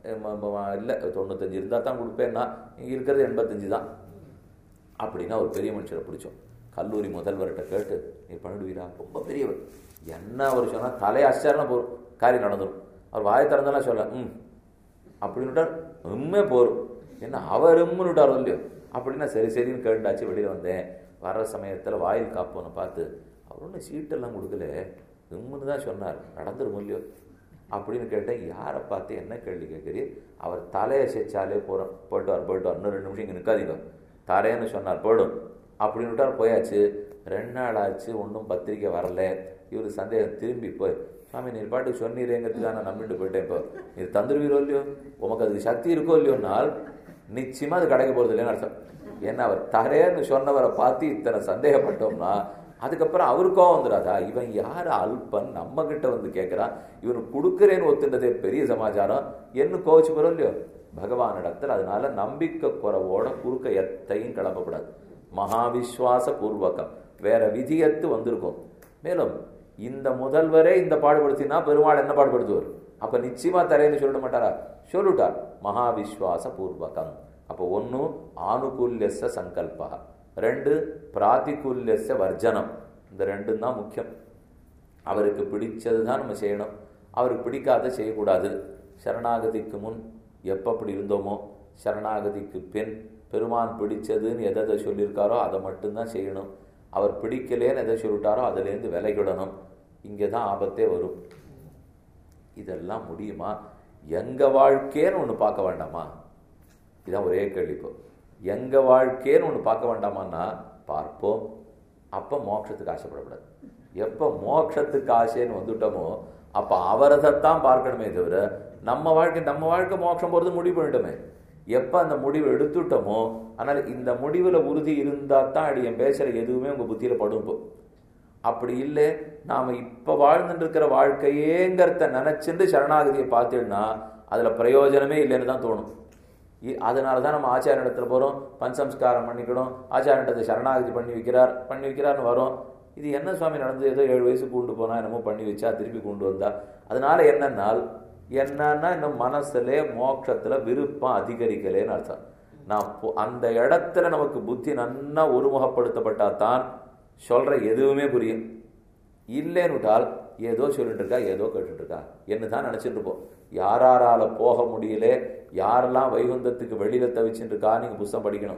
இல்லை தொண்ணூத்தஞ்சு இருந்தால் தான் கொடுப்பேன்னா இங்கே இருக்கிறது எண்பத்தஞ்சு தான் அப்படின்னா ஒரு பெரிய மனுஷரை பிடிச்சோம் கல்லூரி முதல்வர்கிட்ட கேட்டு நீ பண்ணிடுவீரா ரொம்ப பெரியவர் என்ன அவர் சொன்னால் தலை அச்சாரணம் போகும் காரியம் நடந்துடும் அவர் வாயை திறந்தெல்லாம் சொல்ல ம் அப்படின்னுட்டார் உண்மை போரும் என்ன அவர் உம்முன்னு விட்டாரோ இல்லையோ அப்படின்னா சரி சரின்னு கேட்டாச்சு வெளியில் வந்தேன் வர்ற சமயத்தில் வாயில் காப்போன்னு பார்த்து அவர் ஒன்றும் சீட்டெல்லாம் கொடுக்கல உம்முன்னு தான் சொன்னார் நடந்துரும் இல்லையோ அப்படின்னு கேட்டேன் யாரை பார்த்து என்ன கேள்வி கேட்குறீர் அவர் தலையை செச்சாலே போகிறோம் போயிட்டு வார் போயிட்டு வார் இன்னும் ரெண்டு நிமிஷம் இங்கே நிற்காதீங்க தரேன்னு சொன்னார் போயிடும் அப்படின்னு விட்டார் போயாச்சு ரெண்டு நாள் ஆச்சு ஒன்றும் பத்திரிக்கை வரல இவர் சந்தேகம் திரும்பி போய் சாமி நீர் பாட்டுக்கு சொன்னீரேங்கிறதுக்கு நான் நம்பிட்டு போயிட்டேன் இப்போ நீர் தந்துருவீரோ இல்லையோ உமக்கு அதுக்கு சக்தி இருக்கோ இல்லையோனால் நிச்சயமாக அது கிடைக்க போகிறது இல்லைன்னு அர்த்தம் ஏன்னா அவர் தரேன்னு சொன்னவரை பார்த்து இத்தனை சந்தேகப்பட்டோம்னா அதுக்கப்புறம் அவருக்கோ வந்துடாதா இவன் யார் அல்பன் நம்ம கிட்ட வந்து கேட்குறான் இவன் கொடுக்குறேன்னு ஒத்துன்றதே பெரிய சமாச்சாரம் என்ன கோச்சு போகிறோம் இல்லையோ பகவானிடத்தில் அதனால நம்பிக்கை குறவோட குறுக்க எத்தையும் கிளம்பக்கூடாது மகாவிஸ்வாச பூர்வகம் வேற விதியத்து வந்திருக்கும் மேலும் இந்த முதல்வரே இந்த பாடுபடுத்தினா பெருமாள் என்ன பாடுபடுத்துவார் அப்ப நிச்சயமா தரேன்னு சொல்லிட மாட்டாரா சொல்லிட்டார் மகாவிஸ்வாச பூர்வகம் அப்போ ஒன்று ஆனுகூல்யச சங்கல்பா ரெண்டு பிராத்திகூல்யச வர்ஜனம் இந்த ரெண்டும் தான் முக்கியம் அவருக்கு பிடிச்சது தான் நம்ம செய்யணும் அவருக்கு பிடிக்காத செய்யக்கூடாது சரணாகதிக்கு முன் எப்போ அப்படி இருந்தோமோ சரணாகதிக்கு பின் பெருமான் பிடிச்சதுன்னு எதை எதை சொல்லியிருக்காரோ அதை மட்டும்தான் செய்யணும் அவர் பிடிக்கலேன்னு எதை சொல்லிட்டாரோ அதுலேருந்து விலகிடணும் இங்கே தான் ஆபத்தே வரும் இதெல்லாம் முடியுமா எங்க வாழ்க்கைன்னு ஒன்று பார்க்க வேண்டாமா இதான் ஒரே கேள்வி இப்போ எங்க வாழ்க்கைன்னு ஒன்று பார்க்க வேண்டாமான்னா பார்ப்போம் அப்போ மோட்சத்துக்கு ஆசைப்படக்கூடாது எப்போ மோட்சத்துக்கு ஆசைன்னு வந்துட்டோமோ அப்போ அவரதைத்தான் பார்க்கணுமே தவிர நம்ம வாழ்க்கை நம்ம வாழ்க்கை மோட்சம் போகிறது முடிவு பண்ணிட்டோமே எப்போ அந்த முடிவு எடுத்துட்டோமோ ஆனால் இந்த முடிவில் உறுதி இருந்தால் தான் அடி என் பேசுகிற எதுவுமே உங்கள் புத்தியில் படும் இப்போ அப்படி இல்லை நாம் இப்போ வாழ்ந்துட்டு இருக்கிற வாழ்க்கையேங்கிறத நினச்சிட்டு சரணாகதியை பார்த்தீங்கன்னா அதில் பிரயோஜனமே இல்லைன்னு தான் தோணும் இ- அதனால தான் நம்ம ஆச்சார இடத்துல போகிறோம் பஞ்சசம்ஸ்காரம் பண்ணிக்கணும் ஆச்சார இடத்தை சரணாகதி பண்ணி வைக்கிறார் பண்ணி வைக்கிறார்னு வரோம் இது என்ன சுவாமி நடந்தது ஏதோ ஏழு வயசு கூண்டு போனா என்னமோ பண்ணி வச்சா திருப்பி கொண்டு வந்தா அதனால என்னன்னால் என்னன்னா இன்னும் மனசுல மோட்சத்துல விருப்பம் அதிகரிக்கலேன்னு அர்த்தம் நான் பொ- அந்த இடத்துல நமக்கு புத்தி நன்னா ஒருமுகப்படுத்தப்பட்டா தான் சொல்ற எதுவுமே புரியும் இல்லைன்னுட்டால் ஏதோ சொல்லிட்டு இருக்கா ஏதோ கேட்டுட்டு இருக்கா என்ன தான் நினைச்சிட்டு இருப்போம் யாராரால போக முடியல யாரெல்லாம் வைகுந்தத்துக்கு வெளியில தவிச்சுட்டு இருக்கா நீங்க புஸ்தகம் படிக்கணும்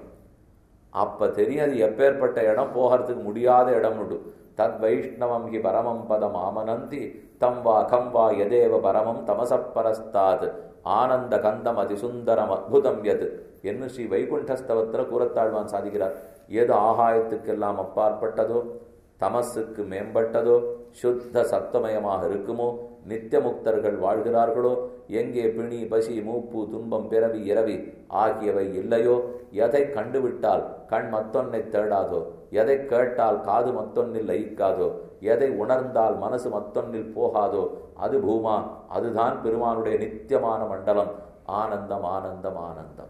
அப்ப தெரியாது எப்பேற்பட்ட இடம் போகிறதுக்கு முடியாத இடம் உண்டு தத் வைஷ்ணவம் ஹி பரமம் பதம் ஆமனந்தி தம் வா கம் வா எதேவ பரமம் தமசப்பரஸ்தாத் ஆனந்த கந்தம் அதிசுந்தரம் அத்புதம் எது என்று ஸ்ரீ வைகுண்டஸ்தவத்தில் கூறத்தாழ்வான் சாதிக்கிறார் எது ஆகாயத்துக்கெல்லாம் அப்பாற்பட்டதோ தமசுக்கு மேம்பட்டதோ சுத்த சத்தமயமாக இருக்குமோ நித்திய முக்தர்கள் வாழ்கிறார்களோ எங்கே பிணி பசி மூப்பு துன்பம் பிறவி இரவி ஆகியவை இல்லையோ எதை கண்டுவிட்டால் கண் மத்தொன்னை தேடாதோ எதை கேட்டால் காது மத்தொன்னில் லயிக்காதோ எதை உணர்ந்தால் மனசு மத்தொன்னில் போகாதோ அது பூமா அதுதான் பெருமானுடைய நித்தியமான மண்டலம் ஆனந்தம் ஆனந்தம் ஆனந்தம்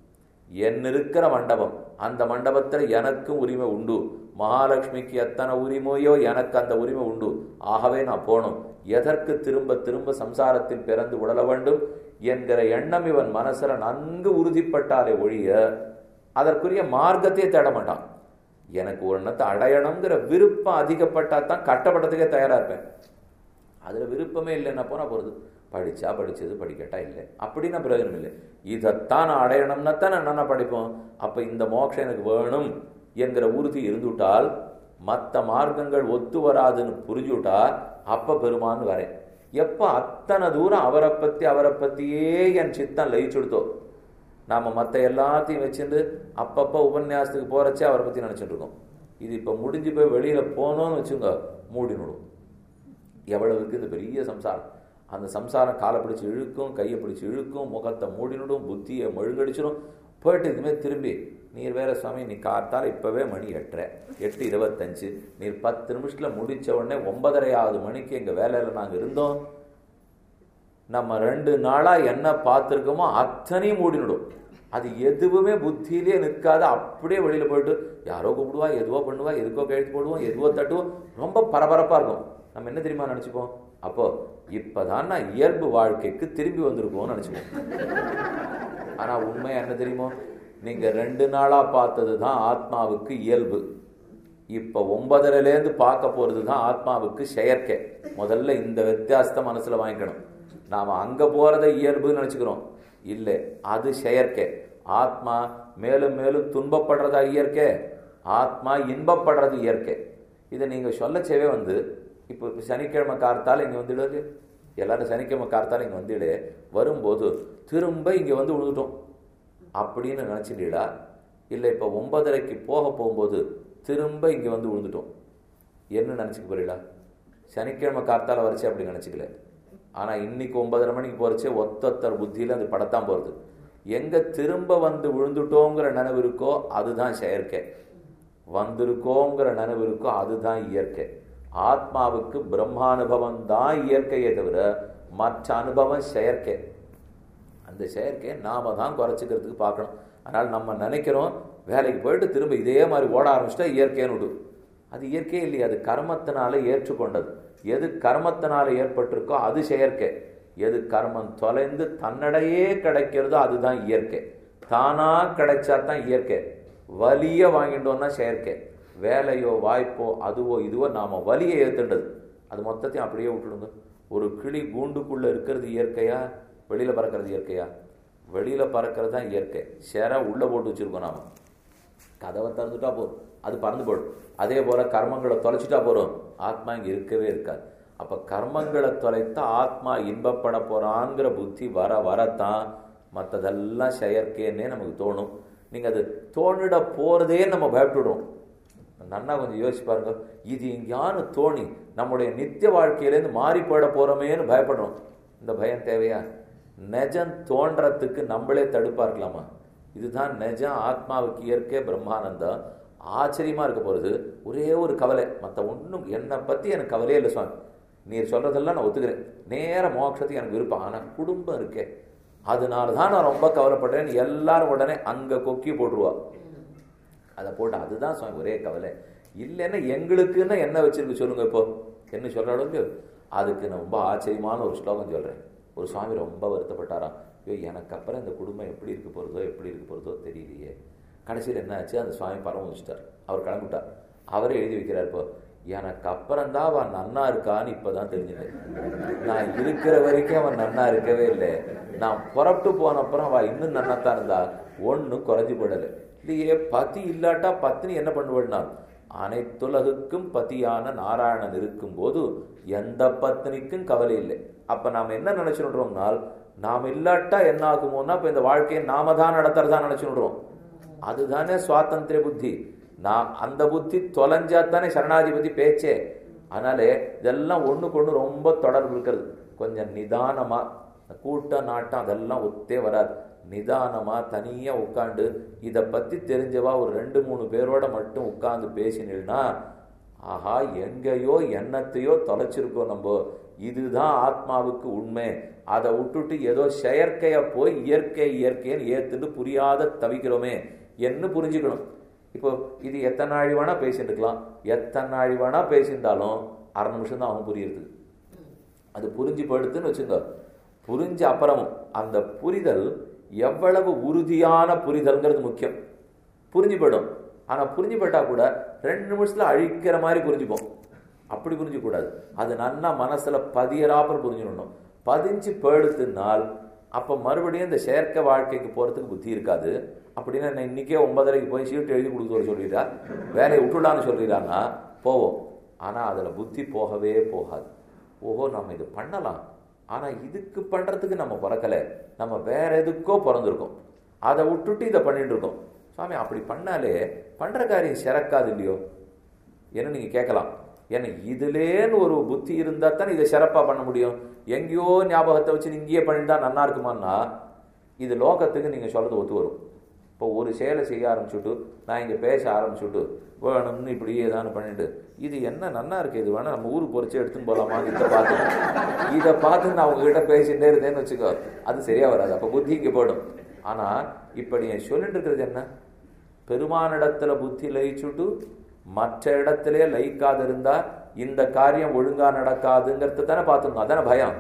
என் இருக்கிற மண்டபம் அந்த மண்டபத்தில் எனக்கும் உரிமை உண்டு மகாலட்சுமிக்கு எத்தனை உரிமையோ எனக்கு அந்த உரிமை உண்டு ஆகவே நான் போகணும் எதற்கு திரும்ப திரும்ப சம்சாரத்தில் பிறந்து உடல வேண்டும் என்கிற எண்ணம் இவன் மனசுல நன்கு உறுதிப்பட்டாலே ஒழிய அதற்குரிய மார்க்கத்தையே தேட மாட்டான் எனக்கு ஒரு எண்ணத்தை அடையணுங்கிற விருப்பம் அதிகப்பட்டா தான் கட்டப்பட்டதுக்கே தயாரா இருப்பேன் அதில் விருப்பமே இல்லைன்னா போனா போகிறது படித்தா படித்தது படிக்கட்டா இல்லை அப்படின்னா பிரயோஜனம் இல்லை இதைத்தான் நான் அடையணும்னா தான் நான் என்ன படிப்போம் அப்போ இந்த மோட்சம் எனக்கு வேணும் என்கிற உறுதி இருந்துவிட்டால் மற்ற மார்க்கங்கள் ஒத்து வராதுன்னு புரிஞ்சுவிட்டா அப்போ பெருமான்னு வரேன் எப்போ அத்தனை தூரம் அவரை பற்றி அவரை பற்றியே என் சித்தம் லயிச்சுடுத்தோ நாம் மற்ற எல்லாத்தையும் வச்சுட்டு அப்பப்போ உபன்யாசத்துக்கு போகிறச்சே அவரை பற்றி நினச்சிட்டு இருக்கோம் இது இப்போ முடிஞ்சு போய் வெளியில் போனோன்னு வச்சுங்க மூடினுடும் எவ்வளவுக்கு இது பெரிய சம்சாரம் அந்த சம்சாரம் காலை பிடிச்சி இழுக்கும் கையை பிடிச்சி இழுக்கும் முகத்தை மூடினுடும் புத்தியை மழுங்கடிச்சிடும் போயிட்டு இதுமே திரும்பி நீர் வேற சுவாமி நீ காத்தால இப்பவே மணி எட்டரை எட்டு இருபத்தஞ்சு நீர் பத்து நிமிஷத்துல முடிச்ச உடனே ஒன்பதரையாவது மணிக்கு எங்க வேலையில நாங்க இருந்தோம் நம்ம ரெண்டு நாளா என்ன பார்த்துருக்கோமோ அத்தனையும் மூடினுடும் அது எதுவுமே புத்தியிலே நிற்காத அப்படியே வெளியில போயிட்டு யாரோ கூப்பிடுவா எதுவோ பண்ணுவா எதுக்கோ கழுத்து போடுவோம் எதுவோ தட்டுவோம் ரொம்ப பரபரப்பா இருக்கும் நம்ம என்ன தெரியுமா நினைச்சுப்போம் அப்போ இப்பதான் நான் இயல்பு வாழ்க்கைக்கு திரும்பி வந்திருக்கோம்னு நினைச்சுப்போம் ஆனா உண்மை என்ன தெரியுமோ நீங்க ரெண்டு நாளா பார்த்தது தான் ஆத்மாவுக்கு இயல்பு இப்ப ஒன்பதரைலேருந்து பார்க்க போறது தான் ஆத்மாவுக்கு செயற்கை முதல்ல இந்த வித்தியாசத்தை மனசுல வாங்கிக்கணும் நாம அங்க போறதை இயல்புன்னு நினைச்சுக்கிறோம் இல்லை அது செயற்கை ஆத்மா மேலும் மேலும் துன்பப்படுறதா இயற்கை ஆத்மா இன்பப்படுறது இயற்கை இதை நீங்க சொல்லச்சேவே வந்து இப்போ சனிக்கிழமை கார்த்தால இங்க வந்துடுது எல்லாரும் சனிக்கிழமை கார்த்தால இங்க வந்துடு வரும்போது திரும்ப இங்க வந்து விழுந்துட்டோம் அப்படின்னு நினைச்சிட்டீடா இல்லை இப்போ ஒன்பதரைக்கு போக போகும்போது திரும்ப இங்க வந்து விழுந்துட்டோம் என்ன நினைச்சுக்க போறீடா சனிக்கிழமை கார்த்தால வரைச்சு அப்படி நினைச்சுக்கல ஆனா இன்னைக்கு ஒன்பதரை மணிக்கு போறச்சே ஒத்தொத்தர் புத்தியில அது படத்தான் போறது எங்க திரும்ப வந்து விழுந்துட்டோங்கிற நினைவு இருக்கோ அதுதான் செயற்கை வந்திருக்கோங்கிற நினைவு இருக்கோ அதுதான் இயற்கை ஆத்மாவுக்கு பிரம்மானுபவம் தான் இயற்கையே தவிர மற்ற அனுபவம் செயற்கை அந்த செயற்கையை நாம தான் குறைச்சிக்கிறதுக்கு பார்க்கணும் அதனால் நம்ம நினைக்கிறோம் வேலைக்கு போயிட்டு திரும்ப இதே மாதிரி ஓட ஆரம்பிச்சிட்டா இயற்கைன்னு விடு அது இயற்கையே இல்லையே அது கர்மத்தினால ஏற்றுக்கொண்டது எது கர்மத்தினால ஏற்பட்டிருக்கோ அது செயற்கை எது கர்மம் தொலைந்து தன்னடையே கிடைக்கிறதோ அதுதான் இயற்கை தானா கிடைச்சா தான் இயற்கை வலிய வாங்கிட்டோம்னா செயற்கை வேலையோ வாய்ப்போ அதுவோ இதுவோ நாம வலியை ஏத்துண்டது அது மொத்தத்தையும் அப்படியே விட்டுடுங்க ஒரு கிளி கூண்டுக்குள்ள இருக்கிறது இயற்கையா வெளியில பறக்கிறது இயற்கையா வெளியில பறக்கிறது தான் இயற்கை சேர உள்ள போட்டு வச்சிருக்கோம் நாம கதவை திறந்துட்டா போதும் அது பறந்து போடும் அதே போல கர்மங்களை தொலைச்சிட்டா போறோம் ஆத்மா இங்க இருக்கவே இருக்காது அப்ப கர்மங்களை தொலைத்தா ஆத்மா இன்பப்பட போறாங்கிற புத்தி வர வரத்தான் மற்றதெல்லாம் செயற்கைன்னே நமக்கு தோணும் நீங்க அது தோணிட போறதே நம்ம பயப்படுறோம் நன்னா கொஞ்சம் யோசிச்சு பாருங்க இது எங்கேயானு தோணி நம்முடைய நித்திய வாழ்க்கையிலேருந்து மாறி போயிட போறோமேன்னு பயப்படுறோம் இந்த பயம் தேவையா நெஜம் தோன்றத்துக்கு நம்மளே தடுப்பா இருக்கலாமா இதுதான் நெஜம் ஆத்மாவுக்கு இயற்கை பிரம்மானந்தம் ஆச்சரியமா இருக்க போறது ஒரே ஒரு கவலை மற்ற ஒன்றும் என்னை பத்தி எனக்கு கவலையே இல்லை சுவாமி நீர் சொல்றதெல்லாம் நான் ஒத்துக்கிறேன் நேர மோட்சத்துக்கு எனக்கு விருப்பம் ஆனா குடும்பம் இருக்கே அதனால தான் நான் ரொம்ப கவலைப்படுறேன் எல்லாரும் உடனே அங்க கொக்கி போட்டுருவா அதை போட்டு அதுதான் சுவாமி ஒரே கவலை இல்லைன்னா எங்களுக்குன்னு என்ன வச்சிருக்கு சொல்லுங்க இப்போ என்ன சொல்ற அளவுக்கு அதுக்கு நான் ரொம்ப ஆச்சரியமான ஒரு ஸ்லோகம் சொல்றேன் ஒரு சுவாமி ரொம்ப வருத்தப்பட்டாராம் ஐயோ எனக்கு அப்புறம் இந்த குடும்பம் எப்படி இருக்க போறதோ எப்படி இருக்க போறதோ தெரியலையே கடைசியில் என்ன ஆச்சு அந்த சுவாமி பரம வச்சுட்டார் அவர் கிளம்பிட்டார் அவரே எழுதி வைக்கிறார் இப்போ எனக்கு அப்புறம் தான் அவன் நன்னா இருக்கான்னு இப்பதான் தெரிஞ்சுட்டேன் நான் இருக்கிற வரைக்கும் அவன் நன்னா இருக்கவே இல்லை நான் புறப்பட்டு போன அப்புறம் அவ இன்னும் நன்னாத்தான் இருந்தா ஒன்றும் குறைஞ்சு போடலை இல்லையே பதி இல்லாட்டா பத்னி என்ன பண்ணுவாள்னா அனைத்துலகுக்கும் பதியான நாராயணன் இருக்கும் போது எந்த பத்னிக்கும் கவலை இல்லை அப்ப நாம என்ன நினைச்சுடுறோம்னால் நாம் இல்லாட்டா என்ன ஆகுமோன்னா இப்ப இந்த வாழ்க்கையை நாம தான் நடத்துறதா நினைச்சுடுறோம் அதுதானே சுவாதந்திர புத்தி நான் அந்த புத்தி தொலைஞ்சா தானே சரணாதிபதி பேச்சே அதனாலே இதெல்லாம் ஒண்ணுக்கு ஒண்ணு ரொம்ப தொடர்பு இருக்கிறது கொஞ்சம் நிதானமா கூட்டம் நாட்டம் அதெல்லாம் ஒத்தே வராது நிதானமா தனியா உட்காந்து இத பத்தி தெரிஞ்சவா ஒரு ரெண்டு மூணு பேரோட மட்டும் உட்கார்ந்து பேசினீங்கன்னா ஆஹா எங்கேயோ எண்ணத்தையோ தொலைச்சிருக்கோம் நம்ம இதுதான் ஆத்மாவுக்கு உண்மை அதை விட்டுட்டு ஏதோ செயற்கையா போய் இயற்கை இயற்கைன்னு ஏத்துட்டு புரியாத தவிக்கிறோமே என்ன புரிஞ்சுக்கணும் இப்போ இது எத்தனை நாழி வேணா பேசிட்டு இருக்கலாம் எத்தனை நாழி வேணா பேசியிருந்தாலும் அரை நிமிஷம் தான் அவன் புரியுறதுக்கு அது புரிஞ்சு படுத்துன்னு வச்சுங்க புரிஞ்ச அப்புறமும் அந்த புரிதல் எவ்வளவு உறுதியான புரிதல்ங்கிறது முக்கியம் புரிஞ்சு போயிடும் ஆனா புரிஞ்சு போயிட்டா கூட ரெண்டு நிமிஷத்துல அழிக்கிற மாதிரி புரிஞ்சுப்போம் அப்படி புரிஞ்சு கூடாது அது நன்னா மனசுல பதியறாப்பல் புரிஞ்சுடணும் பதிஞ்சு படுத்துனால் அப்ப மறுபடியும் இந்த செயற்கை வாழ்க்கைக்கு போறதுக்கு புத்தி இருக்காது அப்படின்னா நான் இன்னைக்கே ஒன்பதரைக்கு போய் சீட்டு எழுதி கொடுக்க வர சொல்லிட்டா வேலையை விட்டுடான்னு சொல்லிடுறாங்கன்னா போவோம் ஆனா அதுல புத்தி போகவே போகாது ஓஹோ நம்ம இது பண்ணலாம் ஆனா இதுக்கு பண்றதுக்கு நம்ம பிறக்கல நம்ம வேற எதுக்கோ பிறந்திருக்கோம் அதை விட்டுட்டு இதை பண்ணிட்டு இருக்கோம் சுவாமி அப்படி பண்ணாலே பண்ற காரியம் சிறக்காது இல்லையோ என்ன நீங்க கேட்கலாம் ஏன்னா இதுலேன்னு ஒரு புத்தி இருந்தா தானே இதை சிறப்பா பண்ண முடியும் எங்கேயோ ஞாபகத்தை வச்சு இங்கேயே பண்ணிட்டா நல்லா இருக்குமான்னா இது லோகத்துக்கு நீங்க சொல்றது ஒத்து வரும் இப்போ ஒரு செயலை செய்ய ஆரம்பிச்சுட்டு நான் இங்கே பேச ஆரம்பிச்சுட்டு வேணும்னு இப்படி ஏதானு பண்ணிட்டு இது என்ன நன்னா இருக்கு இது வேணா நம்ம ஊருக்கு பொறிச்சு எடுத்துன்னு போகலாமான்னு இதை பார்த்து இதை பார்த்து நான் உங்ககிட்ட பேசிட்டே இருந்தேன்னு வச்சுக்கோ அது சரியா வராது அப்போ புத்தி இங்கே போயிடும் ஆனா இப்ப நீ சொல்லிட்டு இருக்கிறது என்ன பெருமானிடத்துல புத்தி லயிச்சுட்டு மற்ற இடத்திலே லயிக்காது இருந்தா இந்த காரியம் ஒழுங்கா நடக்காதுங்கிறது தானே பார்த்துங்க அதானே பயம்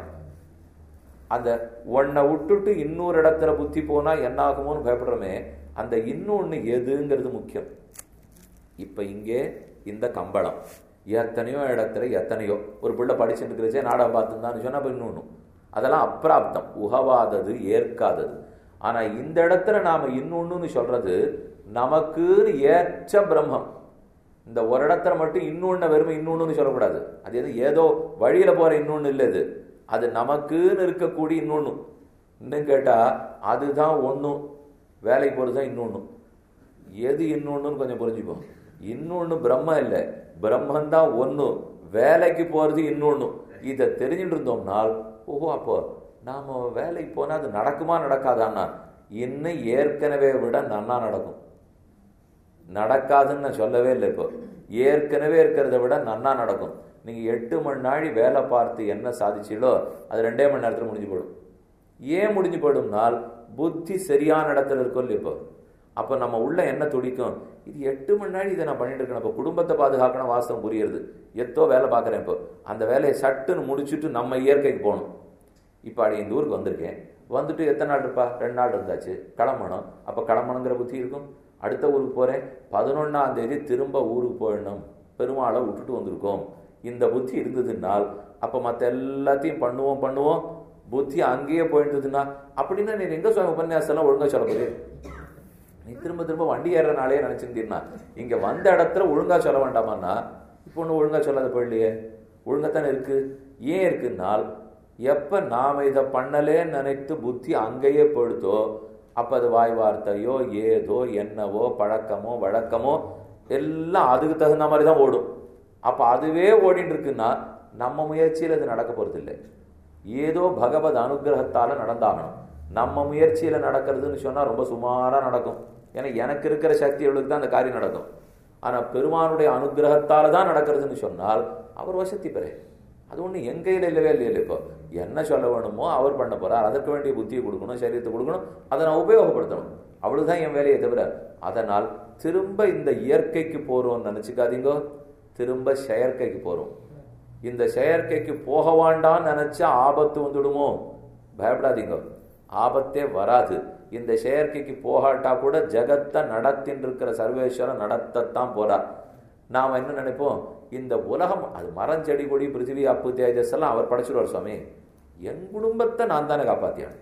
அந்த ஒன்னை விட்டுட்டு இன்னொரு இடத்துல புத்தி போனா என்ன ஆகுமோன்னு பயப்படுறோமே அந்த இன்னொன்னு எதுங்கிறது முக்கியம் இப்ப இங்கே இந்த கம்பளம் எத்தனையோ இடத்துல எத்தனையோ ஒரு பிள்ளை படிச்சுட்டு இருக்கிறச்சே நாடகம் பார்த்துருந்தான்னு சொன்னா அப்ப இன்னொன்னு அதெல்லாம் அப்பிராப்தம் உகவாதது ஏற்காதது ஆனா இந்த இடத்துல நாம இன்னொன்னு சொல்றது நமக்குன்னு ஏற்ற பிரம்மம் இந்த ஒரு இடத்துல மட்டும் இன்னொன்னு வெறுமை இன்னொன்னு சொல்லக்கூடாது அது எது ஏதோ வழியில போற இன்னொன்னு இல்லை இது அது நமக்குன்னு இருக்கக்கூடிய இன்னொன்னு இன்னும் கேட்டா அதுதான் ஒன்றும் வேலைக்கு போகிறது தான் இன்னொன்று எது இன்னொன்றுன்னு கொஞ்சம் புரிஞ்சுப்போம் இன்னொன்று பிரம்ம இல்லை பிரம்மன் தான் ஒன்று வேலைக்கு போகிறது இன்னொன்று இதை தெரிஞ்சுட்டு இருந்தோம்னால் ஓஹோ அப்போ நாம் வேலைக்கு போனால் அது நடக்குமா நடக்காதான்னா இன்னும் ஏற்கனவே விட நன்னா நடக்கும் நடக்காதுன்னு நான் சொல்லவே இல்லை இப்போ ஏற்கனவே இருக்கிறத விட நன்னா நடக்கும் நீங்க எட்டு மணி நாழி வேலை பார்த்து என்ன சாதிச்சீங்களோ அது ரெண்டே மணி நேரத்தில் முடிஞ்சு போயிடும் ஏன் முடிஞ்சு போயிடும்னால் புத்தி சரியான இடத்துல இருக்கும் இல்லையா இப்போ அப்போ நம்ம உள்ள என்ன துடிக்கும் இது எட்டு மணி நாள் இதை நான் பண்ணிட்டு இருக்கேன் இப்போ குடும்பத்தை பாதுகாக்கணும் வாஸ்தவம் புரியுறது எத்தோ வேலை பார்க்குறேன் இப்போ அந்த வேலையை சட்டுன்னு முடிச்சுட்டு நம்ம இயற்கைக்கு போகணும் இப்போ அடி இந்த ஊருக்கு வந்திருக்கேன் வந்துட்டு எத்தனை நாள் இருப்பா ரெண்டு நாள் இருந்தாச்சு கிளம்பணும் அப்போ கிளம்பணுங்கிற புத்தி இருக்கும் அடுத்த ஊருக்கு போகிறேன் பதினொன்றாம் தேதி திரும்ப ஊருக்கு போயிடணும் பெருமாளை விட்டுட்டு வந்திருக்கோம் இந்த புத்தி இருந்ததுனால் அப்போ மற்ற எல்லாத்தையும் பண்ணுவோம் பண்ணுவோம் புத்தி அங்கேயே போயிட்டுதுன்னா அப்படின்னா நீ எங்க சுவாமி உபன்யாசம் ஒழுங்கா சொல்ல போகுது நீ திரும்ப திரும்ப வண்டி ஏறனாலே நினைச்சிருந்தீங்கன்னா இங்க வந்த இடத்துல ஒழுங்கா சொல்ல வேண்டாமான்னா இப்போ ஒன்றும் ஒழுங்கா சொல்லாத போயிடலையே ஒழுங்காத்தானே இருக்கு ஏன் இருக்குன்னால் எப்ப நாம இதை பண்ணலேன்னு நினைத்து புத்தி அங்கேயே போயிடுதோ அப்ப அது வாய் வார்த்தையோ ஏதோ என்னவோ பழக்கமோ வழக்கமோ எல்லாம் அதுக்கு தகுந்த மாதிரி தான் ஓடும் அப்ப அதுவே ஓடிட்டு இருக்குன்னா நம்ம முயற்சியில் அது நடக்க போறது இல்லை ஏதோ பகவத் அனுகிரகத்தால நடந்தாகணும் நம்ம முயற்சியில நடக்கிறதுன்னு சொன்னா ரொம்ப சுமாரா நடக்கும் ஏன்னா எனக்கு இருக்கிற சக்திகளுக்கு தான் அந்த காரியம் நடக்கும் ஆனா பெருமானுடைய அனுகிரகத்தால தான் நடக்கிறதுன்னு சொன்னால் அவர் வசதி பெற அது ஒண்ணு என் கையில இல்லவே இல்லை இப்போ என்ன சொல்ல வேணுமோ அவர் பண்ண போறார் அதற்கு வேண்டிய புத்தியை கொடுக்கணும் சரீரத்தை கொடுக்கணும் அதை நான் உபயோகப்படுத்தணும் அவ்வளவுதான் என் வேலையை தவிர அதனால் திரும்ப இந்த இயற்கைக்கு போறோம்னு நினைச்சுக்காதீங்க திரும்ப செயற்கைக்கு போறோம் இந்த செயற்கைக்கு போக வேண்டாம்னு நினைச்சா ஆபத்து வந்துடுமோ பயப்படாதீங்க ஆபத்தே வராது இந்த செயற்கைக்கு போகாட்டா கூட ஜெகத்தை நடத்தின்னு இருக்கிற சர்வேஸ்வரன் நடத்தத்தான் போறார் நாம் என்ன நினைப்போம் இந்த உலகம் அது மரம் செடி கொடி பிருத்திவி அப்பு தேஜஸ் எல்லாம் அவர் படைச்சிருவார் சுவாமி என் குடும்பத்தை நான் தானே காப்பாத்தியான்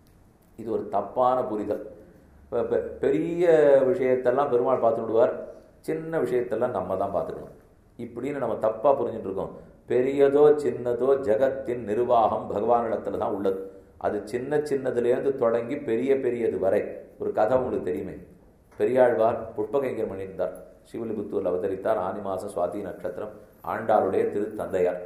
இது ஒரு தப்பான புரிதல் இப்ப பெ- பெரிய விஷயத்தெல்லாம் பெருமாள் பார்த்து விடுவார் சின்ன விஷயத்தெல்லாம் நம்ம தான் பார்த்துக்கணும் இப்படின்னு நம்ம தப்பா புரிஞ்சுட்டு இருக்கோம் பெரியதோ சின்னதோ ஜெகத்தின் நிர்வாகம் பகவானிடத்துல தான் உள்ளது அது சின்ன சின்னதுலேருந்து தொடங்கி பெரிய பெரியது வரை ஒரு கதை உங்களுக்கு தெரியுமே பெரியாழ்வார் புஷ்பகைங்கர் பண்ணியிருந்தார் சிவலிபுத்தூர்ல அவதரித்தார் ஆனி மாசம் சுவாதி நட்சத்திரம் ஆண்டாளுடைய திருத்தந்தையார்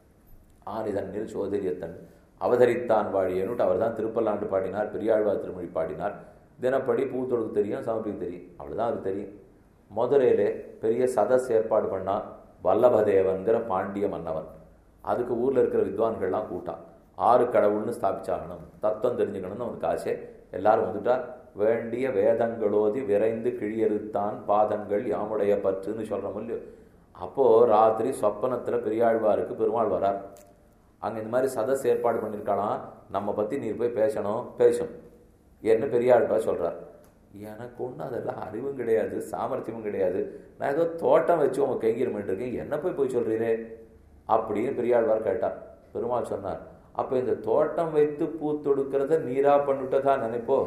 ஆனிதன்னில் சோதரியத்தன் அவதரித்தான் வாழியனுட்டு அவர் தான் திருப்பல்லாண்டு பாடினார் பெரியாழ்வார் திருமொழி பாடினார் தினப்படி பூத்தொழுக்கு தெரியும் சமர்ப்பிக்கு தெரியும் அவ்வளவுதான் அது தெரியும் மதுரையிலே பெரிய சதஸ் ஏற்பாடு பண்ணா வல்லபதேவன்கிற பாண்டிய மன்னவன் அதுக்கு ஊர்ல இருக்கிற வித்வான்கள்லாம் கூட்டான் ஆறு கடவுள்னு ஸ்தாபிச்சாகணும் தத்துவம் தெரிஞ்சுக்கணும்னு அவனுக்கு ஆசை எல்லாரும் வந்துட்டா வேண்டிய வேதங்களோதி விரைந்து கிழியறுத்தான் பாதங்கள் யாமுடைய பற்றுன்னு சொல்றோம் இல்லையோ அப்போ ராத்திரி சொப்பனத்துல பெரியாழ்வாருக்கு பெருமாள் வரார் அங்க இந்த மாதிரி சதஸ் ஏற்பாடு பண்ணியிருக்காளாம் நம்ம பத்தி நீர் போய் பேசணும் பேசும் என்ன பெரியாழ்வார் சொல்றார் எனக்கு ஒன்றும் அதெல்லாம் அறிவும் கிடையாது சாமர்த்தியமும் கிடையாது நான் ஏதோ தோட்டம் வச்சு உங்க கைங்கரியம் இருக்கேன் என்ன போய் போய் சொல்றீரே அப்படின்னு பெரியாழ்வார் கேட்டார் பெருமாள் சொன்னார் அப்ப இந்த தோட்டம் வைத்து பூ தொடுக்கிறத நீரா பண்ணிட்டதா நினைப்போ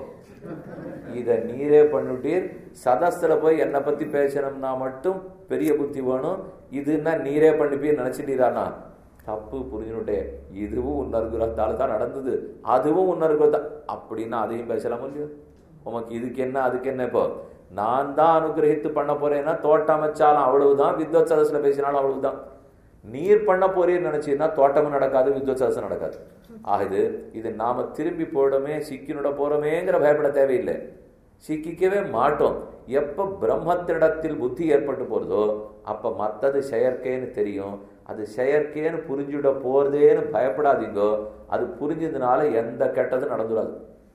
இத நீரே பண்ணிட்டீர் சதஸ்திர போய் என்னை பத்தி பேசணும்னா மட்டும் பெரிய புத்தி வேணும் இதுன்னா நீரே பண்ணிப்பீர் நினைச்சிட்டீரானா தப்பு புரிஞ்சுட்டே இதுவும் உன் அனுகிரகத்தால தான் நடந்தது அதுவும் உன் அனுகிரகத்தான் அப்படின்னா அதையும் பேசலாம் இல்லையோ உமக்கு இதுக்கு என்ன அதுக்கு என்ன இப்போ நான் தான் அனுகிரகித்து பண்ண போறேன்னா தோட்டம் வச்சாலும் அவ்வளவுதான் வித்வத் சதஸ்ல பேசினாலும் அவ்வளவுதான் நீர் பண்ண போறேன்னு நினைச்சீங்கன்னா தோட்டமும் நடக்காது வித்வத் சதஸும் நடக்காது ஆகுது இது நாம திரும்பி போயிடமே சிக்கினுட போறோமேங்கிற பயப்பட தேவையில்லை சிக்கிக்கவே மாட்டோம் எப்ப பிரம்மத்திடத்தில் புத்தி ஏற்பட்டு போறதோ அப்ப மத்தது செயற்கைன்னு தெரியும் அது செயற்கைன்னு புரிஞ்சுட போறதேன்னு பயப்படாதீங்கோ அது புரிஞ்சதுனால எந்த கெட்டதும் நடந்துடாது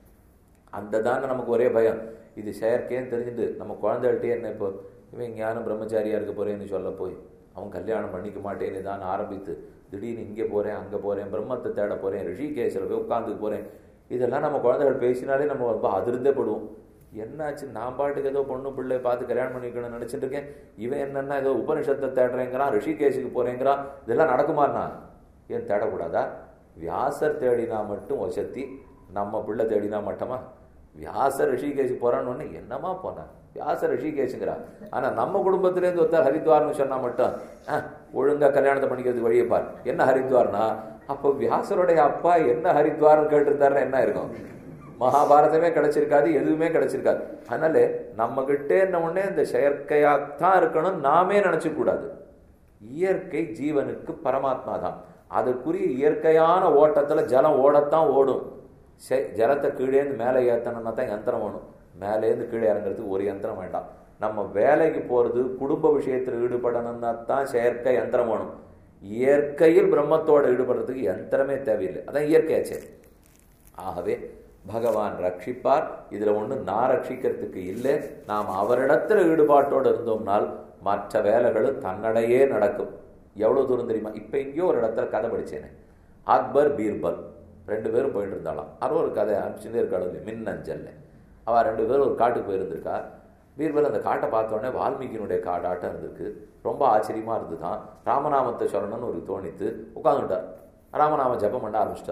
அந்த தானே நமக்கு ஒரே பயம் இது செயற்கைன்னு தெரிஞ்சுட்டு நம்ம குழந்தைகள்ட்டே என்ன இப்போ இவன் ஞானம் பிரம்மச்சாரியா இருக்க போறேன்னு சொல்ல போய் அவன் கல்யாணம் பண்ணிக்க மாட்டேன்னு தான் ஆரம்பித்து திடீர்னு இங்கே போறேன் அங்கே போறேன் பிரம்மத்தை தேட போறேன் ரிஷிகேஷில் போய் உட்காந்துக்கு போறேன் இதெல்லாம் நம்ம குழந்தைகள் பேசினாலே நம்ம ரொம்ப அதிர்ந்தே படுவோம் என்னாச்சு நான் பாட்டுக்கு ஏதோ பொண்ணு பிள்ளை பார்த்து கல்யாணம் பண்ணிக்கணும்னு நினைச்சிட்டு இருக்கேன் இவன் என்னன்னா ஏதோ உபனிஷத்தை தேடுறேங்கிறான் ரிஷிகேஷுக்கு போறேங்கிறான் இதெல்லாம் நடக்குமாண்ணா ஏன் தேடக்கூடாதா வியாசர் தேடினா மட்டும் வசத்தி நம்ம பிள்ளை தேடினா மட்டுமா வியாசர் ரிஷிகேஷ் போறான்னு என்னமா போனான் வியாசர் ரிஷிகேஷுங்கிறா ஆனா நம்ம குடும்பத்திலேருந்து ஒருத்தர் ஹரித்வார்னு சொன்னா மட்டும் அஹ், ஒழுங்கா கல்யாணத்தை பண்ணிக்கிறதுக்கு வழியை பார் என்ன ஹரித்வார்னா அப்போ வியாசருடைய அப்பா என்ன ஹரித்வார்னு கேட்டிருந்தாருன்னா என்ன இருக்கும் மகாபாரதமே கிடைச்சிருக்காது எதுவுமே கிடைச்சிருக்காது அதனால நம்ம கிட்டே என்ன உடனே இந்த செயற்கையாத்தான் இருக்கணும் நாமே நினைச்சுக்க கூடாது இயற்கை ஜீவனுக்கு பரமாத்மா தான் அதுக்குரிய இயற்கையான ஓட்டத்துல ஜலம் ஓடத்தான் ஓடும் செ- ஜலத்தை கீழேந்து மேலே ஏத்தணும்னா தான் யந்திரம் வேணும் மேலேருந்து கீழே இறங்குறதுக்கு ஒரு யந்திரம் வேண்டாம் நம்ம வேலைக்கு போறது குடும்ப விஷயத்தில் ஈடுபடணும்னா தான் செயற்கை யந்திரம் வேணும் இயற்கையில் பிரம்மத்தோட ஈடுபடுறதுக்கு யந்திரமே தேவையில்லை அதான் இயற்கையாச்சே ஆகவே பகவான் ரட்சிப்பார் இதுல ஒண்ணு நான் ரட்சிக்கிறதுக்கு இல்லை நாம் அவரிடத்துல ஈடுபாட்டோடு இருந்தோம்னால் மற்ற வேலைகளும் தன்னடையே நடக்கும் எவ்வளவு தூரம் தெரியுமா இப்ப எங்கேயோ ஒரு இடத்துல கதை படிச்சேனே அக்பர் பீர்பல் ரெண்டு பேரும் போயிட்டு இருந்தாலாம் அது ஒரு கதை அனுப்பிச்சுட்டே இருக்காள் மின்னஞ்சல்ல அவ ரெண்டு பேரும் ஒரு காட்டுக்கு போயிருந்திருக்கா பீர்பல் அந்த காட்டை பார்த்த உடனே வால்மீகியினுடைய காடாட்டம் இருந்திருக்கு ரொம்ப ஆச்சரியமா இருந்துதான் ராமநாமத்தை சொல்லணும்னு ஒரு தோணித்து உட்காந்துட்டார் ராமநாம ஜெபம் பண்ண ஆரம்பிச்சிட்டார்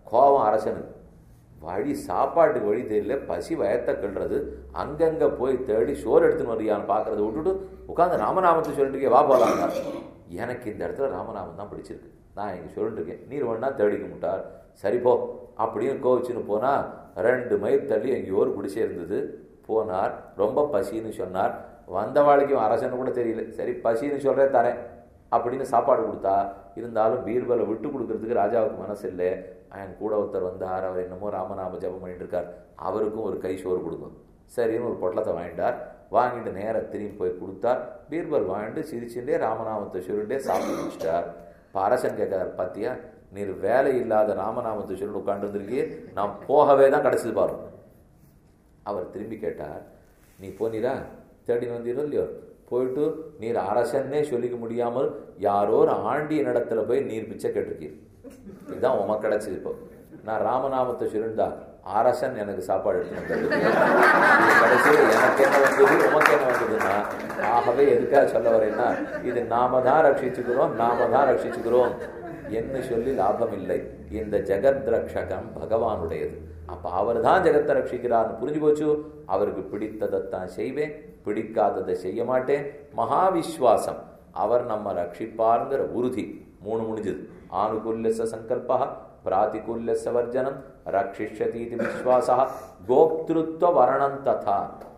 கோபம் அரசனுக்கு வழி சாப்பாட்டுக்கு வழி தெரியல பசி வயத்தை கிள்றது அங்கங்க போய் தேடி சோறு எடுத்துன்னு வரியான்னு பார்க்கறத விட்டுட்டு உட்காந்து ராமநாமத்தை சொல்லிட்டு இருக்கே வா போலாம்னா எனக்கு இந்த இடத்துல ராமநாமம் தான் பிடிச்சிருக்கு நான் இங்கே சொல்லிட்டு இருக்கேன் நீர் வேணா தேடிக்க முட்டார் சரி போ அப்படின்னு கோவிச்சுன்னு போனா ரெண்டு மைல் தள்ளி எங்கேயோ ஒரு குடிசை இருந்தது போனார் ரொம்ப பசின்னு சொன்னார் வந்த வாழ்க்கையும் அரசன்னு கூட தெரியல சரி பசின்னு சொல்றே தரேன் அப்படின்னு சாப்பாடு கொடுத்தா இருந்தாலும் பீர்பலை விட்டு கொடுக்கறதுக்கு ராஜாவுக்கு மனசு இல்லை என் கூட ஒருத்தர் வந்தார் அவர் என்னமோ ராமநாம ஜபம் பண்ணிட்டு இருக்கார் அவருக்கும் ஒரு கை சோறு கொடுக்கும் சரின்னு ஒரு பொட்டலத்தை வாங்கிட்டார் வாங்கிட்டு நேராக திரும்பி போய் கொடுத்தார் பீர்பல் வாங்கிட்டு சிரிச்சுட்டே ராமநாமத்தை சொல்லிட்டே சாப்பிட்டு முடிச்சிட்டார் இப்போ அரசன் கேட்கிறார் பாத்தியா நீர் வேலை இல்லாத ராமநாமத்தை சொல்லிட்டு உட்காந்துருந்திருக்கியே நான் போகவே தான் கடைசி பாரு அவர் திரும்பி கேட்டார் நீ போனீரா தேடி வந்தீரோ இல்லையோ போயிட்டு நீர் அரசன்னே சொல்லிக்க முடியாமல் யாரோ ஒரு ஆண்டிய இடத்துல போய் நீர் பிச்சை கேட்டிருக்கீர் இதுதான் உமக்கு கிடைச்சது இப்போ நான் ராமநாமத்தை சொல்லிருந்தா அரசன் எனக்கு சாப்பாடு எடுத்து கடைசியில் எனக்கு என்ன வந்தது உமக்கு என்ன வந்ததுன்னா ஆகவே எதுக்காக சொல்ல வரேன்னா இது நாம தான் ரட்சிச்சுக்கிறோம் நாம தான் ரட்சிச்சுக்கிறோம் என்ன சொல்லி லாபம் இல்லை இந்த ஜெகத் ரக்ஷகம் பகவானுடையது அப்ப அவர் தான் ஜெகத்தை ரட்சிக்கிறார்னு புரிஞ்சு போச்சு அவருக்கு பிடித்ததைத்தான் செய்வேன் பிடிக்காததை செய்ய மாட்டேன் மகா விஸ்வாசம் அவர் நம்ம ரட்சிப்பாருங்கிற உறுதி மூணு முடிஞ்சது ஆனுகூல்யச சங்கல்பா பிராதிகூல்யச வர்ஜனம் ரட்சிஷதீதி விஸ்வாசா கோப்திருத்வ வரணம் ததா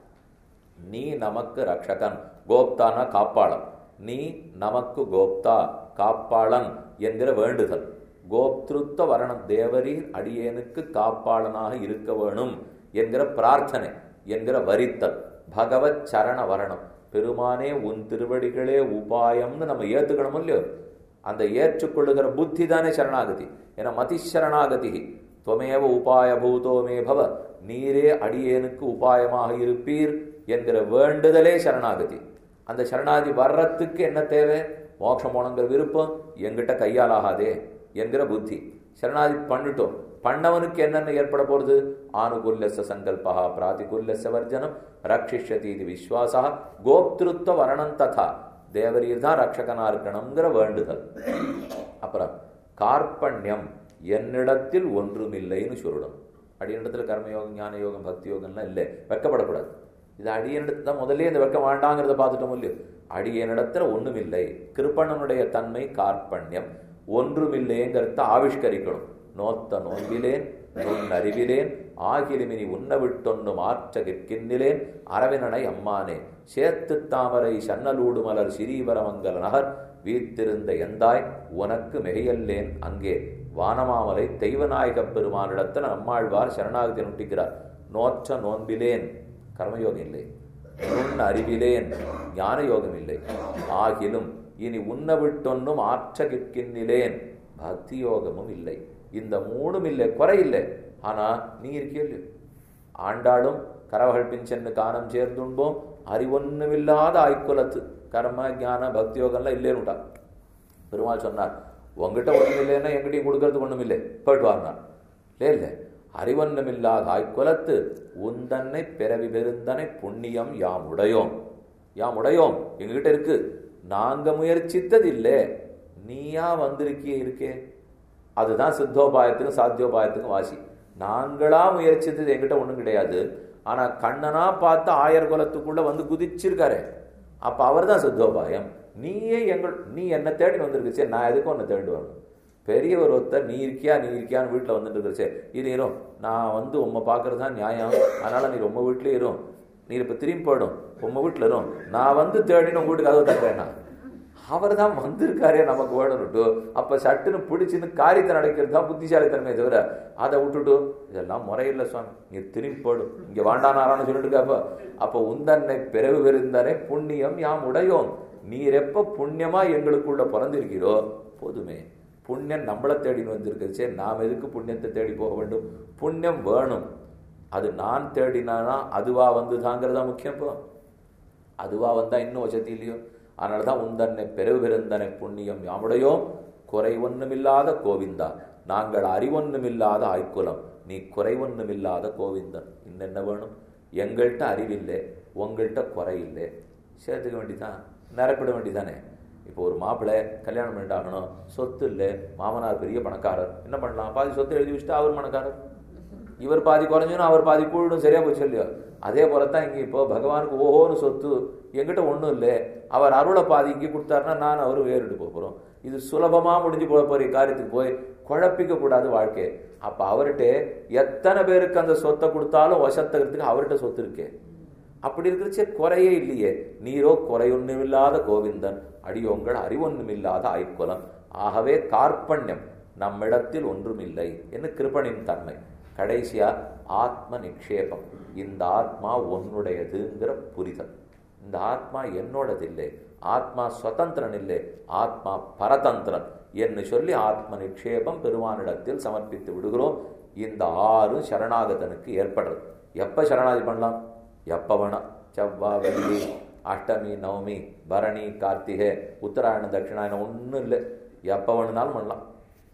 நீ நமக்கு ரக்ஷகன் கோப்தான காப்பாளன் நீ நமக்கு கோப்தா காப்பாளன் என்கிற வேண்டுதல் கோப்திருத்த வரணம் தேவரீர் அடியேனுக்கு காப்பாளனாக இருக்க வேணும் என்கிற பிரார்த்தனை என்கிற வரித்தல் பகவத் சரண வரணம் பெருமானே உன் திருவடிகளே உபாயம்னு நம்ம ஏத்துக்கணும் இல்லையோ அந்த ஏற்றுக்கொள்ளுகிற புத்தி தானே சரணாகதி ஏன்னா மதி சரணாகதி துவமேவ உபாய பூதோமே பவ நீரே அடியேனுக்கு உபாயமாக இருப்பீர் என்கிற வேண்டுதலே சரணாகதி அந்த சரணாகதி வர்றதுக்கு என்ன தேவை மோட்சம் போனங்கிற விருப்பம் எங்கிட்ட கையால் ஆகாதே என்கிற புத்தி சரணாகதி பண்ணிட்டோம் பண்ணவனுக்கு என்னென்ன ஏற்பட போறது ஆனுகூல்யச சங்கல்பா பிராதிகூல்யச வர்ஜனம் ரட்சிஷதி இது விஸ்வாசா கோப்திருத்வ வரணம் ததா தேவரீர் தான் ரட்சகனா இருக்கணுங்கிற வேண்டுதல் அப்புறம் கார்பண்யம் என்னிடத்தில் ஒன்றுமில்லைன்னு சொல்லணும் அடியனிடத்துல கர்மயோகம் ஞான யோகம் பக்தி யோகம்லாம் இல்லை வெக்கப்படக்கூடாது இது அடியனிடத்து தான் முதல்ல இந்த வெக்கம் வேண்டாங்கிறத பார்த்துட்டோம் இல்லையோ அடியனிடத்துல ஒண்ணுமில்லை கிருப்பணனுடைய தன்மை கார்பண்யம் ஒன்றுமில்லைங்கிறத ஆவிஷ்கரிக்கணும் நோத்த நோன்பிலேன் நுண் அறிவிலேன் ஆகிலுமினி உன்ன விட்டொன்னு மாற்ற கிற்கின்னிலேன் அரவினனை அம்மானே சேத்து தாமரை சன்னலூடு மலர் சிறீவரமங்கல நகர் வீத்திருந்த எந்தாய் உனக்கு மிகையல்லேன் அங்கே வானமாமலை தெய்வநாயகப் பெருமானிடத்தில் நம்மாழ்வார் சரணாகதி நுட்டிக்கிறார் நோற்ற நோன்பிலேன் கர்மயோகம் இல்லை நுண் அறிவிலேன் ஞான யோகம் இல்லை ஆகிலும் இனி உன்ன விட்டொன்னும் ஆற்ற கிற்கின்னிலேன் பக்தி யோகமும் இல்லை இந்த மூணும் இல்லை குறை இல்லை ஆனா நீ இருக்கியோ இல்லையோ ஆண்டாளும் கரவகள் பிஞ்சென்னு காணம் சேர்ந்துண்போம் அறிவொன்னுமில்லாத ஆய்க்குலத்து கர்ம ஞான பக்தி யோகம்லாம் இல்லைன்னுட்டா பெருமாள் சொன்னார் உங்ககிட்ட ஒன்றும் இல்லைன்னா எங்கிட்டையும் கொடுக்கறதுக்கு ஒன்றும் இல்லை போயிட்டு வாங்கினார் இல்லை இல்லை அறிவொன்னுமில்லாத ஆய்க்குலத்து உந்தன்னை பிறவி பெருந்தனை புண்ணியம் யாம் உடையோம் யாம் உடையோம் எங்ககிட்ட இருக்கு நாங்க முயற்சித்தது இல்லை நீயா வந்திருக்கியே இருக்கே அதுதான் சித்தோபாயத்துக்கும் சாத்தியோபாயத்துக்கும் வாசி நாங்களா முயற்சித்தது எங்கிட்ட ஒண்ணும் கிடையாது ஆனா கண்ணனா பார்த்து ஆயர் குலத்துக்குள்ள வந்து குதிச்சிருக்காரு அப்ப அவர் தான் சித்தோபாயம் நீயே எங்கள் நீ என்ன தேடி வந்திருக்கு சரி நான் எதுக்கும் உன்னை தேடி வரணும் பெரியவர் ஒருத்தர் நீ இருக்கியா நீ இருக்கியான்னு வீட்டில் வந்துட்டு இருக்கிற சரி இது இரும் நான் வந்து உம்மை பார்க்கறது தான் நியாயம் அதனால நீ ரொம்ப வீட்லயே இரும் நீ இப்போ திரும்பி போயிடும் உம்ம வீட்டில் இரும் நான் வந்து தேடின்னு உங்க வீட்டுக்கு கதவு தட்டுறேன்னா அவர் தான் வந்திருக்காரே நமக்கு வேணும்ட்டு அப்ப சட்டுன்னு பிடிச்சின்னு காரியத்தை நடக்கிறது தான் புத்திசாலித்தனமே தவிர அதை விட்டுட்டு இதெல்லாம் முறையில்லை சுவாமி நீ திரும்பி போடும் இங்க வாண்டானாரான்னு சொல்லிட்டு இருக்காப்ப அப்ப உந்தன்னை பிறகு பெருந்தனை புண்ணியம் யாம் உடையோம் நீர் எப்ப புண்ணியமா எங்களுக்குள்ள பிறந்திருக்கிறோ போதுமே புண்ணியம் நம்மளை தேடின்னு வந்திருக்கு சரி நாம் எதுக்கு புண்ணியத்தை தேடி போக வேண்டும் புண்ணியம் வேணும் அது நான் தேடினானா அதுவா வந்துதாங்கிறதா முக்கியம் இப்போ அதுவா வந்தா இன்னும் வசதி இல்லையோ அதனாலதான் உந்தன்னை பெரு பெருந்தனை புண்ணியம் யாமுடையோ குறை ஒண்ணுமில்லாத கோவிந்தா நாங்கள் அறிவொன்னுமில்லாத ஆய்க்குலம் நீ குறை ஒண்ணுமில்லாத கோவிந்தன் இன்னும் என்ன வேணும் எங்கள்கிட்ட அறிவில்லை உங்கள்கிட்ட குறை இல்லை சேர்த்துக்க வேண்டிதான் நிரப்பிட வேண்டிதானே இப்போ ஒரு மாப்பிள்ளை கல்யாணம் பண்ணிட்டாகணும் சொத்து இல்லை மாமனார் பெரிய பணக்காரர் என்ன பண்ணலாம் பாதி சொத்து எழுதி வச்சுட்டு அவர் பணக்காரர் இவர் பாதி குறைஞ்சுன்னு அவர் பாதி கூடும் சரியா போச்சு இல்லையோ அதே போலத்தான் இங்கே இப்போ பகவானுக்கு ஓஹோன்னு சொத்து என்கிட்ட ஒன்றும் இல்லை அவர் அருளை பாதி இங்கே கொடுத்தாருன்னா நான் அவரும் வேறுட்டு போக போகிறோம் இது சுலபமாக முடிஞ்சு போக போகிற காரியத்துக்கு போய் குழப்பிக்க கூடாது வாழ்க்கை அப்போ அவர்கிட்ட எத்தனை பேருக்கு அந்த சொத்தை கொடுத்தாலும் வசத்துக்கிறதுக்கு அவர்கிட்ட சொத்து இருக்கே அப்படி இருக்கிறச்சே குறையே இல்லையே நீரோ குறையொன்னுமில்லாத கோவிந்தன் அடியோங்கள் அறிவொன்னுமில்லாத ஐக்குலம் ஆகவே கார்பண்யம் நம்மிடத்தில் ஒன்றுமில்லை என்று கிருபணின் தன்மை கடைசியா ஆத்ம நிக்ஷேபம் இந்த ஆத்மா உன்னுடையதுங்கிற புரிதல் இந்த ஆத்மா என்னோடது இல்லை ஆத்மா சுதந்திரன் இல்லை ஆத்மா பரதந்திரன் என்று சொல்லி ஆத்ம நிக்ஷேபம் பெருமானிடத்தில் சமர்ப்பித்து விடுகிறோம் இந்த ஆறும் சரணாகதனுக்கு ஏற்படுறது எப்ப சரணாதி பண்ணலாம் எப்ப வேணாம் செவ்வாய் வெள்ளி அஷ்டமி நவமி பரணி கார்த்திகை உத்தராயணம் தட்சிணாயணம் ஒன்றும் இல்லை எப்போ வேணுனாலும் பண்ணலாம்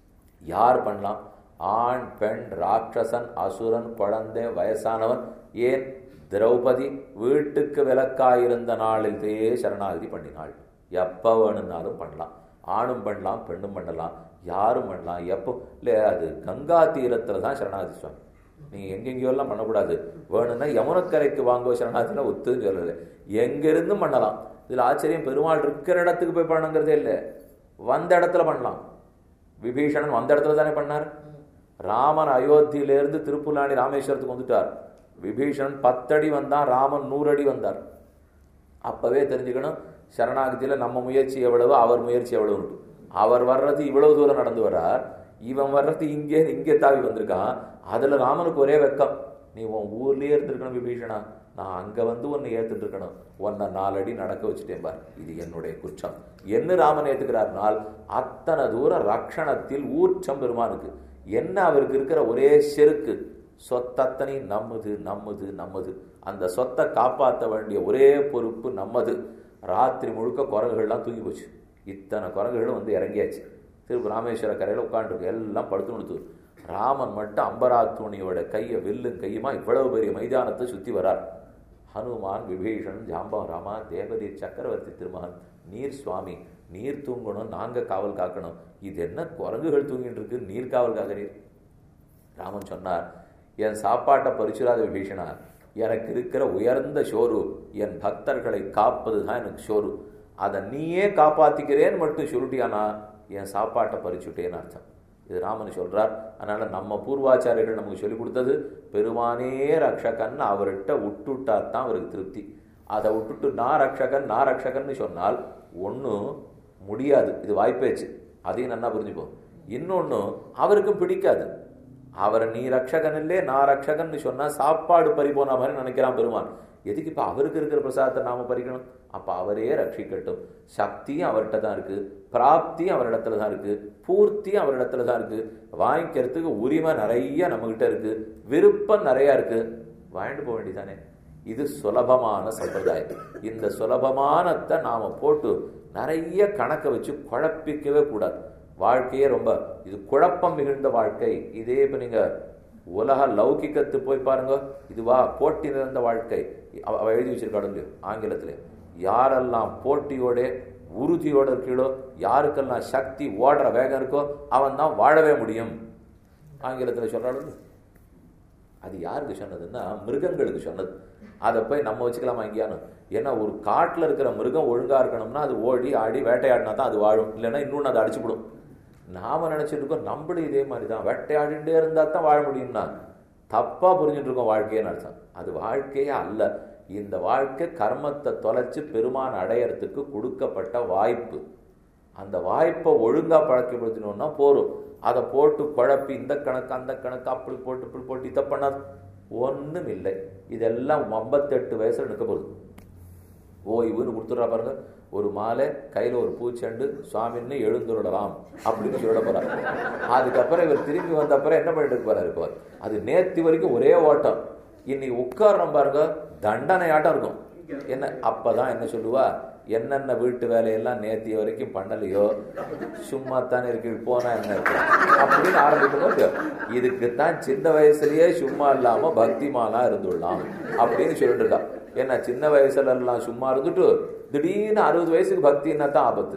யார் பண்ணலாம் ஆண் பெண் ராட்சசன் அசுரன் குழந்தை வயசானவன் ஏன் திரௌபதி வீட்டுக்கு விளக்காயிருந்த நாளிலேயே சரணாகதி பண்ணினாள் எப்போ வேணும்னாலும் பண்ணலாம் ஆணும் பண்ணலாம் பெண்ணும் பண்ணலாம் யாரும் பண்ணலாம் எப்போ இல்லை அது கங்கா தீரத்தில் தான் சரணாகதி சுவாமி நீங்கள் எங்கெங்கேயோ எல்லாம் பண்ணக்கூடாது வேணும்னா யமுனக்கரைக்கு வாங்கோ சரணாகதினா ஒத்துன்னு சொல்லலை எங்கிருந்தும் பண்ணலாம் இதில் ஆச்சரியம் பெருமாள் இருக்கிற இடத்துக்கு போய் பண்ணணுங்கிறதே இல்லை வந்த இடத்துல பண்ணலாம் விபீஷணன் வந்த இடத்துல தானே பண்ணார் ராமன் அயோத்தியிலேருந்து திருப்புலாணி ராமேஸ்வரத்துக்கு வந்துட்டார் விபீஷணன் பத்தடி வந்தான் ராமன் நூறு அடி வந்தார் அப்பவே தெரிஞ்சுக்கணும் சரணாகதியில் நம்ம முயற்சி எவ்வளவு அவர் முயற்சி எவ்வளவு அவர் வர்றது இவ்வளவு தூரம் நடந்து வர்றார் இவன் வர்றது இங்கே இங்கே தாவி வந்திருக்கான் அதுல ராமனுக்கு ஒரே வெக்கம் நீ உன் ஊர்லயே இருந்திருக்கணும் விபீஷணா நான் அங்க வந்து உன்னை ஏத்துட்டு இருக்கணும் உன்னை நாலடி நடக்க வச்சுட்டேன் பார் இது என்னுடைய குற்றம் என்ன ராமன் ஏத்துக்கிறார்னால் அத்தனை தூரம் ரக்ஷணத்தில் ஊர்ச்சம் பெருமானுக்கு என்ன அவருக்கு இருக்கிற ஒரே செருக்கு சொத்தத்தனை நம்மது நம்மது நம்மது அந்த சொத்தை காப்பாற்ற வேண்டிய ஒரே பொறுப்பு நம்மது ராத்திரி முழுக்க குரங்குகள்லாம் தூங்கி போச்சு இத்தனை குரங்குகளும் வந்து இறங்கியாச்சு திருப்பி ராமேஸ்வர கரையில் உட்காந்துருக்கு எல்லாம் படுத்து கொடுத்து ராமன் மட்டும் அம்பராத்துணியோட கையை வில்லும் கையுமா இவ்வளவு பெரிய மைதானத்தை சுற்றி வரார் ஹனுமான் விபீஷன் ஜாம்பவராமா தேவதி சக்கரவர்த்தி திருமகன் நீர் சுவாமி நீர் தூங்கணும் நாங்க காவல் காக்கணும் இது என்ன குரங்குகள் தூங்கிட்டு இருக்கு நீர் காவல் காக்கிறீர் ராமன் சொன்னார் என் சாப்பாட்டை பரிசுராத விபீஷணா எனக்கு இருக்கிற உயர்ந்த ஷோரு என் பக்தர்களை காப்பது தான் எனக்கு ஷோரு அதை நீயே காப்பாத்திக்கிறேன்னு மட்டும் சுருட்டியானா என் சாப்பாட்டை பறிச்சுட்டேன்னு அர்த்தம் இது ராமன் சொல்றார் அதனால நம்ம பூர்வாச்சாரியர்கள் நமக்கு சொல்லி கொடுத்தது பெருமானே ரக்ஷகன் அவர்கிட்ட விட்டுட்டா தான் அவருக்கு திருப்தி அதை விட்டுட்டு நான் ரக்ஷகன் நான் ரக்ஷகன்னு சொன்னால் ஒன்றும் முடியாது இது வாய்ப்பேச்சு அதையும் நல்லா புரிஞ்சுப்போம் இன்னொன்று அவருக்கும் பிடிக்காது அவரை நீ ரக்ஷகன் இல்லே நான் ரக்ஷகன்னு சொன்னா சாப்பாடு பறி போன மாதிரி நினைக்கிறான் பெருமான் எதுக்கு இப்போ அவருக்கு இருக்கிற பிரசாதத்தை நாம பறிக்கணும் அப்போ அவரே ரட்சிக்கட்டும் சக்தியும் அவர்கிட்ட தான் இருக்கு பிராப்தியும் அவரிடத்துல தான் இருக்கு பூர்த்தியும் அவரிடத்துல தான் இருக்கு வாங்கிக்கிறதுக்கு உரிமை நிறைய நம்மகிட்ட இருக்கு விருப்பம் நிறைய இருக்கு வாங்கிட்டு போக வேண்டியதானே இது சுலபமான சம்பிரதாயம் இந்த சுலபமானத்தை நாம போட்டு நிறைய கணக்கை வச்சு குழப்பிக்கவே கூடாது வாழ்க்கையே ரொம்ப இது குழப்பம் மிகுந்த வாழ்க்கை இதே இப்போ நீங்க உலக லௌகிக்கத்து போய் பாருங்க இதுவா போட்டி நிறைந்த வாழ்க்கை அவ அவ எழுதி வச்சிருக்காடு இல்லையோ ஆங்கிலத்துல யாரெல்லாம் போட்டியோட உறுதியோட இருக்கீளோ யாருக்கெல்லாம் சக்தி ஓடுற வேகம் இருக்கோ அவன் தான் வாழவே முடியும் ஆங்கிலத்தில் சொல்றாடு அது யாருக்கு சொன்னதுன்னா மிருகங்களுக்கு சொன்னது அதை போய் நம்ம வச்சுக்கலாமா எங்கேயானு ஏன்னா ஒரு காட்டில் இருக்கிற மிருகம் ஒழுங்கா இருக்கணும்னா அது ஓடி ஆடி வேட்டையாடினா தான் அது வாழும் இல்லைன்னா இன்னொன்று அதை அடிச்சுவிடும் நாம நினைச்சிட்டு இருக்கோம் நம்மளும் இதே மாதிரி தான் வேட்டையாடிட்டே இருந்தா தான் வாழ முடியும்னா தப்பா புரிஞ்சுட்டு இருக்கோம் வாழ்க்கைன்னு அர்த்தம் அது வாழ்க்கையே அல்ல இந்த வாழ்க்கை கர்மத்தை தொலைச்சு பெருமான் அடையறதுக்கு கொடுக்கப்பட்ட வாய்ப்பு அந்த வாய்ப்பை ஒழுங்கா பழக்கப்படுத்தினோம்னா போரும் அதை போட்டு குழப்பி இந்த கணக்கு அந்த கணக்கு அப்படி போட்டு இப்படி போட்டு இதை பண்ணாது ஒன்றும் இல்லை இதெல்லாம் ஐம்பத்தெட்டு வயசுல நிற்க போகுது ஓய்வுன்னு கொடுத்துட்றா பாருங்க ஒரு மாலை கையில் ஒரு பூச்செண்டு சுவாமின்னு எழுந்துருடலாம் அப்படின்னு சொல்ல போறார் அதுக்கப்புறம் இவர் திரும்பி வந்த அப்புறம் என்ன பண்ணிட்டு போறாரு இப்போ அது நேத்தி வரைக்கும் ஒரே ஓட்டம் இன்னைக்கு உட்காரணும் பாருங்க தண்டனை ஆட்டம் இருக்கும் என்ன அப்பதான் என்ன சொல்லுவா என்னென்ன வீட்டு வேலையெல்லாம் நேத்தி வரைக்கும் பண்ணலையோ சும்மா தானே இருக்கு போனா என்ன இருக்கு அப்படின்னு ஆரம்பிக்கும் இதுக்குத்தான் சின்ன வயசுலயே சும்மா இல்லாம பக்திமாலா இருந்துடலாம் அப்படின்னு சொல்லிட்டு இருக்கா ஏன்னா சின்ன வயசுல எல்லாம் சும்மா இருந்துட்டு திடீர்னு அறுபது வயசுக்கு பக்தின்னா தான் ஆபத்து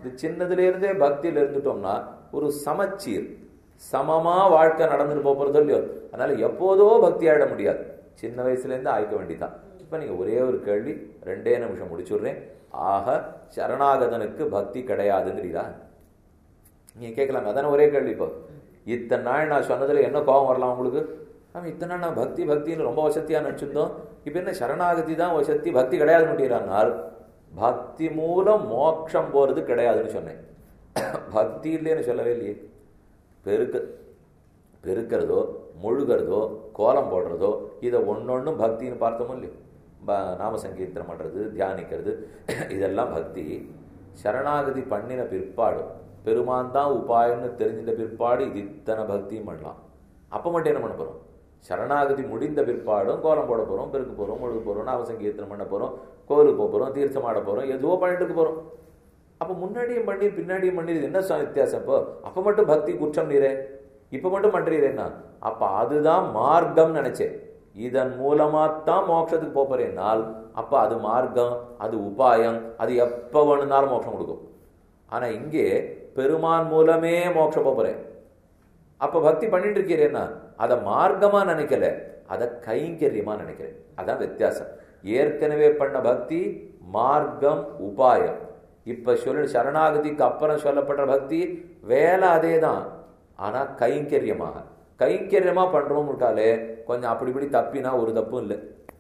இது சின்னதுலேருந்தே பக்தியில் இருந்துட்டோம்னா ஒரு சமச்சீர் சமமா வாழ்க்கை நடந்துட்டு போறது இல்லையோ அதனால எப்போதோ பக்தி ஆயிட முடியாது சின்ன வயசுலேருந்து ஆயிக்க வேண்டிதான் இப்போ நீங்கள் ஒரே ஒரு கேள்வி ரெண்டே நிமிஷம் முடிச்சுடுறேன் ஆக சரணாகதனுக்கு பக்தி கிடையாதுங்கிறீரா நீங்கள் கேட்கலாம் அதான ஒரே கேள்வி இப்போ இத்தனை நாள் நான் சொன்னதில் என்ன கோபம் வரலாம் உங்களுக்கு ஆமாம் இத்தனை நாள் நான் பக்தி பக்தின்னு ரொம்ப வசதியாக நினச்சிருந்தோம் இப்போ என்ன சரணாகதி தான் வசதி பக்தி கிடையாது முடிகிறானால் பக்தி மூலம் மோட்சம் போகிறது கிடையாதுன்னு சொன்னேன் பக்தி இல்லைன்னு சொல்லவே இல்லையே பெருக்க பெருக்கிறதோ முழுகிறதோ கோலம் போடுறதோ இதை ஒன்னொன்னும் பக்தின்னு பார்த்தோமோ இல்லையோ ப- நாம சங்கீர்த்தனம் பண்ணுறது தியானிக்கிறது இதெல்லாம் பக்தி சரணாகதி பண்ணின பிற்பாடு பெருமான் தான் உபாயம்னு தெரிஞ்சிட்ட பிற்பாடு இது இத்தனை பக்தியும் பண்ணலாம் அப்போ மட்டும் என்ன பண்ண போகிறோம் சரணாகதி முடிந்த பிற்பாடும் கோலம் போட போகிறோம் பெருக்க போகிறோம் முழுக போகிறோம் நாம சங்கீர்த்தனம் பண்ண போகிறோம் கோவிலுக்கு போக போகிறோம் தீர்த்தம் ஆட போகிறோம் எதுவோ பண்ணிட்டு இருக்க போகிறோம் அப்போ முன்னாடியும் பண்ணி பின்னாடியும் பண்ணி இது என்ன ச- வித்தியாசம் இப்போ அப்போ மட்டும் பக்தி குற்றம் நீரே இப்போ மட்டும் பண்றீரேன்னா அப்போ அதுதான் மார்க்கம் நினைச்சேன் இதன் மூலமாத்தான் மோட்சத்துக்கு போப் போறேன்னால் அப்போ அது மார்க்கம் அது உபாயம் அது எப்போ வேணும்னாலும் மோட்சம் கொடுக்கும் ஆனா இங்கே பெருமான் மூலமே மோட்சம் போப் போறேன் அப்ப பக்தி பண்ணிட்டு இருக்கிறேன்னா அதை மார்க்கமா நினைக்கல அதை கைங்கரியமா நினைக்கிறேன் அதான் வித்தியாசம் ஏற்கனவே பண்ண பக்தி மார்க்கம் உபாயம் இப்ப சொல்ல சரணாகதிக்கு அப்புறம் சொல்லப்பட்ட பக்தி வேலை அதே தான் ஆனா கைங்கரியமாக கைங்கரியமா பண்றோம் விட்டாலே கொஞ்சம் அப்படி இப்படி தப்பினா ஒரு தப்பும் இல்லை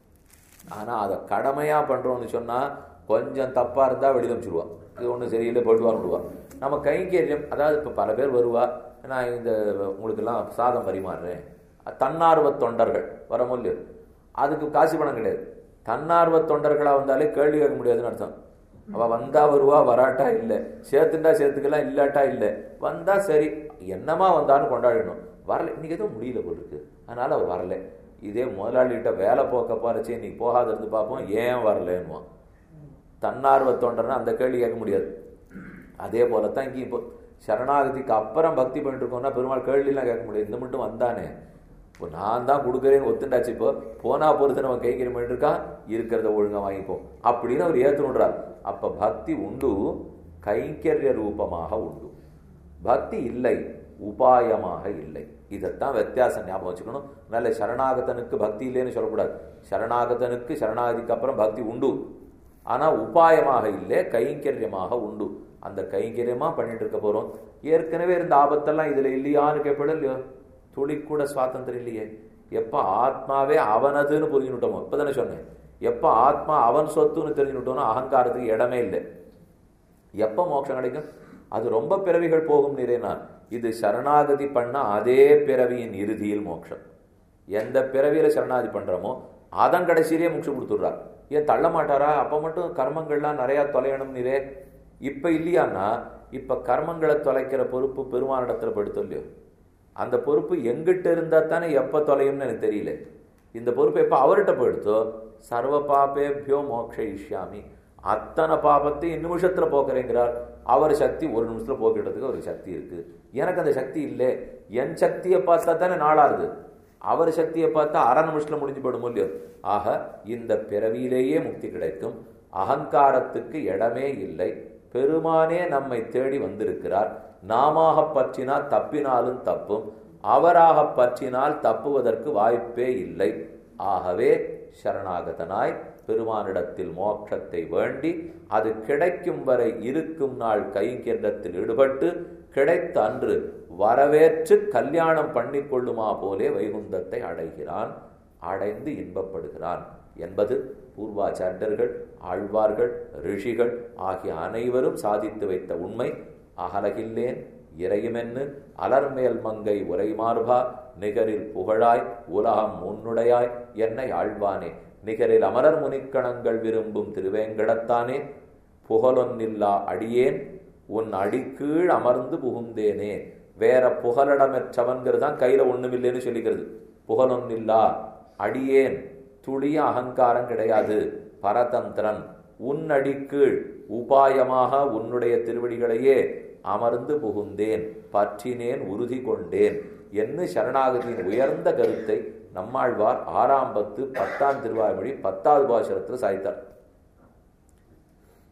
ஆனா அதை கடமையா பண்றோம்னு சொன்னா கொஞ்சம் தப்பா இருந்தா வெளியில அமைச்சிருவா இது ஒன்றும் சரியில்லை போட்டு விடுவா நம்ம கைங்கரியம் அதாவது இப்போ பல பேர் வருவா நான் இந்த உங்களுக்கெல்லாம் சாதம் பரிமாறுறேன் தன்னார்வ தொண்டர்கள் வர முடியும் அதுக்கு காசு பணம் கிடையாது தன்னார்வ தொண்டர்களா வந்தாலே கேள்வி கேட்க முடியாதுன்னு அர்த்தம் அவ வந்தா வருவா வராட்டா இல்லை சேர்த்துண்டா சேர்த்துக்கலாம் இல்லாட்டா இல்லை வந்தா சரி என்னமா வந்தான்னு கொண்டாடிடணும் வரல இன்னைக்கு எதுவும் முடியல போல இருக்கு அதனால அவர் வரல இதே முதலாளிகிட்ட வேலை போக்க போறச்சு இன்னைக்கு போகாத இருந்து பார்ப்போம் ஏன் வரலன்னுவான் தன்னார்வ தொண்டர்னா அந்த கேள்வி கேட்க முடியாது அதே போலத்தான் இங்கே இப்போ சரணாகதிக்கு அப்புறம் பக்தி பண்ணிட்டு இருக்கோம்னா பெருமாள் கேள்விலாம் கேட்க முடியாது இந்த மட்டும் வந்தானே இப்போ நான் தான் கொடுக்குறேன்னு ஒத்துண்டாச்சு இப்போ போனா பொறுத்து நம்ம கைக்கறி பண்ணிட்டு இருக்கா இருக்கிறத ஒழுங்கா வாங்கிப்போம் அப்படின்னு அவர் ஏற்றுனுன்றார் அப்ப பக்தி உண்டு கைங்கரிய ரூபமாக உண்டு பக்தி இல்லை உபாயமாக இல்லை இதைத்தான் வித்தியாசம் ஞாபகம் வச்சுக்கணும் நல்ல சரணாகதனுக்கு பக்தி இல்லைன்னு சொல்லக்கூடாது சரணாகதனுக்கு சரணாகதிக்கு அப்புறம் பக்தி உண்டு ஆனா உபாயமாக இல்லை கைங்கரியமாக உண்டு அந்த கைங்கரியமா பண்ணிட்டு இருக்க போறோம் ஏற்கனவே இருந்த ஆபத்தெல்லாம் இதுல இல்லையான்னு கேட்பட இல்லையோ துளி கூட சுவாதந்திரம் இல்லையே எப்ப ஆத்மாவே அவனதுன்னு புரிஞ்சுட்டோமோ இப்பதானே சொன்னேன் எப்ப ஆத்மா அவன் சொத்துன்னு தெரிஞ்சுட்டோம்னா அகங்காரத்துக்கு இடமே இல்லை எப்ப மோட்சம் கிடைக்கும் அது ரொம்ப பிறவிகள் போகும் நிறைனான் இது சரணாகதி பண்ண அதே பிறவியின் இறுதியில் மோட்சம் எந்த பிறவியில சரணாகதி பண்றோமோ அதன் கடைசியிலே மோட்சம் கொடுத்துடுறார் ஏன் தள்ள மாட்டாரா அப்ப மட்டும் கர்மங்கள்லாம் நிறைய தொலையணும் நீரே இப்ப இல்லையான்னா இப்ப கர்மங்களை தொலைக்கிற பொறுப்பு பெருமானிடத்துல படுத்தோ இல்லையோ அந்த பொறுப்பு எங்கிட்ட இருந்தா தானே எப்ப தொலையும்னு எனக்கு தெரியல இந்த பொறுப்பு எப்ப அவர்கிட்ட போயிடுத்தோ சர்வ பாபேபியோ மோக்ஷயிஷ்யாமி அத்தனை பாபத்தை நிமிஷத்துல போக்குறேங்கிறார் அவர் சக்தி ஒரு நிமிஷத்துல போக்கிடுறதுக்கு ஒரு சக்தி இருக்கு எனக்கு அந்த சக்தி இல்லை என் சக்தியை பார்த்தா தானே நாளாருது அவர் சக்தியை பார்த்தா அரை நிமிஷத்துல முடிஞ்சு போயிடும் இல்லையோ ஆக இந்த பிறவியிலேயே முக்தி கிடைக்கும் அகங்காரத்துக்கு இடமே இல்லை பெருமானே நம்மை தேடி வந்திருக்கிறார் நாமாக பற்றினால் தப்பினாலும் தப்பும் அவராக பற்றினால் தப்புவதற்கு வாய்ப்பே இல்லை ஆகவே சரணாகதனாய் பெருமானிடத்தில் மோட்சத்தை வேண்டி அது கிடைக்கும் வரை இருக்கும் நாள் கைங்கரியத்தில் ஈடுபட்டு கிடைத்த அன்று வரவேற்று கல்யாணம் பண்ணிக்கொள்ளுமா போலே வைகுந்தத்தை அடைகிறான் அடைந்து இன்பப்படுகிறான் என்பது பூர்வாச்சாரியர்கள் ஆழ்வார்கள் ரிஷிகள் ஆகிய அனைவரும் சாதித்து வைத்த உண்மை அகலகில்லேன் இறையுமென்னு அலர்மேல் மங்கை உரைமார்பா நிகரில் புகழாய் உலகம் உன்னுடையாய் என்னை ஆழ்வானே நிகரில் அமரர் முனிக்கணங்கள் விரும்பும் திருவேங்கடத்தானே புகழொன்னில்லா அடியேன் உன் அடிக்கீழ் அமர்ந்து புகுந்தேனே வேற புகலிடமற்றவன்கிறதான் கையில ஒண்ணுமில்லைன்னு சொல்லிக்கிறது புகழொன்னில்லா அடியேன் துளிய அகங்காரம் கிடையாது பரதந்திரன் உன் அடிக்கீழ் உபாயமாக உன்னுடைய திருவடிகளையே அமர்ந்து புகுந்தேன் பற்றினேன் உறுதி கொண்டேன் என்று சரணாகதியின் உயர்ந்த கருத்தை நம்மாழ்வார் ஆறாம் பத்து பத்தாம் திருவாய்மொழி பத்தாவது பாசுரத்தில் சாய்த்தார்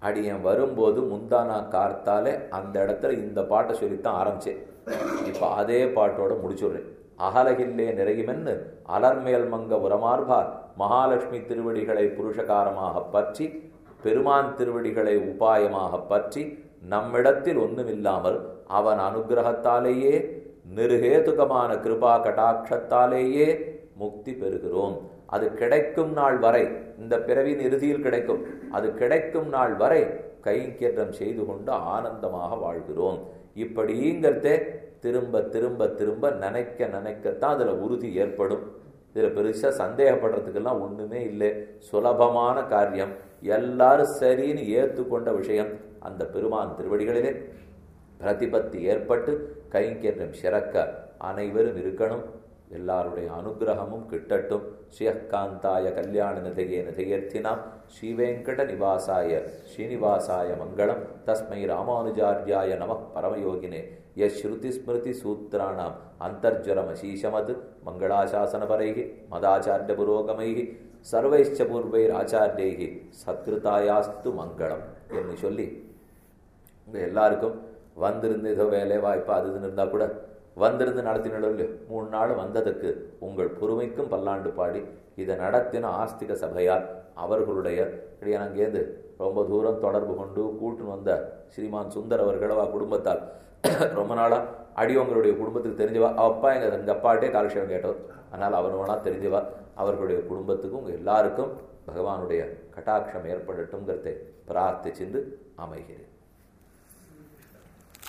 அடியன் வரும்போது முந்தானா கார்த்தாலே அந்த இடத்துல இந்த பாட்டை சொல்லித்தான் ஆரம்பிச்சேன் இப்போ அதே பாட்டோட முடிச்சுடுறேன் அகலகில்லே நிறையுமென்னு அலர்மேல் மங்க உரமார்பார் மகாலட்சுமி திருவடிகளை புருஷகாரமாக பற்றி பெருமான் திருவடிகளை உபாயமாக பற்றி நம்மிடத்தில் ஒன்றுமில்லாமல் அவன் அனுகிரகத்தாலேயே நிருகேதுகமான கிருபா கடாட்சத்தாலேயே முக்தி பெறுகிறோம் அது கிடைக்கும் நாள் வரை இந்த பிறவின் இறுதியில் கிடைக்கும் அது கிடைக்கும் நாள் வரை கைங்கேற்றம் செய்து கொண்டு ஆனந்தமாக வாழ்கிறோம் இப்படிங்கிறதே திரும்ப திரும்ப திரும்ப நினைக்க நினைக்கத்தான் அதில் உறுதி ஏற்படும் இதில் பெருசாக சந்தேகப்படுறதுக்கெல்லாம் ஒன்றுமே இல்லை சுலபமான காரியம் எல்லாரும் சரின்னு ஏற்றுக்கொண்ட விஷயம் அந்த பெருமான் திருவடிகளிலே பிரதிபத்தி ஏற்பட்டு கைங்கேற்றம் சிறக்க அனைவரும் இருக்கணும் எல்லாருடைய அனுகிரகமும் கிட்டட்டும் ஸ்ரீயக்காந்தாய கல்யாண நிதையே நிதையர்த்தினாம் ஸ்ரீவேங்கட நிவாசாய ஸ்ரீனிவாசாய மங்களம் தஸ்மை ராமானுஜாரியாய நம பரமயோகினே யஸ்ருதி ஸ்மிருதி சூத்திராணாம் அந்தர்ஜரமசீஷமத் மங்களாசாசனபரைः மதாச்சாரிய புரோகமைः சர்வைச்ச பூர்வைராச்சாரியைः சத்ருதாயாஸ்து மங்களம் என்று சொல்லி உங்க எல்லாருக்கும் வந்திருந்து ஏதோ வேலை வாய்ப்பா அது இதுன்னு இருந்தால் கூட வந்திருந்து நடத்தினோ இல்லையோ மூணு நாள் வந்ததுக்கு உங்கள் பொறுமைக்கும் பல்லாண்டு பாடி இதை நடத்தின ஆஸ்திக சபையால் அவர்களுடைய அங்கேருந்து ரொம்ப தூரம் தொடர்பு கொண்டு கூட்டுன்னு வந்த ஸ்ரீமான் சுந்தர் அவர்களவா குடும்பத்தால் ரொம்ப நாளாக அடியவங்களுடைய குடும்பத்துக்கு தெரிஞ்சவா அவ அப்பா எங்கள் எங்கள் அப்பாட்டே காலக்ஷேபம் கேட்டவர் அதனால் அவர் வேணா தெரிஞ்சவா அவர்களுடைய குடும்பத்துக்கும் உங்கள் எல்லாருக்கும் பகவானுடைய கட்டாட்சம் ஏற்படட்டும்ங்கிறதை பிரார்த்திச்சிந்து அமைகிறேன்